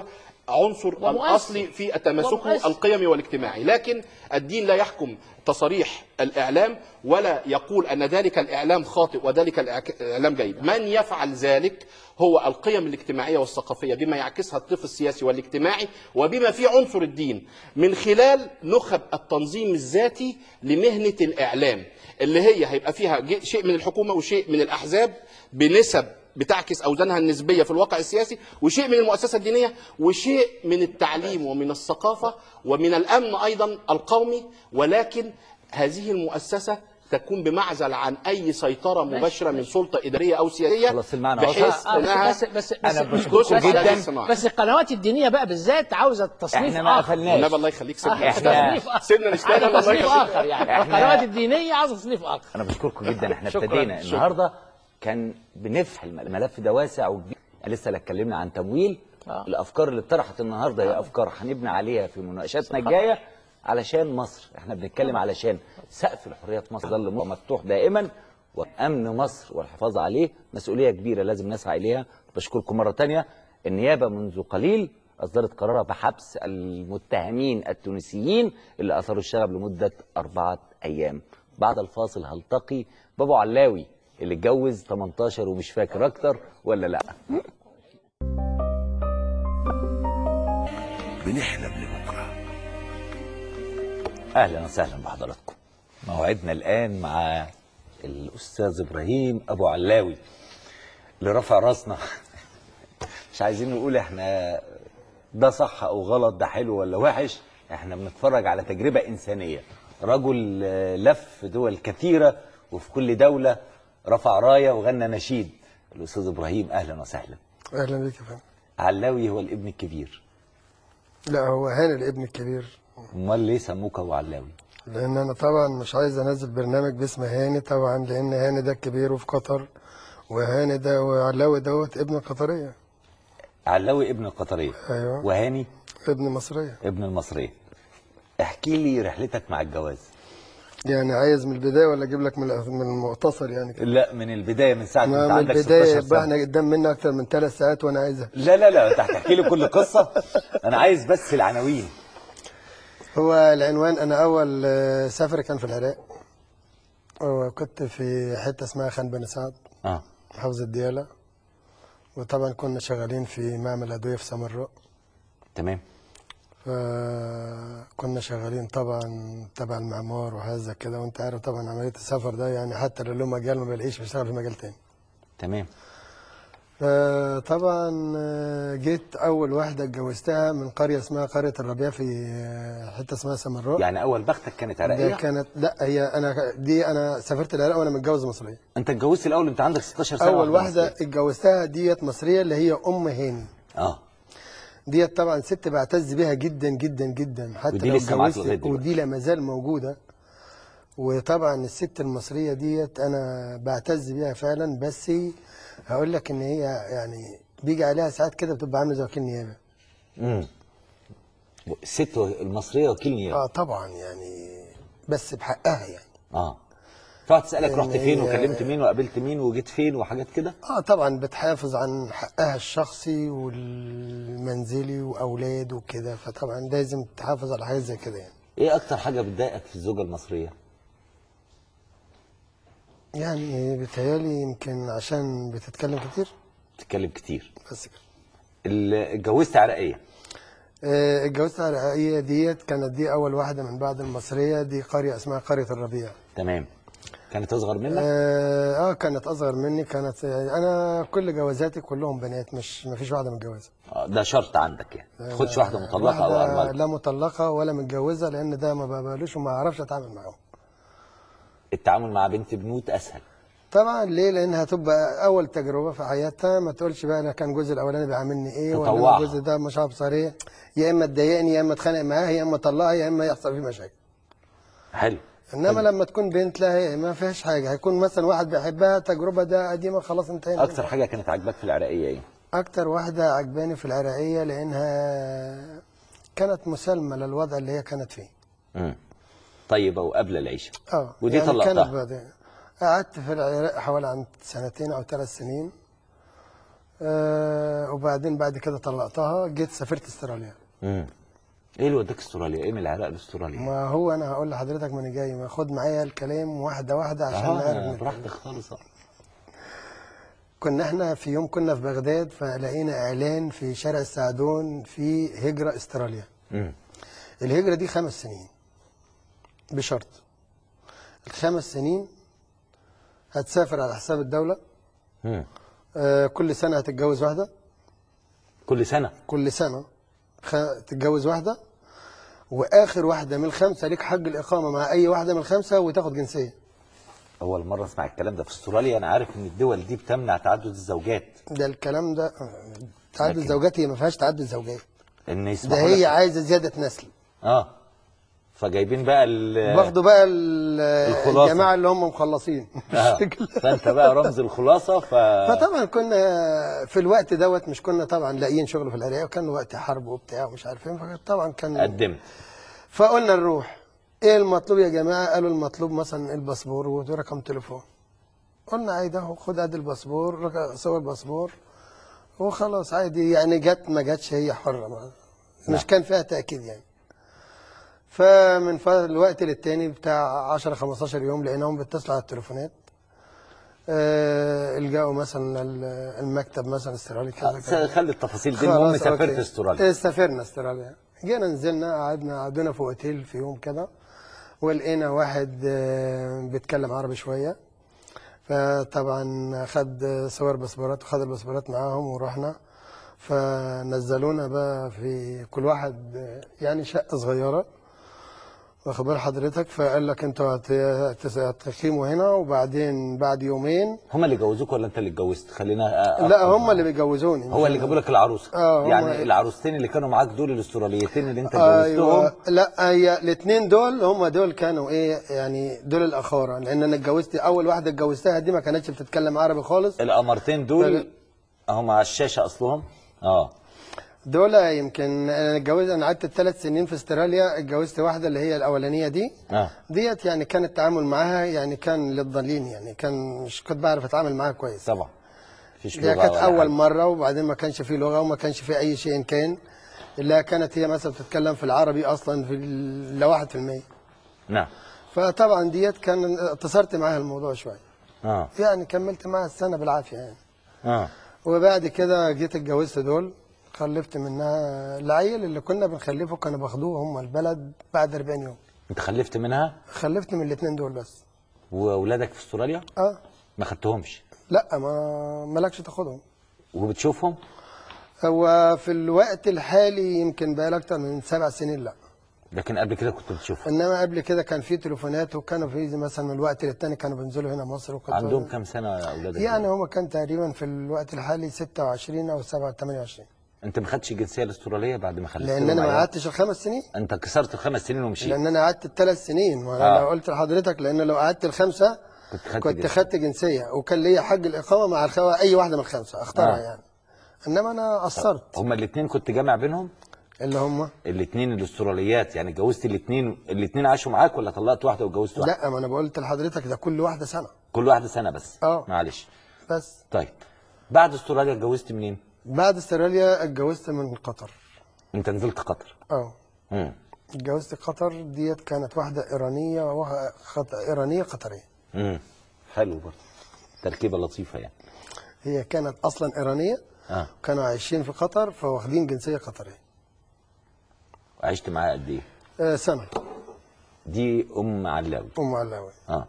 عنصر ومؤثر. الاصلي في تماسكه ومؤثر. القيمي والاجتماعي لكن الدين لا يحكم تصريح الاعلام ولا يقول ان ذلك الاعلام خاطئ وذلك الإعك- الاعلام جيد من يفعل ذلك هو القيم الاجتماعيه والثقافيه بما يعكسها الطيف السياسي والاجتماعي وبما فيه عنصر الدين من خلال نخب التنظيم الذاتي لمهنه الاعلام اللي هي هيبقى فيها ج- شيء من الحكومه وشيء من الاحزاب بنسب بتعكس اوزانها النسبيه في الواقع السياسي وشيء من المؤسسه الدينيه وشيء من التعليم ومن الثقافه ومن الامن ايضا القومي ولكن هذه المؤسسه تكون بمعزل عن اي سيطره ماشي، مباشره من ماشي. سلطه اداريه او سياسيه خلاص المعنى بحيث وصل. آه، انها بس بس بس أنا بس, بشكركم بس, جداً. بس, بس القنوات الدينيه بقى بالذات عاوزه تصنيف احنا ما اخر قفلناش والنبي الله يخليك سيبنا آه، إحنا- تصنيف آخر. سيبنا نشتغل عاوزة الله تصنيف يخليك اخر يعني إحنا- القنوات الدينيه عاوزه تصنيف اخر انا بشكركم جدا احنا شكراً، ابتدينا شكراً. النهارده كان بنفتح الملف ده واسع وكبير لسه لا اتكلمنا عن تمويل آه. الافكار اللي اتطرحت النهارده هي افكار هنبني عليها في مناقشاتنا الجايه علشان مصر احنا بنتكلم علشان سقف الحريات مصر ظل مفتوح دائما وامن مصر والحفاظ عليه مسؤوليه كبيره لازم نسعى اليها بشكركم مره تانية النيابه منذ قليل اصدرت قرارها بحبس المتهمين التونسيين اللي اثاروا الشغب لمده اربعه ايام بعد الفاصل هلتقي بابو علاوي اللي اتجوز 18 ومش فاكر اكتر ولا لا بنحلم لبكره اهلا وسهلا بحضراتكم موعدنا الان مع الاستاذ ابراهيم ابو علاوي اللي رفع راسنا مش عايزين نقول احنا ده صح او غلط ده حلو ولا وحش احنا بنتفرج على تجربه انسانيه رجل آه، لف دول كثيره وفي كل دوله رفع رايه وغنى نشيد الاستاذ ابراهيم اهلا وسهلا اهلا بيك يا فندم علاوي هو الابن الكبير لا هو هاني الابن الكبير امال ليه سموك ابو علاوي لان انا طبعا مش عايز انزل برنامج باسم هاني طبعا لان هاني ده الكبير وفي قطر وهاني ده وعلاوي دوت ابن قطريه علاوي ابن القطريه ايوه وهاني ابن مصريه ابن المصريه احكي لي رحلتك مع الجواز يعني عايز من البدايه ولا اجيب لك من من المختصر يعني كده لا من البدايه من ساعه ما ما انت من عندك البدايه 16 يبقى سنه احنا قدام مني اكتر من ثلاث ساعات وانا عايزها لا لا لا انت هتحكي لي كل قصه انا عايز بس العناوين هو العنوان انا اول آه، سفر كان في العراق وكنت في حته اسمها خان بني سعد اه محافظه دياله وطبعا كنا شغالين في معمل ادويه في سمراء تمام فكنا شغالين طبعا تبع المعمار وهذا كده وانت عارف طبعا عمليه السفر ده يعني حتى لو له مجال ما بلاقيش بشتغل في مجال تاني تمام فطبعا آه، جيت اول واحده اتجوزتها من قريه اسمها قريه الربيع في آه، حته اسمها سمراء يعني اول بختك كانت ده عراقيه كانت لا هي انا دي انا سافرت العراق وانا متجوز مصريه انت اتجوزت الاول انت عندك 16 سنه اول واحده مصرية. اتجوزتها ديت مصريه اللي هي ام هاني اه ديت طبعا ست بعتز بيها جدا جدا جدا حتى ودي لو لسه معاك اتجوزت لغاية دلوقتي. ودي لا مازال موجوده وطبعا الست المصريه ديت انا بعتز بيها فعلا بس هقول لك ان هي يعني بيجي عليها ساعات كده بتبقى عامله زي وكيل نيابه امم الست المصريه وكيل نيابه اه طبعا يعني بس بحقها يعني اه تقعد تسالك إن رحت فين هي- وكلمت مين وقابلت مين وجيت فين وحاجات كده اه طبعا بتحافظ عن حقها الشخصي والمنزلي واولاد وكده فطبعا لازم تحافظ على حاجات زي كده يعني ايه اكتر حاجه بتضايقك في الزوجه المصريه يعني بيتهيألي يمكن عشان بتتكلم كتير بتتكلم كتير بس كده اللي اتجوزت عراقيه آه، اتجوزت على العراقية ديت كانت دي أول واحدة من بعد المصرية دي قرية اسمها قرية الربيع تمام كانت اصغر منك آه, اه كانت أصغر مني كانت يعني أنا كل جوازاتي كلهم بنات مش ما فيش واحدة متجوزة آه، ده شرط عندك يعني ما تاخدش واحده مطلقه او واحدة ارمله لا مطلقة ولا متجوزة لأن ده ما بقبلوش وما أعرفش أتعامل معاهم التعامل مع بنت بنوت اسهل طبعا ليه لانها هتبقى اول تجربه في حياتها ما تقولش بقى انا كان جوزي الاولاني بيعاملني ايه ولا تطوعها. أنا جوزي ده مش عارف صار ايه يا اما تضايقني يا اما اتخانق معاه يا اما اطلقها يا اما يحصل فيه مشاكل حلو انما لما تكون بنت لا هي ما فيهاش حاجه هيكون مثلا واحد بيحبها تجربه ده قديمه خلاص انتهينا اكتر حاجه كانت عاجباك في العراقيه ايه اكتر واحده عجباني في العراقيه لانها كانت مسالمه للوضع اللي هي كانت فيه امم طيبه وقبل العيشه اه ودي يعني طلقتها كانت بعدين قعدت في العراق حوالي عن سنتين او ثلاث سنين آه وبعدين بعد كده طلقتها جيت سافرت استراليا امم ايه اللي وداك استراليا ايه من العراق لاستراليا ما هو انا هقول لحضرتك ما انا جاي ما خد معايا الكلام واحده واحده عشان آه، نعرف نتكلم. براحتك خالص آه. كنا احنا في يوم كنا في بغداد فلقينا اعلان في شارع السعدون في هجره استراليا امم الهجره دي خمس سنين بشرط الخمس سنين هتسافر على حساب الدوله امم آه كل سنه هتتجوز واحده كل سنه كل سنه خ... تتجوز واحده واخر واحده من الخمسه ليك حق الاقامه مع اي واحده من الخمسه وتاخد جنسيه اول مره اسمع الكلام ده في استراليا انا عارف ان الدول دي بتمنع تعدد الزوجات ده الكلام ده تعدد لكن- زوجات هي ما فيهاش تعدد زوجات ان ده يسمحوا هي لك- عايزه زياده نسل اه فجايبين بقى ال باخدوا بقى ال- الخلاصة. الجماعه اللي هم مخلصين آه. فانت بقى رمز الخلاصه ف فطبعا كنا في الوقت دوت مش كنا طبعا لاقيين شغل في العراق وكان وقت حرب وبتاع ومش عارفين فطبعا كان قدمت فقلنا نروح ايه المطلوب يا جماعه قالوا المطلوب مثلا الباسبور ورقم تليفون قلنا عادي اهو خد ادي الباسبور رق- صور الباسبور وخلاص عادي يعني جت ما جاتش هي حره ما مش كان فيها تاكيد يعني فمن ف- الوقت للتاني بتاع 10 15 يوم لقيناهم بيتصلوا على التليفونات آه الجاوا مثلا ال- المكتب مثلا استرالي كذا كذا خلي التفاصيل دي المهم خلاص، سافرت أوكي. استراليا إيه، سافرنا استراليا جينا نزلنا قعدنا قعدنا في اوتيل في يوم كده ولقينا واحد آه، بيتكلم عربي شويه فطبعا خد صور باسبورات وخد الباسبورات معاهم ورحنا فنزلونا بقى في كل واحد آه، يعني شقه صغيره واخد بال حضرتك فقال لك انتوا هت- هت- هتقيموا هنا وبعدين بعد يومين هم اللي جوزوك ولا انت اللي اتجوزت خلينا أ- لا هم اللي بيجوزوني هو اللي جابوا لك العروسه اه هم- يعني العروستين اللي كانوا معاك دول الاستراليتين اللي انت ايوه اتجوزتهم لا هي الاثنين دول هم دول كانوا ايه يعني دول الاخاره لان انا اتجوزت اول واحده اتجوزتها دي ما كانتش بتتكلم عربي خالص القمرتين دول هم على الشاشه اصلهم اه دول يمكن انا اتجوزت انا قعدت ثلاث سنين في استراليا اتجوزت واحده اللي هي الاولانيه دي اه ديت يعني كان التعامل معاها يعني كان للضالين يعني كان مش كنت بعرف اتعامل معاها كويس طبعا مفيش دي لغة كانت ولا اول حاجة. مره وبعدين ما كانش في لغه وما كانش في اي شيء كان الا كانت هي مثلا بتتكلم في العربي اصلا في ال- لا 1% نعم فطبعا ديت كان اتصرت معاها الموضوع شويه اه يعني كملت معاها السنه بالعافيه يعني اه وبعد كده جيت اتجوزت دول خلفت منها العيل اللي كنا بنخلفه كانوا باخدوه هم البلد بعد 40 يوم انت خلفت منها خلفت من الاثنين دول بس واولادك في استراليا اه ما خدتهمش لا ما مالكش تاخدهم وبتشوفهم هو في الوقت الحالي يمكن بقى اكتر من سبع سنين لا لكن قبل كده كنت بتشوفهم انما قبل كده كان في تليفونات وكانوا في زي مثلا من الوقت للتاني كانوا بينزلوا هنا مصر وكنت عندهم كام سنه اولادك يعني هما كان تقريبا في الوقت الحالي 26 او 7 28 انت ما خدتش الجنسيه الاستراليه بعد ما خلفت لان لهم انا ما عيال؟ قعدتش الخمس سنين انت كسرت الخمس سنين ومشيت لان انا قعدت الثلاث سنين وانا آه. لو قلت لحضرتك لان لو قعدت الخمسه كنت خدت كنت جنسية. خدت جنسيه وكان ليا حق الاقامه مع الخوا اي واحده من الخمسه اختارها آه. يعني انما انا قصرت هما الاثنين كنت جامع بينهم اللي هم الاثنين الاستراليات يعني اتجوزت الاثنين الاثنين عاشوا معاك ولا طلقت واحده واتجوزت واحده لا ما انا قلت لحضرتك ده كل واحده سنه كل واحده سنه بس اه معلش بس طيب بعد استراليا اتجوزت منين بعد استراليا اتجوزت من قطر انت نزلت قطر اه امم اتجوزت قطر ديت كانت واحده ايرانيه وواحده خط... ايرانيه قطريه امم حلو برضه تركيبه لطيفه يعني هي كانت اصلا ايرانيه اه كانوا عايشين في قطر فواخدين جنسيه قطريه عشت معاها قد ايه آه سنه دي ام علاوي ام علاوي اه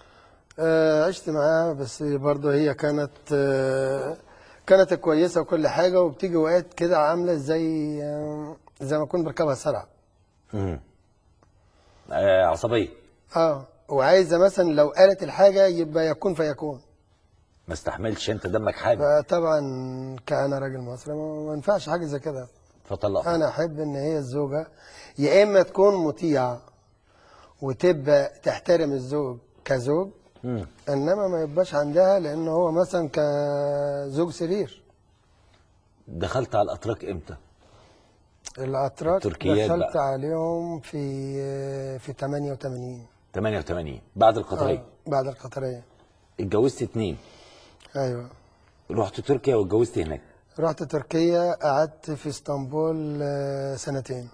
آه عشت معاها بس برضه هي كانت آه كانت كويسه وكل حاجه وبتيجي وقت كده عامله زي آه زي ما كنت بركبها سرعه امم آه عصبيه اه وعايزه مثلا لو قالت الحاجه يبقى يكون فيكون ما استحملتش انت دمك حاجه فطبعا كأنا راجل مصري ما ما ينفعش حاجه زي كده فطلقها انا احب ان هي الزوجه يا اما تكون مطيعه وتبقى تحترم الزوج كزوج مم. انما ما يبقاش عندها لان هو مثلا كزوج سرير دخلت على الاتراك امتى الاتراك التركيات دخلت بقى. عليهم في في 88 88 بعد القطريه آه بعد القطريه اتجوزت اتنين ايوه رحت تركيا واتجوزت هناك رحت تركيا قعدت في اسطنبول آه، سنتين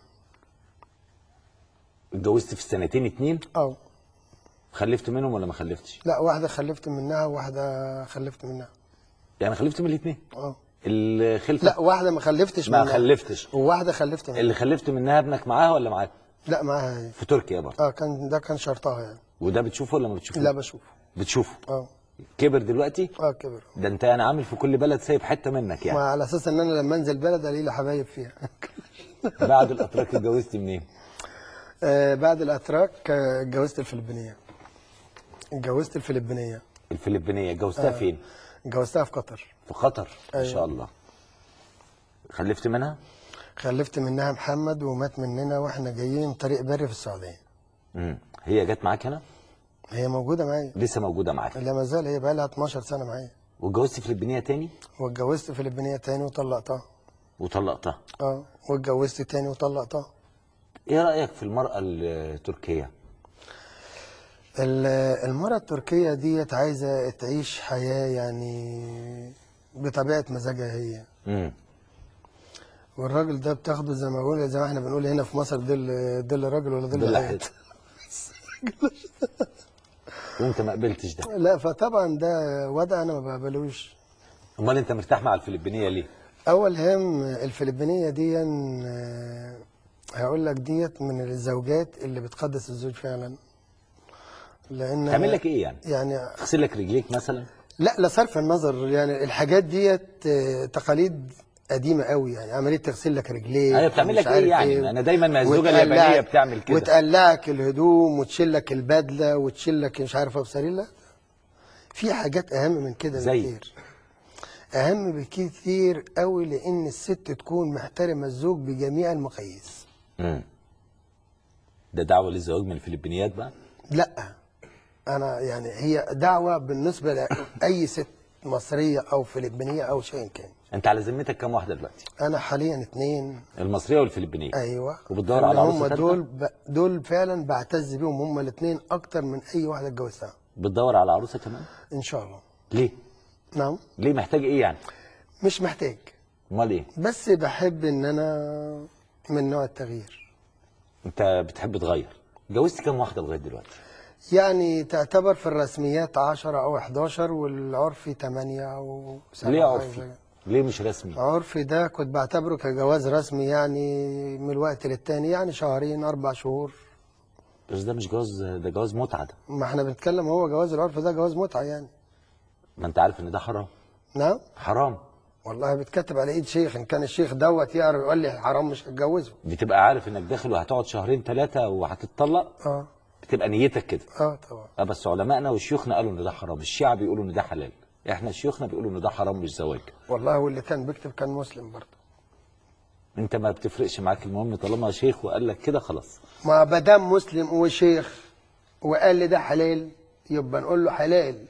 اتجوزت في السنتين اتنين اه خلفت منهم ولا ما خلفتش لا واحدة خلفت منها وواحدة خلفت منها يعني خلفت من الاثنين اه الخلفه لا واحدة ما خلفتش ما منها خلفتش وواحدة خلفت منها اللي خلفت منها ابنك معاها ولا معاك لا معاها هي في تركيا برضه اه كان ده كان شرطها يعني وده بتشوفه ولا ما بتشوفه لا بشوفه بتشوفه اه كبر دلوقتي اه كبر ده انت انا عامل في كل بلد سايب حته منك يعني ما على اساس ان انا لما انزل بلد الاقي لي حبايب فيها بعد الاتراك اتجوزت منين آه بعد الاتراك آه، اتجوزت الفلبينيه اتجوزت الفلبينيه الفلبينيه اتجوزتها آه. فين اتجوزتها في قطر في قطر ما أيوة. شاء الله خلفت منها خلفت منها محمد ومات مننا واحنا جايين طريق بري في السعوديه امم هي جت معاك هنا هي موجوده معايا لسه موجوده معاك لا ما زال هي بقى لها 12 سنه معايا واتجوزت فلبينيه تاني واتجوزت فلبينيه تاني وطلقتها وطلقتها اه واتجوزت تاني وطلقتها ايه رايك في المراه التركيه ال- المرأة التركية ديت عايزة تعيش حياة يعني بطبيعة مزاجها هي امم والراجل ده بتاخده زي ما بقول زي ما احنا بنقول هنا في مصر دل دل راجل ولا دل دل حيط وانت ما قبلتش ده لا فطبعا ده وضع انا ما بقبلوش امال انت مرتاح مع الفلبينيه ليه اول هم الفلبينية دي آه، هقول لك ديت من الزوجات اللي بتقدس الزوج فعلا لان تعمل لك ايه يعني يعني اغسل لك رجليك مثلا لا لا صرف النظر يعني الحاجات ديت آه، تقاليد قديمه قوي يعني عمليه تغسل لك رجليك ايوه بتعمل ومش لك ايه عارف يعني انا دايما مع الزوجه وتقلعك- اليابانيه بتعمل كده وتقلعك الهدوم وتشيل لك البدله وتشيل لك مش عارف ابصريلا في حاجات اهم من كده زي؟ بكتير اهم بكتير قوي لان الست تكون محترمه الزوج بجميع المقاييس امم ده دعوه للزواج من الفلبينيات بقى لا انا يعني هي دعوه بالنسبه لاي ست مصريه او فلبينيه او شيء كان انت على ذمتك كام واحده دلوقتي انا حاليا اتنين المصريه والفلبينيه ايوه وبتدور اللي على عروسه هم ثالثه دول ب... دول فعلا بعتز بيهم هم الاثنين اكتر من اي واحده اتجوزتها بتدور على عروسه كمان ان شاء الله ليه نعم ليه محتاج ايه يعني مش محتاج امال ايه بس بحب ان انا من نوع التغيير انت بتحب تغير اتجوزت كام واحده لغايه دلوقتي يعني تعتبر في الرسميات 10 او 11 والعرفي 8 او 7 ليه عرفي ليه مش رسمي عرفي ده كنت بعتبره كجواز رسمي يعني من الوقت للتاني يعني شهرين اربع شهور بس ده مش جواز ده جواز متعه ده ما احنا بنتكلم هو جواز العرف ده جواز متعه يعني ما انت عارف ان ده حرام نعم حرام والله بتكتب على ايد شيخ ان كان الشيخ دوت يعرف يقول لي حرام مش هتجوزه بتبقى عارف انك داخل وهتقعد شهرين ثلاثه وهتتطلق اه بتبقى نيتك كده اه طبعا اه بس علمائنا وشيوخنا قالوا ان ده حرام الشيعة بيقولوا ان ده حلال احنا شيوخنا بيقولوا ان ده حرام مش زواج والله واللي كان بيكتب كان مسلم برضه انت ما بتفرقش معاك المهم طالما شيخ وقال لك كده خلاص ما دام مسلم وشيخ وقال لي ده حلال يبقى نقول له حلال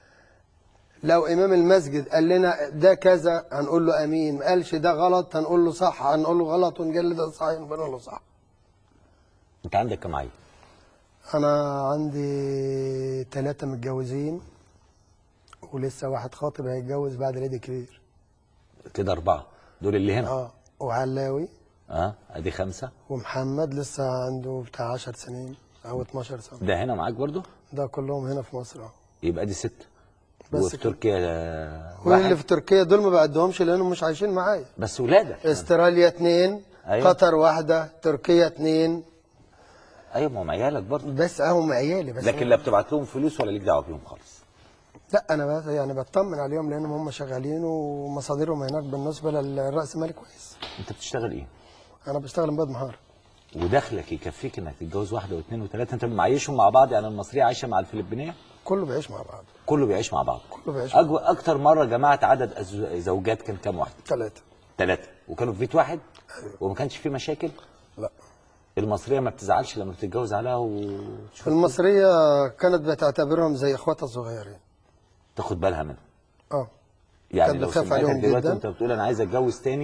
لو امام المسجد قال لنا ده كذا هنقول له امين ما قالش ده غلط هنقول له صح هنقول له غلط ونقول له ده صحيح نقول له صح انت عندك كام عيل انا عندي ثلاثة متجوزين ولسه واحد خاطب هيتجوز بعد العيد الكبير كده اربعه دول اللي هنا اه وعلاوي اه ادي خمسه ومحمد لسه عنده بتاع 10 سنين او 12 سنة ده هنا معاك برضو ده كلهم هنا في مصر اه يبقى دي ست بس وفي كده. تركيا آه، واللي واحد في تركيا دول ما بعدهمش لانهم مش عايشين معايا بس ولادك استراليا اتنين أيوة. قطر واحدة تركيا اتنين ايوه ما هم عيالك برضو بس اهم عيالي بس لكن لا بتبعت لهم فلوس ولا ليك دعوه بيهم خالص لا انا بس يعني بطمن عليهم لانهم هم شغالين ومصادرهم هناك بالنسبه للراس مالي كويس انت بتشتغل ايه انا بشتغل مبيض محار ودخلك يكفيك انك تتجوز واحده واثنين وثلاثه انت معيشهم مع بعض يعني المصريه عايشه مع الفلبينيه كله بيعيش مع بعض كله بيعيش مع بعض كله بيعيش مع أجو اكتر مره جمعت عدد أز- زوجات كان كام واحده ثلاثة ثلاثه وكانوا في بيت واحد وما كانش في مشاكل لا المصريه ما بتزعلش لما بتتجوز عليها وتشوف المصريه كانت بتعتبرهم زي اخواتها الصغيرين تاخد بالها منهم اه يعني كانت لو بتخاف سمعتك عليهم دلوقتي جداً. انت بتقول انا عايز اتجوز تاني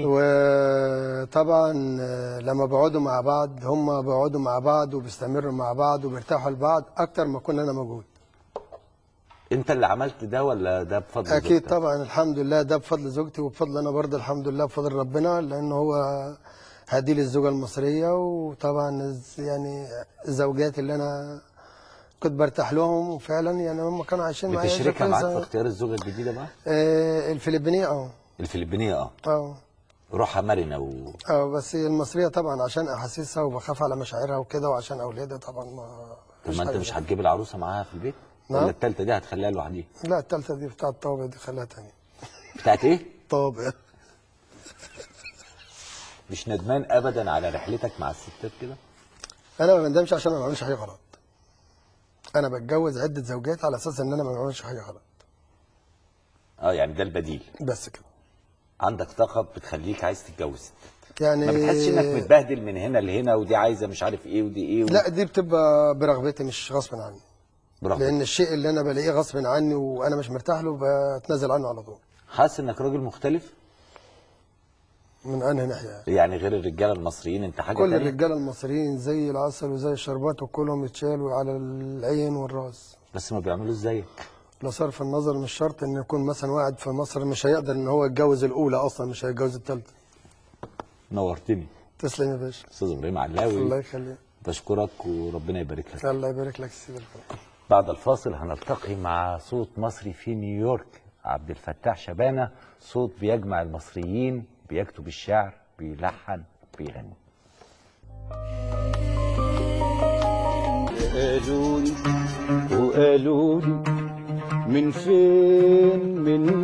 وطبعا آه، لما بيقعدوا مع بعض هم بيقعدوا مع بعض وبيستمروا مع بعض وبيرتاحوا لبعض اكتر ما كنا انا موجود انت اللي عملت ده ولا ده بفضل اكيد زوجتك؟ طبعا الحمد لله ده بفضل زوجتي وبفضل انا برضه الحمد لله بفضل ربنا لان هو هدي لي الزوجه المصريه وطبعا الز- يعني الزوجات اللي انا كنت برتاح لهم وفعلا يعني هم كانوا عايشين معايا عيشة بتشركها معاك في كويسة. اختيار الزوجه الجديده بقى آه، الفلبينيه اه الفلبينيه اه اه روحها مرنه و... اه بس المصريه طبعا عشان احاسيسها وبخاف على مشاعرها وكده وعشان اولادها طبعا ما طب ما انت مش هتجيب العروسه معاها في البيت نعم. ولا الثالثه دي هتخليها لوحديها لا الثالثه دي بتاعت طابع دي خليها تاني بتاعت ايه طابع مش ندمان ابدا على رحلتك مع الستات كده انا ما بندمش عشان انا ما بعملش حاجه غلط انا بتجوز عده زوجات على اساس ان انا ما بعملش حاجه غلط اه يعني ده البديل بس كده عندك طاقه بتخليك عايز تتجوز يعني ما بتحسش انك متبهدل من هنا لهنا ودي عايزه مش عارف ايه ودي ايه و... لا دي بتبقى برغبتي مش غصب عني برغبتك. لان الشيء اللي انا بلاقيه غصب عني وانا مش مرتاح له بتنازل عنه على طول حاسس انك راجل مختلف من انهي ناحيه يعني غير الرجاله المصريين انت حاجه كل تانية؟ الرجاله المصريين زي العسل وزي الشربات وكلهم يتشالوا على العين والراس بس ما بيعملوش زيك لا صرف النظر مش شرط ان يكون مثلا واحد في مصر مش هيقدر ان هو يتجوز الاولى اصلا مش هيتجوز الثالثه نورتني تسلم يا باشا استاذ ابراهيم علاوي الله يخليك بشكرك وربنا يبارك لك الله يبارك لك سيدي الفضل بعد الفاصل هنلتقي مع صوت مصري في نيويورك عبد الفتاح شبانه صوت بيجمع المصريين بيكتب الشعر بيلحن بيغني قالوا لي وقالوا لي من فين من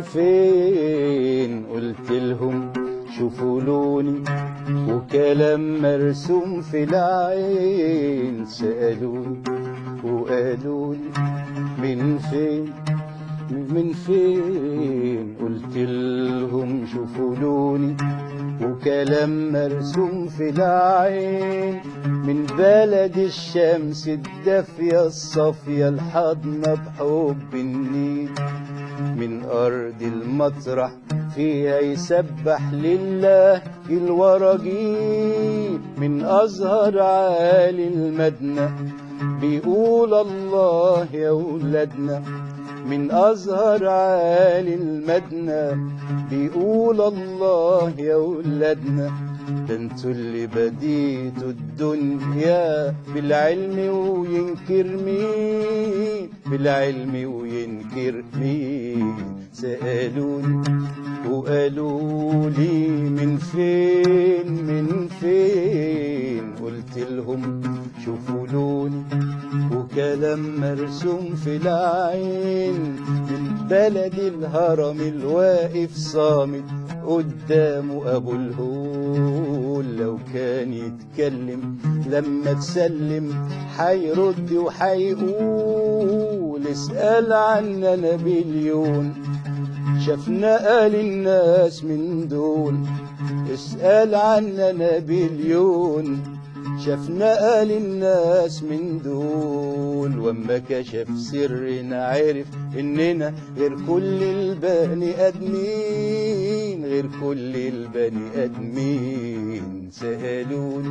فين قلت لهم شوفوا لوني وكلام مرسوم في العين سألوني وقالوا لي من فين من فين قلت لهم شوفوا لوني وكلام مرسوم في العين من بلد الشمس الدافية الصافية الحاضنة بحب النيل من أرض المطرح فيها يسبح لله الورجين من أزهر عالي المدنة بيقول الله يا ولادنا من أزهر عالي المدنة بيقول الله يا ولادنا ده انتوا اللي بديتوا الدنيا بالعلم وينكر مين بالعلم وينكر مين سألوني وقالوا لي من فين من فين قلت لهم شوفوا لوني وكلام مرسوم في العين من بلد الهرم الواقف صامت قدامه ابو الهول لو كان يتكلم لما تسلم حيرد وحيقول اسأل عنا نابليون شافنا قال الناس من دول اسأل عنا نابليون شافنا قال الناس من دول واما كشف سرنا عرف اننا غير كل البني ادمين غير كل البني ادمين سالوني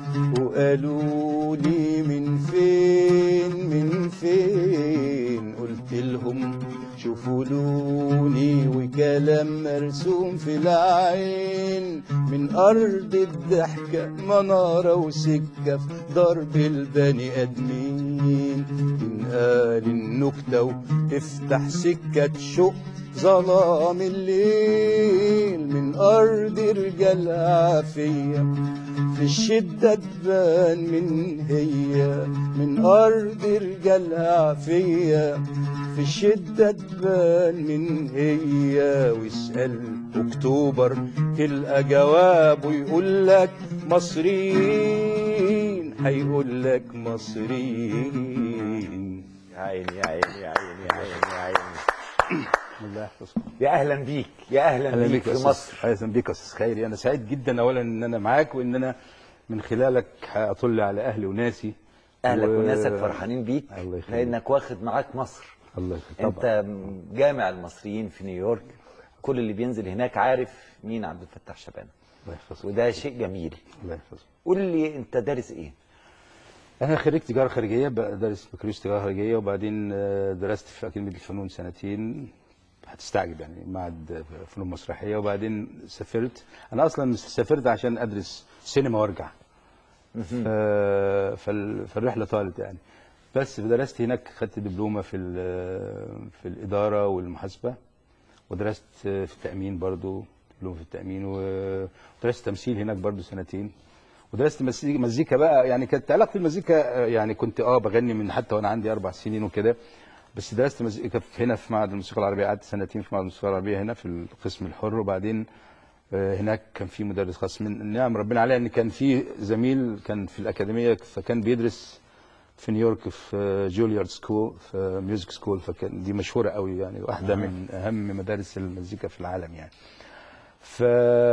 وقالوا لي من فين من فين قلت لهم شوفوا لوني وكلام مرسوم في العين من أرض الضحكة منارة وسكة في درب البني آدمين تنقال النكتة وتفتح سكة شق ظلام الليل من أرض رجال عافية في الشدة تبان من هي من أرض رجال عافية في الشدة تبان من هي واسأل أكتوبر تلقى جواب ويقول لك مصريين هيقول لك مصريين يا عيني يا عيني يا عيني يا عيني يا عيني الله يحفظكم يا اهلا بيك يا اهلا, بيك يا في أستاذ- مصر اهلا بيك يا استاذ خيري انا سعيد جدا اولا ان انا معاك وان انا من خلالك هطل على اهلي وناسي اهلك و- وناسك فرحانين بيك الله يخليك. لانك واخد معاك مصر الله يخليك انت جامع المصريين في نيويورك كل اللي بينزل هناك عارف مين عبد الفتاح شبانه الله يحفظك وده شيء جميل الله يحفظك قول لي انت دارس ايه انا خريج تجاره خارجيه بدرس بكالوريوس تجاره خارجيه وبعدين آه، درست في اكاديميه الفنون سنتين هتستعجب يعني معهد فنون مسرحيه وبعدين سافرت انا اصلا مش سافرت عشان ادرس سينما وارجع ف- فال- فالرحله طالت يعني بس درست هناك خدت دبلومه في ال- في الاداره والمحاسبه ودرست في التامين برضو دبلومه في التامين ودرست تمثيل هناك برضو سنتين ودرست مزيكا مزيكا بقى يعني كانت علاقتي بالمزيكا آه، يعني كنت اه بغني من حتى وانا عندي اربع سنين وكده بس درست مزيكا في- هنا في معهد الموسيقى العربيه قعدت سنتين في معهد الموسيقى العربيه هنا في القسم الحر وبعدين آه، هناك كان في مدرس خاص من نعم ربنا عليها ان كان في زميل كان في الاكاديميه فكان بيدرس في نيويورك في جوليارد سكول في ميوزك سكول فكان دي مشهوره قوي يعني واحده من اهم مدارس المزيكا في العالم يعني ف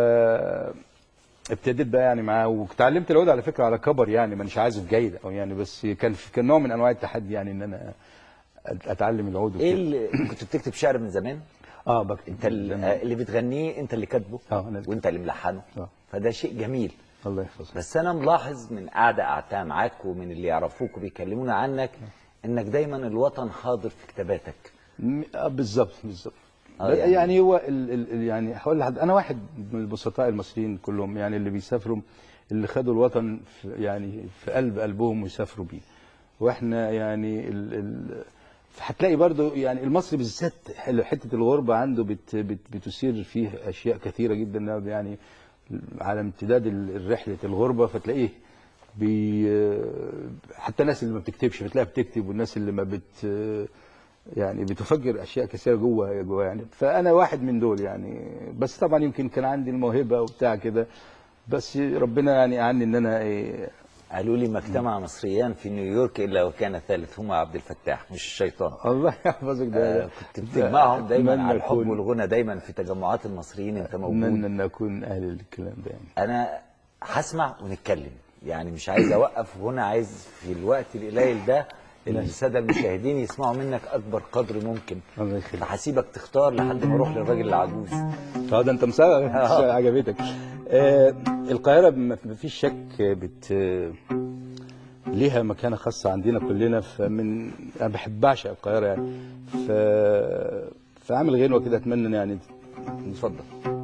ابتديت بقى يعني معاه وتعلمت العود على فكره على كبر يعني مانيش عازف جيد او يعني بس كان كان نوع من انواع التحدي يعني ان انا اتعلم العود ايه وكده. اللي كنت بتكتب شعر من زمان؟ اه بكتب انت ال- اللي بتغنيه انت اللي كاتبه اه انا وانت اللي ملحنه اه فده شيء جميل الله يحفظك بس انا ملاحظ من قعده قعدتها معاك ومن اللي يعرفوك وبيكلمونا عنك انك دايما الوطن حاضر في كتاباتك م- آه بالظبط بالظبط آه يعني, يعني- يعني هو ال ال ال- يعني هقول لحد انا واحد من البسطاء المصريين كلهم يعني اللي بيسافروا اللي خدوا الوطن في يعني في قلب قلبهم ويسافروا بيه واحنا يعني ال ال هتلاقي برضو يعني المصري بالذات حل- حته الغربه عنده بت بت بتثير فيه اشياء كثيره جدا يعني على امتداد ال- رحله الغربه فتلاقيه بي حتى الناس اللي ما بتكتبش بتلاقيها بتكتب والناس اللي ما بت يعني بتفجر اشياء كثيره جوه جوه يعني فانا واحد من دول يعني بس طبعا يمكن كان عندي الموهبه وبتاع كده بس ربنا يعني عني ان انا ايه قالوا لي ما اجتمع مصريان في نيويورك الا وكان ثالثهما عبد الفتاح مش الشيطان الله يحفظك ده آه كنت بتجمعهم دايما أتمنى على الحب أكون- والغنى دايما في تجمعات المصريين انت موجود اتمنى ان اكون اهل الكلام ده يعني انا هسمع ونتكلم يعني مش عايز اوقف هنا عايز في الوقت القليل ده الساده المشاهدين يسمعوا منك اكبر قدر ممكن الله يخليك فهسيبك تختار لحد ما اروح للراجل العجوز اه ده انت مسابق آه. عجبتك آه القاهره ما ما فيش شك بت ليها مكانه خاصه عندنا كلنا فمن انا بحب بعشق القاهره يعني ف فعامل غنوه كده اتمنى يعني اتفضل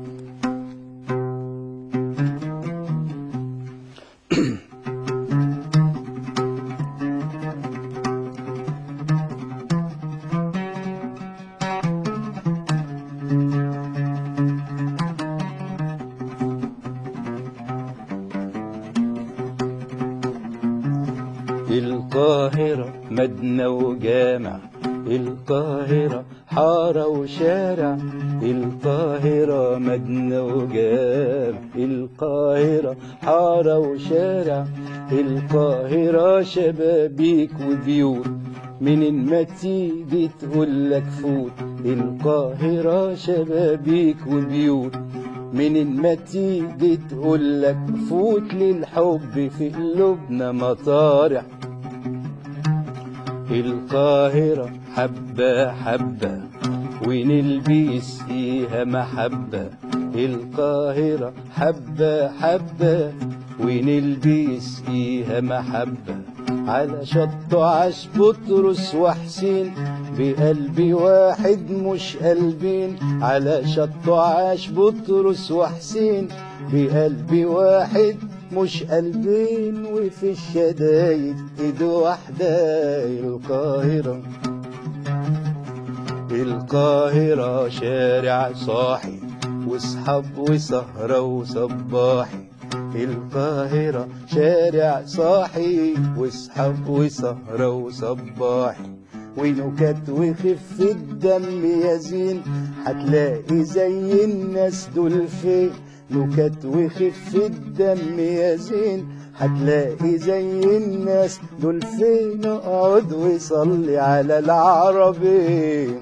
القاهرة مدنى وجامع القاهرة حارة وشارع القاهرة مدنى وجامع القاهرة حارة وشارع القاهرة شبابيك وبيوت من ما تيجي تقول لك فوت القاهرة شبابيك وبيوت من ما تيجي تقول لك فوت للحب في قلوبنا مطارح القاهرة حبة حبة ونلبس فيها محبة القاهرة حبة حبة ونلبس فيها محبة على شط عاش بطرس وحسين بقلبي واحد مش قلبين على شط عاش بطرس وحسين بقلبي واحد مش قلبين وفي الشدايد ايد واحدة القاهرة القاهرة شارع صاحي واصحاب وسهرة وصباحي القاهرة شارع صاحي واصحاب وسهرة وصباحي ونكت وخفة دم يزين هتلاقي زي الناس دول فين نكت وخفة دم يزين هتلاقي زي الناس دول فين اقعد وصلي على العربين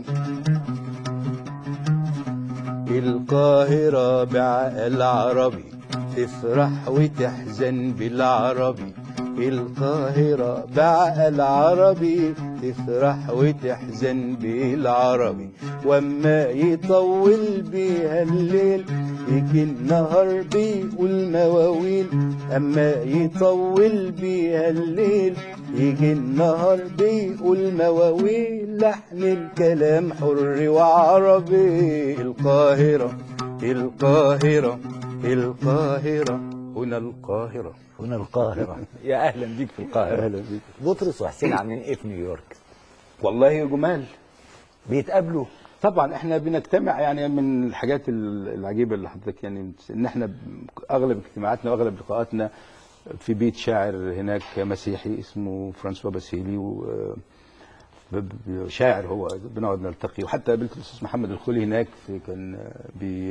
القاهرة بعقل عربي تفرح وتحزن بالعربي القاهرة بعقل عربي تفرح وتحزن بالعربي واما يطول بيها الليل يجي النهار بيقول مواويل اما يطول بيها الليل يجي النهار بيقول مواويل لحن الكلام حر وعربي القاهرة القاهرة القاهرة هنا القاهرة هنا القاهرة يا أهلا بيك في القاهرة أهلا بيك بطرس وحسين عاملين إيه في نيويورك؟ والله جمال بيتقابلوا طبعا احنا بنجتمع يعني من الحاجات ال- العجيبه اللي حضرتك يعني ان احنا ب- اغلب اجتماعاتنا واغلب لقاءاتنا في بيت شاعر هناك مسيحي اسمه فرانسوا باسيلي و ب- ب- شاعر هو بنقعد نلتقي وحتى قابلت الاستاذ محمد الخولي هناك في كان بي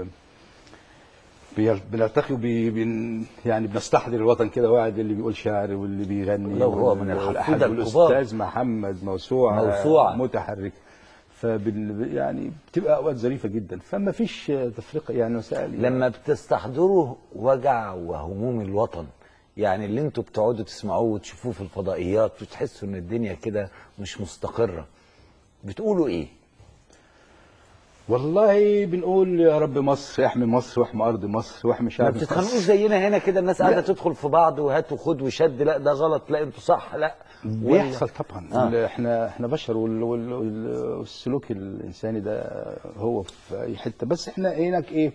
بي- بنلتقي وبي بن يعني بنستحضر الوطن كده واحد اللي بيقول شعر واللي بيغني لو هو من وال- الحفودة والأحد- الكبار. والاستاذ محمد موسوعه موسوعة. متحرك فبن يعني بتبقى اوقات ظريفه جدا فما فيش تفرقه يعني مسائل لما بتستحضروا وجع وهموم الوطن يعني اللي انتوا بتقعدوا تسمعوه وتشوفوه في الفضائيات وتحسوا ان الدنيا كده مش مستقرة بتقولوا ايه؟ والله بنقول يا رب مصر احمي مصر واحمي ارض مصر واحمي ما شعب بتتخانقوش زينا هنا كده الناس قاعده لا. تدخل في بعض وهات وخد وشد لا ده غلط لا انتوا صح لا ولا- بيحصل طبعا آه. آه. احنا احنا بشر وال- وال- وال- والسلوك الانساني ده هو في اي حته بس احنا هناك ايه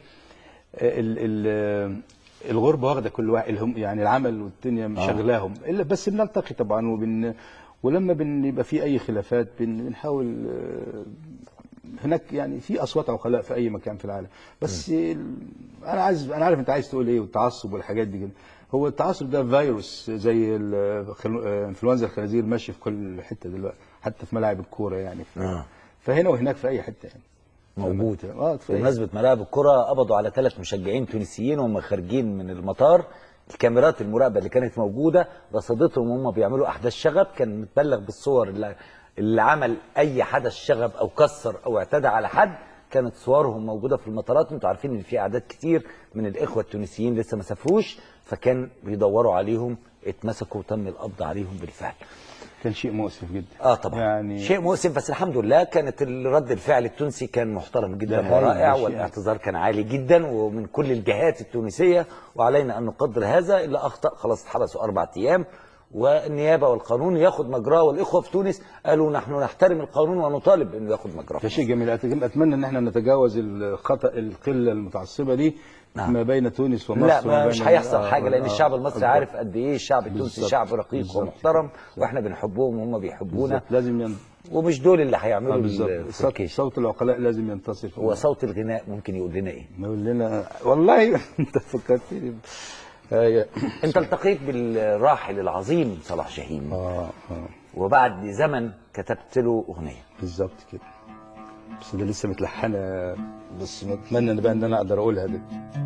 ال ال الغربه واخده كل واحد الهم يعني العمل والدنيا آه. شغلاهم الا بس بنلتقي طبعا وبن ولما بنبقى في اي خلافات بن بنحاول آه، هناك يعني في اصوات عقلاء في اي مكان في العالم بس ال- انا عايز انا عارف انت عايز تقول ايه والتعصب والحاجات دي كده هو التعصب ده فيروس زي ال- خل- آه، انفلونزا الخنازير ماشي في كل حته دلوقتي حتى في ملاعب الكوره يعني ف... آه. فهنا وهناك في اي حته يعني موجود اه في أي بمناسبة ملاعب الكرة قبضوا على ثلاث مشجعين تونسيين وهم خارجين من المطار الكاميرات المراقبة اللي كانت موجودة رصدتهم وهم بيعملوا أحداث شغب كان متبلغ بالصور اللي, اللي عمل أي حدث شغب أو كسر أو اعتدى على حد كانت صورهم موجودة في المطارات انتوا عارفين ان في أعداد كتير من الإخوة التونسيين لسه ما سافروش فكان بيدوروا عليهم اتمسكوا وتم القبض عليهم بالفعل كان شيء مؤسف جدا اه طبعا يعني شيء مؤسف بس الحمد لله كانت رد الفعل التونسي كان محترم جدا ده هايل، ورائع ده شيء والاعتذار كان عالي جدا ومن كل الجهات التونسيه وعلينا ان نقدر هذا اللي اخطا خلاص اتحبسوا اربع ايام والنيابه والقانون ياخد مجراه والاخوه في تونس قالوا نحن نحترم القانون ونطالب انه ياخد مجراه ده شيء جميل أت- اتمنى ان احنا نتجاوز الخطا القله المتعصبه دي نعم. ما بين تونس ومصر لا وما ما مش بين- هيحصل آه، حاجه لان آه، الشعب المصري آه، عارف قد ايه الشعب التونسي بالظبط، شعب رقيق بالظبط. ومحترم واحنا بنحبهم وهم بيحبونا بالظبط. لازم ين... ومش دول اللي آه، هيعملوا بالظبط صوت, الفركيش صوت العقلاء لازم ينتصر هو صوت الغناء ممكن يقول لنا ايه ما يقول لنا والله انت فكرتني آه، انت التقيت بالراحل العظيم صلاح جاهين اه اه وبعد زمن كتبت له اغنيه بالظبط كده بس ده لسه متلحنه بس اتمنى بقى ان انا اقدر اقولها دي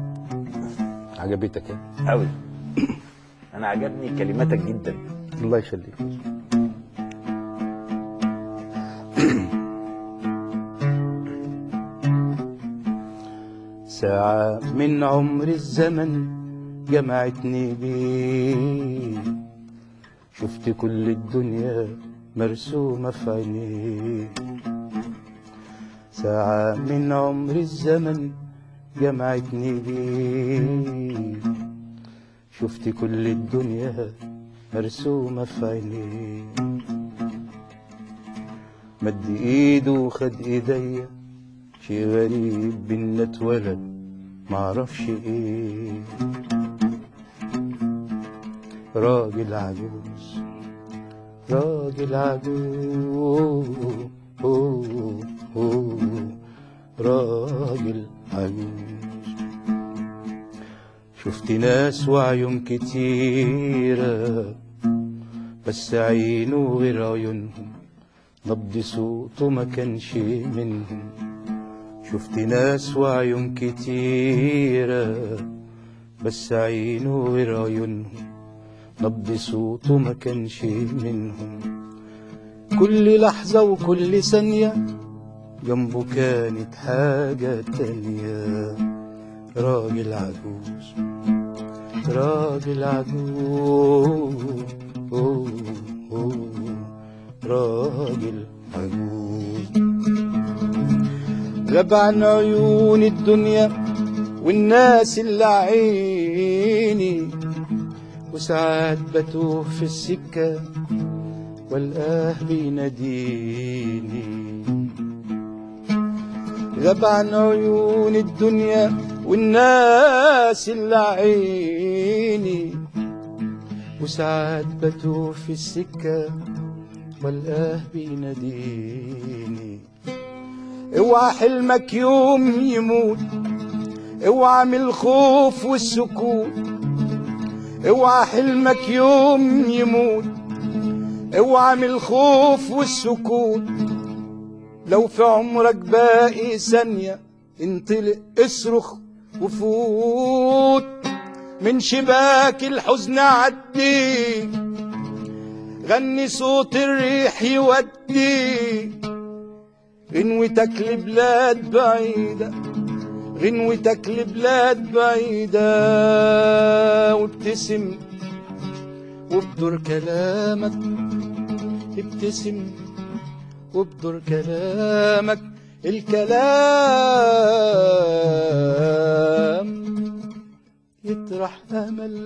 عجبتك يعني قوي انا عجبني كلماتك جدا الله يخليك ساعة من عمر الزمن جمعتني بيه شفت كل الدنيا مرسومة في عينيه ساعة من عمر الزمن جمعتني بيه شفت كل الدنيا مرسومة في عينيه مد ايده وخد ايديا شي غريب بينا اتولد معرفش ايه راجل عجوز راجل عجوز راجل عجوز شفت ناس وعيون كتيرة بس عينه غير عيونهم نبض صوته ما كانش منهم شفت ناس وعيون كتيرة بس عينه غير عيونهم نبض صوته ما كانش منهم كل لحظة وكل ثانية جنبه كانت حاجة تانية راجل عجوز راجل عجوز راجل عجوز غاب عن عيون الدنيا والناس اللي عيني وساعات بتوه في السكة والآه بيناديني غاب عن عيون الدنيا والناس اللي عيني وساعات بتوه في السكة والآه بيناديني اوعى حلمك يوم يموت اوعى من الخوف والسكوت اوعى حلمك يوم يموت اوعى من الخوف والسكوت لو في عمرك باقي ثانية انطلق اصرخ وفوت من شباك الحزن عدي غني صوت الريح يودي غنوتك لبلاد بعيدة غنوتك لبلاد بعيدة وابتسم وابدر كلامك ابتسم وابدر كلامك الكلام يطرح امل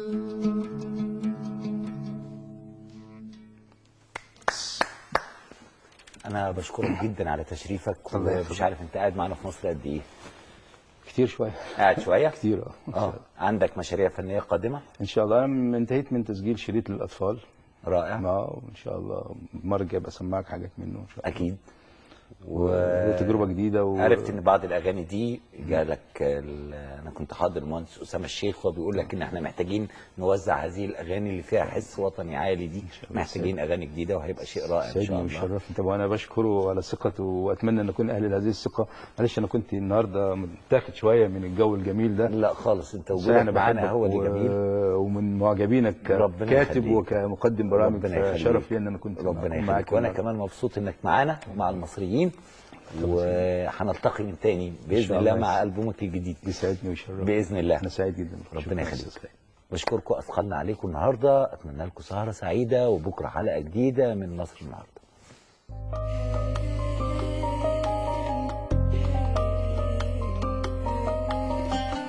انا بشكرك جدا على تشريفك الله ومش يخليك. عارف انت قاعد معانا في مصر قد ايه كتير شويه قاعد شويه كتير اه اه عندك مشاريع فنيه قادمه ان شاء الله انا انتهيت من تسجيل شريط للاطفال رائع اه وان شاء الله المره الجايه بسمعك حاجات منه ان شاء الله اكيد و- وتجربه جديده و... عرفت ان بعض الاغاني دي جالك ال- انا كنت حاضر المهندس اسامه الشيخ وهو بيقول لك ان احنا محتاجين نوزع هذه الاغاني اللي فيها حس وطني عالي دي محتاجين اغاني جديده وهيبقى شيء رائع ان شاء سعدني الله وشرفني طبعا انا بشكره على ثقته واتمنى ان اكون اهل لهذه الثقه معلش انا كنت النهارده متاخد شويه من الجو الجميل ده لا خالص انت بس وجودك أنا معانا بحبك هو اللي و- جميل ومن معجبينك ربنا ككاتب يخليك. وكمقدم برامج ربنا يخليك. شرف لي ان انا كنت ربنا أكون يخليك معاك وانا النهاردة. كمان مبسوط انك معانا ومع المصريين وهنلتقي من تاني إن باذن شاء الله الله. مع البومك الجديد يسعدني ويشرفني باذن الله انا سعيد جدا ربنا شكراً. يخليك بشكركم اثقلنا عليكم النهارده اتمنى لكم سهره سعيده وبكره حلقه جديده من مصر النهارده